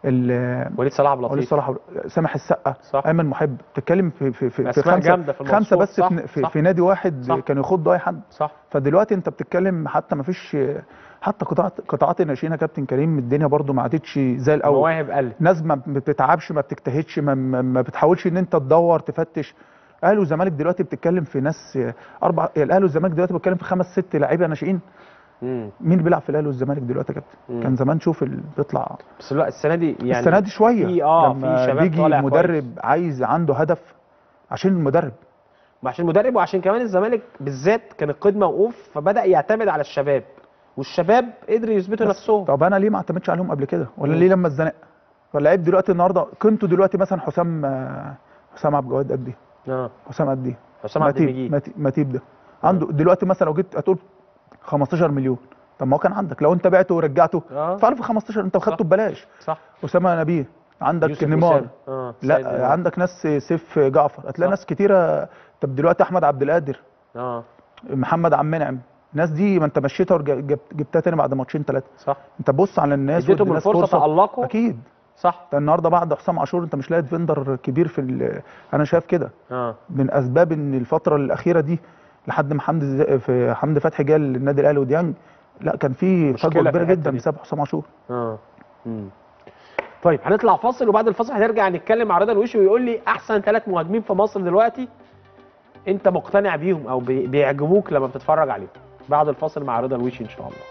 ال- وليد صلاح عبد وليد اللطيف صلاح سامح السقا صح. ايمن محب بتتكلم في في في, في أسماء خمسه جامدة في خمسه الموسوعة. بس صح، في, في, صح. في نادي واحد صح. كانوا يخضوا اي حد صح فدلوقتي انت بتتكلم حتى ما فيش حتى قطاعات قطاعات الناشئين يا كابتن كريم الدنيا برضو ما عادتش زي الاول مواهب قلت ناس ما بتتعبش ما بتجتهدش ما, ما, ما بتحاولش ان انت تدور تفتش اهلي والزمالك دلوقتي بتتكلم في ناس اربع الاهلي والزمالك دلوقتي بتتكلم في خمس ست لعيبه ناشئين مم. مين اللي بيلعب في الاهلي والزمالك دلوقتي يا كابتن مم. كان زمان شوف اللي بيطلع بس لا السنه دي يعني السنه دي شويه في اه في لما شباب بيجي طالع مدرب كويس. عايز عنده هدف عشان المدرب وعشان المدرب وعشان كمان الزمالك بالذات كان القيد موقوف فبدا يعتمد على الشباب والشباب قدروا يثبتوا نفسهم طب انا ليه ما اعتمدش عليهم قبل كده ولا ليه لما اتزنق فاللعيب دلوقتي النهارده قيمته دلوقتي مثلا حسام آه، حسام عبد الجواد قد ايه اه حسام قد ايه حسام عبد متيب- المجيد. متيب- متيب ده عنده دلوقتي مثلا لو جيت هتقول 15 مليون طب ما هو كان عندك لو انت بعته ورجعته اه فعلا في 15 انت خدته ببلاش صح اسامه نبيه عندك يوسف نيمار أسامة. اه سيد لا نيمار. عندك ناس سيف جعفر هتلاقي صح. ناس كتيره طب دلوقتي احمد عبد القادر اه محمد عبد المنعم الناس دي ما انت مشيتها وجبتها تاني بعد ماتشين ثلاثه صح انت بص على الناس اديتهم وادي الناس الفرصه فرصة. تالقوا اكيد صح انت النهارده بعد حسام عاشور انت مش لاقي ديفندر كبير في ال- انا شايف كده اه من اسباب ان الفتره الاخيره دي لحد ما حمدي ز- في حمدي فتحي جه النادي الاهلي وديانج لا كان في مشكلة فجوه في كبيره الحتة جدا دي. بسبب حسام عاشور اه مم. طيب هنطلع فاصل وبعد الفاصل هنرجع نتكلم مع رضا الوشي ويقول لي احسن ثلاث مهاجمين في مصر دلوقتي انت مقتنع بيهم او بي- بيعجبوك لما بتتفرج عليهم بعد الفاصل مع رضا الوشي ان شاء الله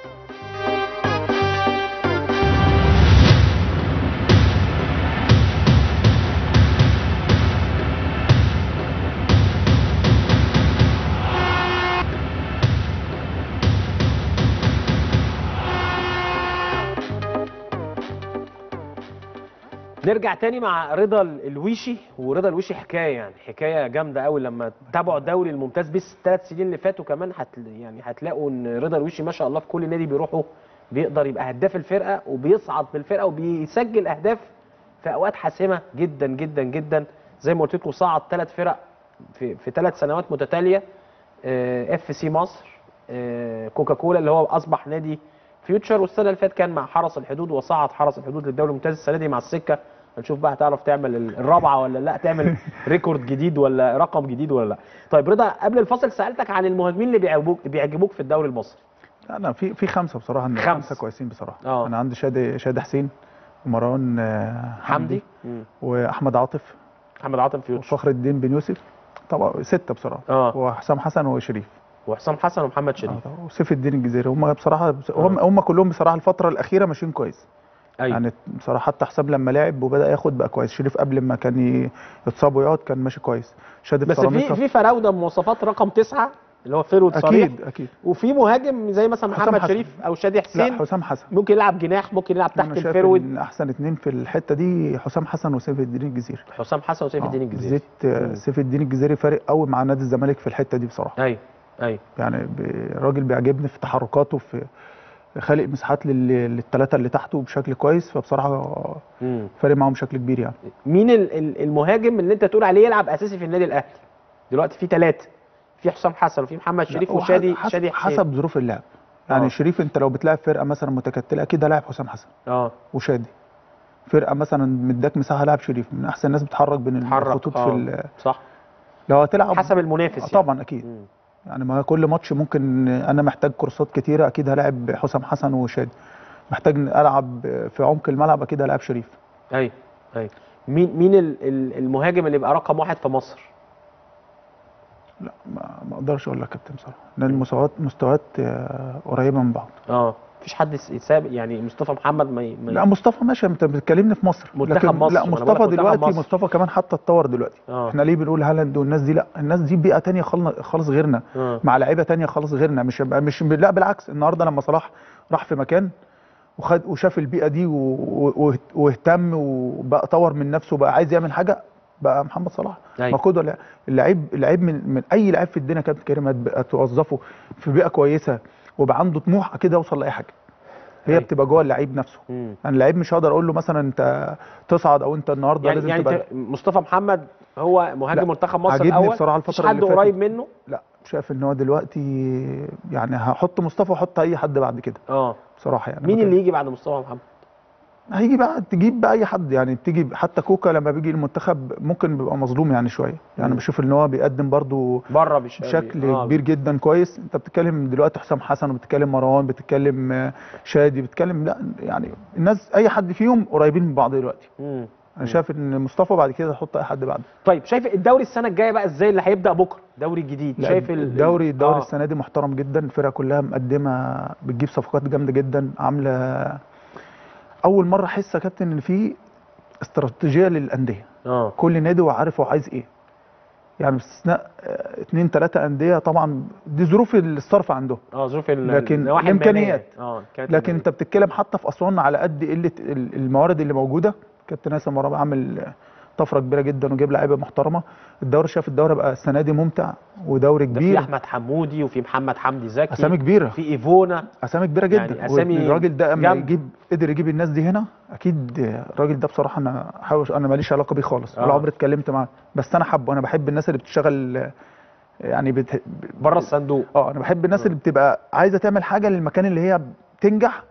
نرجع تاني مع رضا الويشي ورضا الويشي حكايه يعني حكايه جامده قوي لما تابعوا الدوري الممتاز بس الثلاث سنين اللي فاتوا كمان هت يعني هتلاقوا ان رضا الويشي ما شاء الله في كل نادي بيروحوا بيقدر يبقى هداف الفرقه وبيصعد بالفرقه وبيسجل اهداف في اوقات حاسمه جدا جدا جدا زي ما قلت لكم صعد ثلاث فرق في في ثلاث سنوات متتاليه اف سي مصر آه، كوكاكولا اللي هو اصبح نادي فيوتشر والسنه اللي فاتت كان مع حرس الحدود وصعد حرس الحدود للدوري الممتاز السنه دي مع السكه هنشوف بقى هتعرف تعمل ال- الرابعه ولا لا تعمل ريكورد جديد ولا رقم جديد ولا لا طيب رضا قبل الفصل سالتك عن المهاجمين اللي بيعجبوك بيعجبوك في الدوري المصري انا في في خمسه بصراحه عندي خمسة. خمسه كويسين بصراحه اه. انا عندي شادي شادي حسين ومروان آه، حمدي مم. واحمد عاطف محمد عاطف فيوتشر وفخر الدين بن يوسف طبعا سته بصراحه اه وحسام حسن وشريف وحسام حسن ومحمد شريف وسيف الدين الجزيري هم بصراحه هم هم كلهم بصراحه الفتره الاخيره ماشيين كويس أيوة. يعني بصراحه حتى حسام لما لعب وبدا ياخد بقى كويس شريف قبل ما كان ي- يتصاب ويقعد كان ماشي كويس شادي بس في سيراميكا في فراوده مواصفات رقم تسعه اللي هو فيرود صريح اكيد اكيد وفي مهاجم زي مثلا حسام محمد حسن. شريف او شادي حسين لا حسام حسن ممكن يلعب جناح ممكن يلعب تحت انا شايف الفيرود ان احسن اتنين في الحته دي حسام حسن وسيف الدين الجزيري حسام حسن وسيف الدين الجزيري بالذات آه، سيف الدين الجزيري فارق قوي مع نادي الزمالك في الحته دي بصراحه ايوه ايوه يعني ب- الراجل بيعجبني في تحركاته في خالق مساحات لل- للثلاثه اللي تحته بشكل كويس فبصراحه مم. فارق معاهم بشكل كبير يعني مين ال- ال- المهاجم اللي انت تقول عليه يلعب اساسي في النادي الاهلي دلوقتي في ثلاثه في حسام حسن وفي محمد شريف لا، هو وشادي حسب- شادي حسين حسب ظروف اللعب يعني آه. آه. شريف انت لو بتلعب فرقه مثلا متكتله اكيد هلاعب حسام حسن اه وشادي فرقه مثلا مداك مساحه لاعب شريف من احسن الناس بتحرك بين بتحرك، الخطوط آه. في ال- صح لو هتلعب حسب المنافس آه يعني. طبعا اكيد يعني ما كل ماتش ممكن انا محتاج كورسات كتيره اكيد هلاعب حسام حسن وشادي محتاج العب في عمق الملعب اكيد هلاعب شريف ايوه ايوه مين مين ال- ال- المهاجم اللي يبقى رقم واحد في مصر لا ما ما اقدرش اقول لك يا كابتن بصراحه لان المستويات مستويات آه، قريبه من بعض اه مفيش حد يس- يسابق يعني مصطفى محمد ما ي- ما ي- لا مصطفى ماشي انت بتكلمني في مصر منتخب لكن مصر، لا ما أنا بقول لك مصطفى منتخب دلوقتي مصر. مصطفى كمان حتى اتطور دلوقتي اه احنا ليه بنقول هالاند والناس دي لا الناس دي بيئه تانية خالص خالص غيرنا آه. مع لعيبه تانية خالص غيرنا مش مش لا بالعكس النهارده لما صلاح راح في مكان وخد وشاف البيئه دي و- و- واهتم وبقى طور من نفسه وبقى عايز يعمل حاجه بقى محمد صلاح أيوة. ما قدوه لا- اللعيب اللعيب من, من اي لعيب في الدنيا يا كابتن كريم هتبقى- هتوظفه في بيئه كويسه وبقى عنده طموح كده يوصل لاي حاجه هي أيوة. بتبقى جوه اللعيب نفسه مم. يعني اللعيب مش هقدر اقول له مثلا انت تصعد او انت النهارده يعني لازم يعني تبقى ت- مصطفى محمد هو مهاجم لا، منتخب مصر عاجبني الاول بصراحه مفيش الفتره حد اللي فاتت قريب منه لا شايف ان هو دلوقتي يعني هحط مصطفى واحط اي حد بعد كده اه بصراحه يعني مين ما اللي يجي بعد مصطفى محمد هيجي بقى تجيب بقى اي حد يعني تيجي حتى كوكا لما بيجي المنتخب ممكن بيبقى مظلوم يعني شويه يعني مم. بشوف ان هو بيقدم برضو بره مش بشكل آه. كبير جدا كويس انت بتتكلم دلوقتي حسام حسن وبتتكلم مروان بتتكلم آه، شادي بتتكلم لا يعني الناس اي حد فيهم قريبين من بعض دلوقتي مم. انا شايف ان مصطفى بعد كده هيحط اي حد بعده طيب شايف الدوري السنه الجايه بقى ازاي اللي هيبدا بكره دوري جديد لا، شايف ال- الدوري الدوري آه. السنه دي محترم جدا الفرقه كلها مقدمه بتجيب صفقات جامده جدا عامله اول مره احس يا كابتن ان في استراتيجيه للانديه اه كل نادي هو عارف هو عايز ايه يعني باستثناء آه، اتنين تلاته انديه طبعا دي ظروف الصرف عندهم اه ظروف ال- لكن النواحي الامكانيات المالية. اه كانت لكن انت بتتكلم حتى في اسوان على قد قله ال- الموارد اللي موجوده كابتن هيثم مرابع عامل طفره كبيره جدا وجايب لعيبه محترمه الدوري شاف الدوري بقى السنه دي ممتع ودوري ده في كبير احمد حمودي وفي محمد حمدي زكي اسامي كبيره في ايفونا اسامي كبيره جدا يعني أسامي الراجل ده اما جامدة. يجيب قدر يجيب الناس دي هنا اكيد الراجل ده بصراحه انا حاول انا ماليش علاقه بيه خالص ولا آه. عمري اتكلمت معاه بس انا حبه انا بحب الناس اللي بتشتغل يعني بت... بره الصندوق اه انا بحب الناس اللي بتبقى عايزه تعمل حاجه للمكان اللي هي بتنجح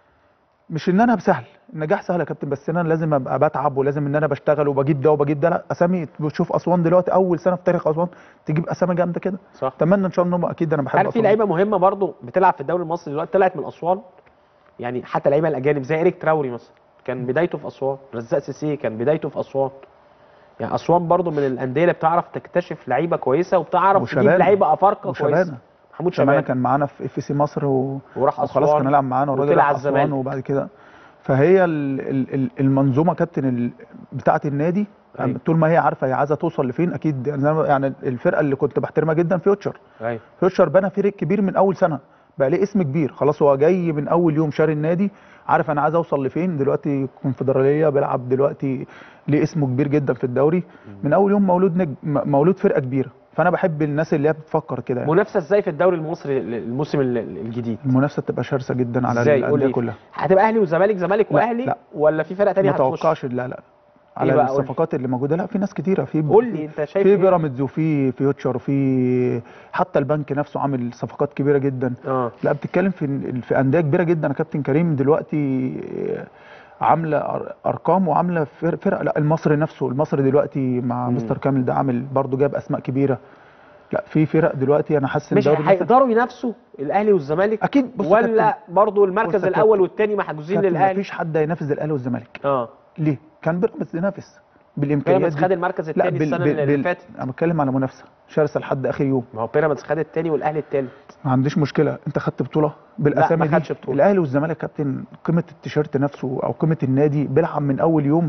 مش ان انا بسهل النجاح سهل يا كابتن بس انا لازم ابقى بتعب ولازم ان انا بشتغل وبجيب ده وبجيب ده لا اسامي بتشوف اسوان دلوقتي اول سنه في تاريخ اسوان تجيب اسامي جامده كده صح اتمنى ان شاء الله انهم اكيد انا بحب هل في أسوان. لعيبه مهمه برضو بتلعب في الدوري المصري دلوقتي طلعت من اسوان يعني حتى لعيبه الاجانب زي ايريك تراوري مثلا كان بدايته في اسوان رزاق سيسي كان بدايته في اسوان يعني اسوان برضو من الانديه اللي بتعرف تكتشف لعيبه كويسه وبتعرف تجيب وشبانة. لعيبه افارقه وشبانة. كويسه محمود شبانه شبانه كان معانا في اف سي مصر و... وراح وخلاص أسوان كان يلعب معانا والراجل وطلع راح على اسوان الزمالك. وبعد كده فهي ال- ال- ال- المنظومه كابتن ال- بتاعه النادي أيوة. طول ما هي عارفه هي عايزه توصل لفين اكيد يعني أنا- يعني الفرقه اللي كنت بحترمها جدا فيوتشر ايوه فيوتشر بنى فريق كبير من اول سنه بقى ليه اسم كبير خلاص هو جاي من اول يوم شاري النادي عارف انا عايز اوصل لفين دلوقتي كونفدراليه بيلعب دلوقتي ليه اسمه كبير جدا في الدوري من اول يوم مولود نجم م- مولود فرقه كبيره فانا بحب الناس اللي هي بتفكر كده يعني. منافسه ازاي في الدوري المصري الموسم ال- الجديد المنافسه تبقى شرسه جدا على ازاي قول الانديه لي كلها هتبقى اهلي وزمالك زمالك لا، واهلي لا. ولا في فرقه ثانيه ما توقعش لا لا على بقى؟ قول لي. الصفقات اللي موجوده لا في ناس كتيره في قول لي انت شايف في إيه؟ بيراميدز وفي فيوتشر وفي حتى البنك نفسه عامل صفقات كبيره جدا اه لا بتتكلم في في انديه كبيره جدا يا كابتن كريم دلوقتي عامله أر- ارقام وعامله فر- فرق لا المصري نفسه المصري دلوقتي مع مم. مستر كامل ده عامل برضه جاب اسماء كبيره لا في فرق دلوقتي انا حاسس ان مش الدوري مثلا- هيقدروا ينافسوا الاهلي والزمالك اكيد بص يا ولا كابتن، برضو بص المركز يا الاول كابتن، والثاني محجوزين كابتن للاهلي مفيش حد هينافس الاهلي والزمالك اه ليه؟ كان بيراميدز ينافس بالامكانيات بيراميدز دي. خد المركز لا الثاني السنه بال- اللي بال- فاتت انا بتكلم على منافسه شرسه لحد اخر يوم ما هو بيراميدز خد الثاني والاهلي الثالث ما عنديش مشكله انت خدت بطوله بالاسامي ما خدش دي بطولة. الاهلي والزمالك يا كابتن قيمه التيشيرت نفسه او قيمه النادي بيلعب من اول يوم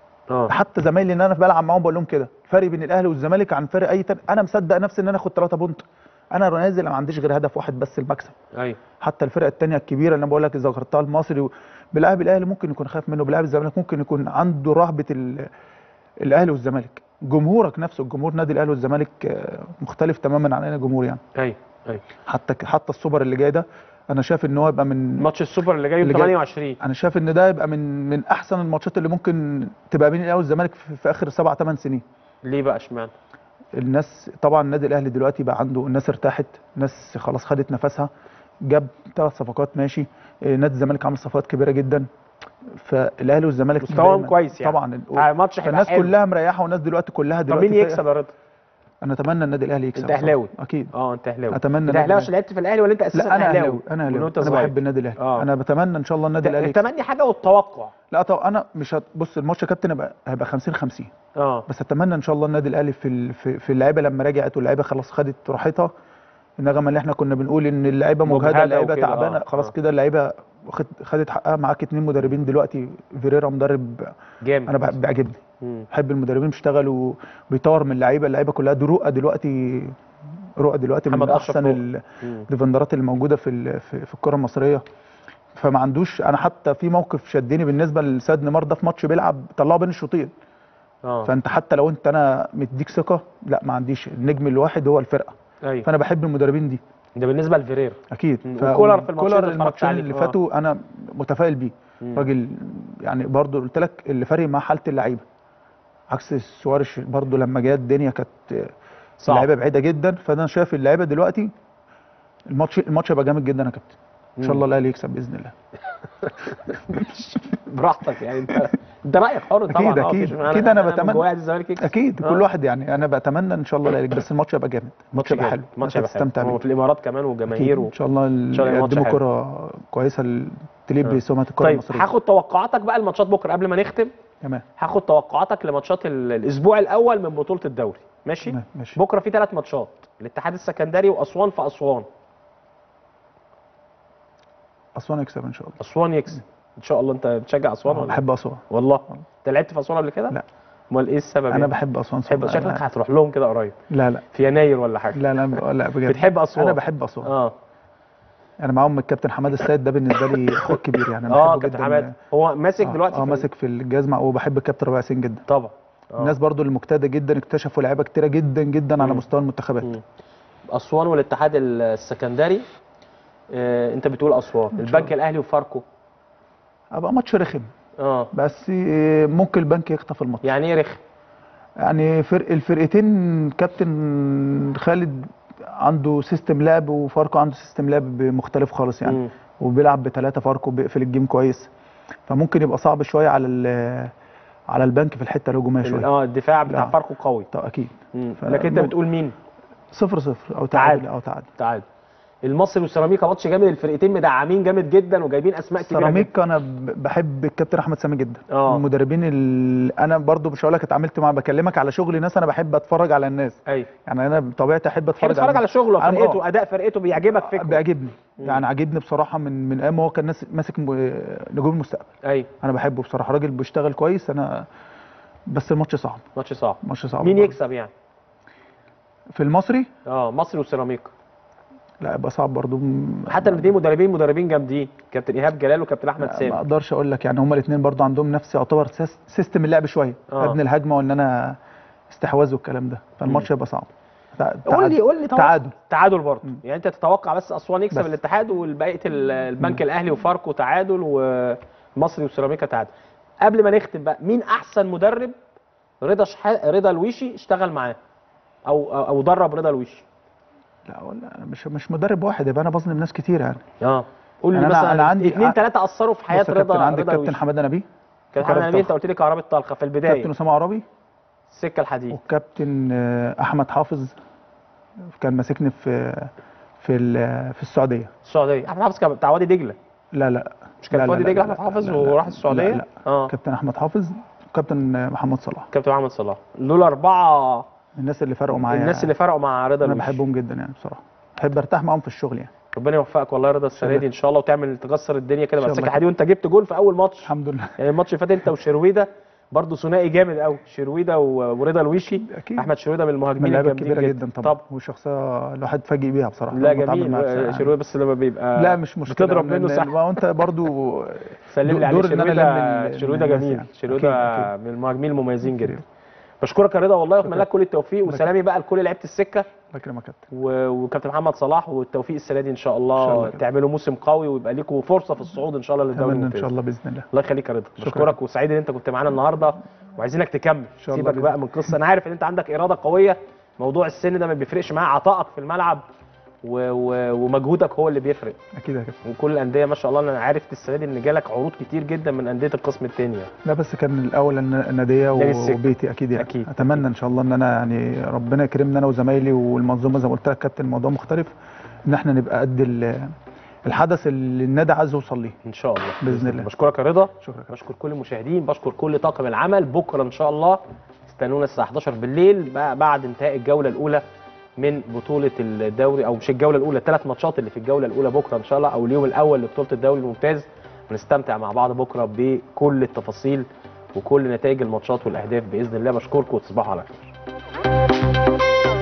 اه حتى زمايلي اللي انا بلعب معاهم بقول لهم كده الفرق بين الاهلي والزمالك عن فرق اي تاني انا مصدق نفسي ان انا اخد 3 بونت انا نازل ما عنديش غير هدف واحد بس المكسب ايوه حتى الفرق التانية الكبيره اللي انا بقول لك اذا ذكرتها المصري و- بيلعب الاهلي ممكن يكون خايف منه بيلعب الزمالك ممكن يكون عنده رهبه ال- الاهلي والزمالك جمهورك نفسه الجمهور نادي الاهلي والزمالك آه، مختلف تماما عن اي جمهور يعني ايوه ايوه حتى حتى السوبر اللي جاي ده انا شايف ان هو يبقى من ماتش السوبر اللي جاي يوم اللي جاي. 28 انا شايف ان ده يبقى من من احسن الماتشات اللي ممكن تبقى بين الاهلي والزمالك في, في اخر سبع ثمان سنين ليه بقى اشمعنى الناس طبعا النادي الاهلي دلوقتي بقى عنده الناس ارتاحت ناس خلاص خدت نفسها جاب ثلاث صفقات ماشي إيه، نادي الزمالك عامل صفقات كبيره جدا فالاهلي والزمالك مستواهم دايماً- كويس يعني. طبعا آه، الماتش هيبقى الناس حلو. كلها مريحه والناس دلوقتي كلها طب دلوقتي مين فايقة. يكسب يا رضا انا اتمنى النادي الاهلي يكسب انت اهلاوي بصراحة. اكيد اه انت اهلاوي اتمنى انت النادي اهلاوي عشان لعبت في الاهلي ولا انت اساسا لا انا اهلاوي اهلاوي انا من اهلاوي وانت انا صغير بحب النادي الاهلي آه. انا بتمنى ان شاء الله النادي الاهلي يكسب التمني حاجه والتوقع لا طب انا مش هت... بص الماتش يا كابتن هيبقى هيبقى 50 50 اه بس اتمنى ان شاء الله النادي الاهلي في ال... في, في اللعيبه لما رجعت واللعيبه خلاص خدت راحتها النغمه اللي احنا كنا بنقول ان اللعيبه مجهده مجهدة اللعيبه وكده، تعبانه آه، خلاص آه. كده اللعيبه واخد- خدت حقها معاك اتنين مدربين دلوقتي فيريرا مدرب جامد انا بحب- بيعجبني مم. بحب المدربين بيشتغلوا وبيطور من اللعيبه اللعيبه كلها دي رؤى دلوقتي رؤى دلوقتي من محمد أشرف احسن فوق. ال- مم. الديفندرات اللي موجوده في ال- في, في الكره المصريه فما عندوش انا حتى في موقف شدني بالنسبه لسيد نيمار ده في ماتش بيلعب طلعه بين الشوطين اه فانت حتى لو انت انا مديك ثقه لا ما عنديش النجم الواحد هو الفرقه ايوه فانا بحب المدربين دي ده بالنسبه لفيريرا اكيد مم. ف- وكولر في الماتشين كولر اللي اتفرجت الماتشين عليهم. اللي آه. فاتوا انا متفائل بيه مم. راجل يعني برضو قلت لك اللي فارق مع حاله اللعيبه عكس سوارش برضو لما جه الدنيا كانت صعب. اللعيبه بعيده جدا فانا شايف اللعيبه دلوقتي الماتش الماتش هيبقى جامد جدا يا كابتن ان شاء الله الاهلي يكسب باذن الله براحتك يعني انت انت رايك حر طبعا اكيد آه، اكيد مفيش- اكيد انا من بتمنى جوايا عايز الزمالك يكسب اكيد آه. كل واحد يعني انا بتمنى ان شاء الله الاهلي بس الماتش هيبقى جامد الماتش هيبقى حلو الماتش الناس هيبقى هتستمتع حلو هو بيه في الامارات كمان وجماهير أكيد. و... ان شاء الله إن شاء الله الماتش يقدموا حلو. كره كويسه ل- تليق آه. بسمعه الكره طيب المصريه هاخد توقعاتك بقى الماتشات بكره قبل ما نختم تمام هاخد توقعاتك لماتشات ال- الاسبوع الاول من بطوله الدوري ماشي تمام، ماشي. بكره في ثلاث ماتشات الاتحاد السكندري واسوان في اسوان اسوان يكسب ان شاء الله اسوان يكسب ان شاء الله انت بتشجع اسوان آه، ولا بحب اسوان والله انت لعبت في اسوان قبل كده لا. امال ايه السبب انا يعني؟ بحب اسوان بحب صراحة. شكلك هتروح لهم كده قريب لا لا في يناير ولا حاجه لا لا لا بجد بتحب اسوان انا بحب اسوان اه انا معاهم الكابتن حماد السيد ده بالنسبه لي اخوه كبير يعني انا اه بحبه كابتن جدا حماد هو ماسك آه، دلوقتي اه في- ماسك في الجهاز مع وبحب الكابتن ربيع ياسين جدا طبعا آه. الناس برضو المجتهده جدا اكتشفوا لعيبه كتيره جدا جدا على مم. مستوى المنتخبات اسوان والاتحاد السكندري آه انت بتقول اسوان البنك الاهلي وفاركو ابقى ماتش رخم اه بس آه، ممكن البنك يخطف الماتش يعني ايه رخم يعني فرق الفرقتين كابتن خالد عنده سيستم لعب وفاركو عنده سيستم لعب مختلف خالص يعني مم. وبيلعب بثلاثه فاركو بيقفل الجيم كويس فممكن يبقى صعب شويه على ال- على البنك في الحته الهجوميه ال- شويه اه الدفاع بتاع لا. فاركو قوي طب اكيد مم. ف- لكن انت مم. بتقول مين صفر صفر او تعادل. تعادل او تعادل تعادل المصري والسيراميكا ماتش جامد الفرقتين مدعمين جامد جدا وجايبين اسماء كبيره جدا سيراميكا انا ب- بحب الكابتن احمد سامي جدا آه. من المدربين اللي انا برضو مش هقول لك اتعاملت معاه بكلمك على شغل ناس انا بحب اتفرج على الناس ايوه يعني انا بطبيعتي احب تحب اتفرج تتفرج على شغله أنا- فرقته آه. اداء فرقته بيعجبك فكره بيعجبني مم. يعني عاجبني بصراحه من من ايام هو كان ناس ماسك م- نجوم المستقبل ايوه انا بحبه بصراحه راجل بيشتغل كويس انا بس الماتش صعب ماتش صعب ماتش صعب مين برضه. يكسب يعني في المصري اه مصري وسيراميكا لا يبقى صعب برضه حتى الاثنين مدربين مدربين جامدين كابتن ايهاب جلال وكابتن احمد ما سامي اقدرش اقول لك يعني هما الاثنين برضه عندهم نفس يعتبر سيس- سيستم اللعب شويه آه. ابني الهجمه وان انا استحواذ والكلام ده فالماتش هيبقى صعب تع- قول لي قول لي توقع. تعادل تعادل برضه يعني انت تتوقع بس اسوان يكسب بس. الاتحاد والبقيه ال- البنك الاهلي وفاركو تعادل ومصري وسيراميكا تعادل قبل ما نختم بقى مين احسن مدرب رضا شحا... رضا الويشي اشتغل معاه او او أو درب رضا الويشي لا ولا أنا مش مش مدرب واحد يبقى انا بظلم ناس كتير يعني اه قول لي يعني أنا- مثلا أنا عندي- اثنين ثلاثه اثروا في حياه بص يا كابتن رضا عندك رضا كابتن الويشي حماده نبيه كابتن حمد نبيل انت قلت لي كهرباء طلقه في البدايه كابتن اسامه عربي السكه الحديد وكابتن آه، احمد حافظ كان ماسكني في في ال- في السعوديه السعوديه احمد حافظ كان بتاع وادي دجله لا لا مش كان لا، في لا، وادي لا، دجله لا، احمد لا، حافظ لا، لا. وراح لا السعوديه لا اه كابتن احمد حافظ وكابتن محمد صلاح كابتن محمد صلاح دول اربعه الناس اللي فرقوا معايا الناس اللي فرقوا مع رضا انا الويشي بحبهم جدا يعني بصراحه بحب ارتاح معاهم في الشغل يعني ربنا يوفقك والله يا رضا السنه الله. دي ان شاء الله وتعمل تكسر الدنيا كده إن مع شاء الله السكه الحديد وانت جبت جول في اول ماتش الحمد لله يعني الماتش اللي فات انت وشرويده برضه ثنائي جامد قوي شرويده و- ورضا الويشي اكيد احمد شرويده من من المهاجمين اللعيبه الجامدين الكبيره جدا جدا طبعا وشخصيه الواحد اتفاجئ بيها بصراحه لا لما اتعامل جميل معاها آه، بصراحة. شرويده بس لما بيبقى لا مش مشكله بتضرب لأن- منه صح ما هو انت برضو سلم لي عليه دور إن أنا شرويده ألم ال- شرويده الناس جميل يعني. شرويده أكيد، من المهاجمين المميزين جدا بشكرك يا رضا والله واتمنى لك كل التوفيق وسلامي بقى لكل لعيبه السكه الله يكرمك يا كابتن و- وكابتن محمد صلاح والتوفيق السنه دي ان شاء الله, إن شاء الله يا كابتن. تعملوا موسم قوي ويبقى لكم فرصه في الصعود ان شاء الله للدوري اتمنى ان الممتاز شاء الله باذن الله الله يخليك يا رضا شكراً. بشكرك وسعيد ان انت كنت معانا النهارده وعايزينك تكمل شاء الله سيبك بقى من قصه انا عارف ان انت عندك اراده قويه موضوع السن ده ما بيفرقش معاه عطائك في الملعب و... و... ومجهودك هو اللي بيفرق اكيد يا كابتن وكل الانديه ما شاء الله انا عرفت السنه دي ان جالك عروض كتير جدا من انديه القسم الثاني يعني. لا بس كان الاول الن- الناديه نادي السك. وبيتي اكيد يعني أكيد، اتمنى ان شاء الله ان انا يعني ربنا يكرمنا انا وزمايلي والمنظومه زي ما قلت لك كابتن الموضوع مختلف ان احنا نبقى قد ال- الحدث اللي النادي عايز يوصل ليه ان شاء الله باذن الله بشكرك يا رضا شكرا بشكر كل المشاهدين بشكر كل طاقم العمل بكره ان شاء الله استنونا الساعه 11 بالليل بقى بعد انتهاء الجوله الاولى من بطوله الدوري او مش الجوله الاولى الثلاث ماتشات اللي في الجوله الاولى بكره ان شاء الله او اليوم الاول لبطوله الدوري الممتاز ونستمتع مع بعض بكره بكل التفاصيل وكل نتائج الماتشات والاهداف باذن الله بشكركم وتصبحوا على خير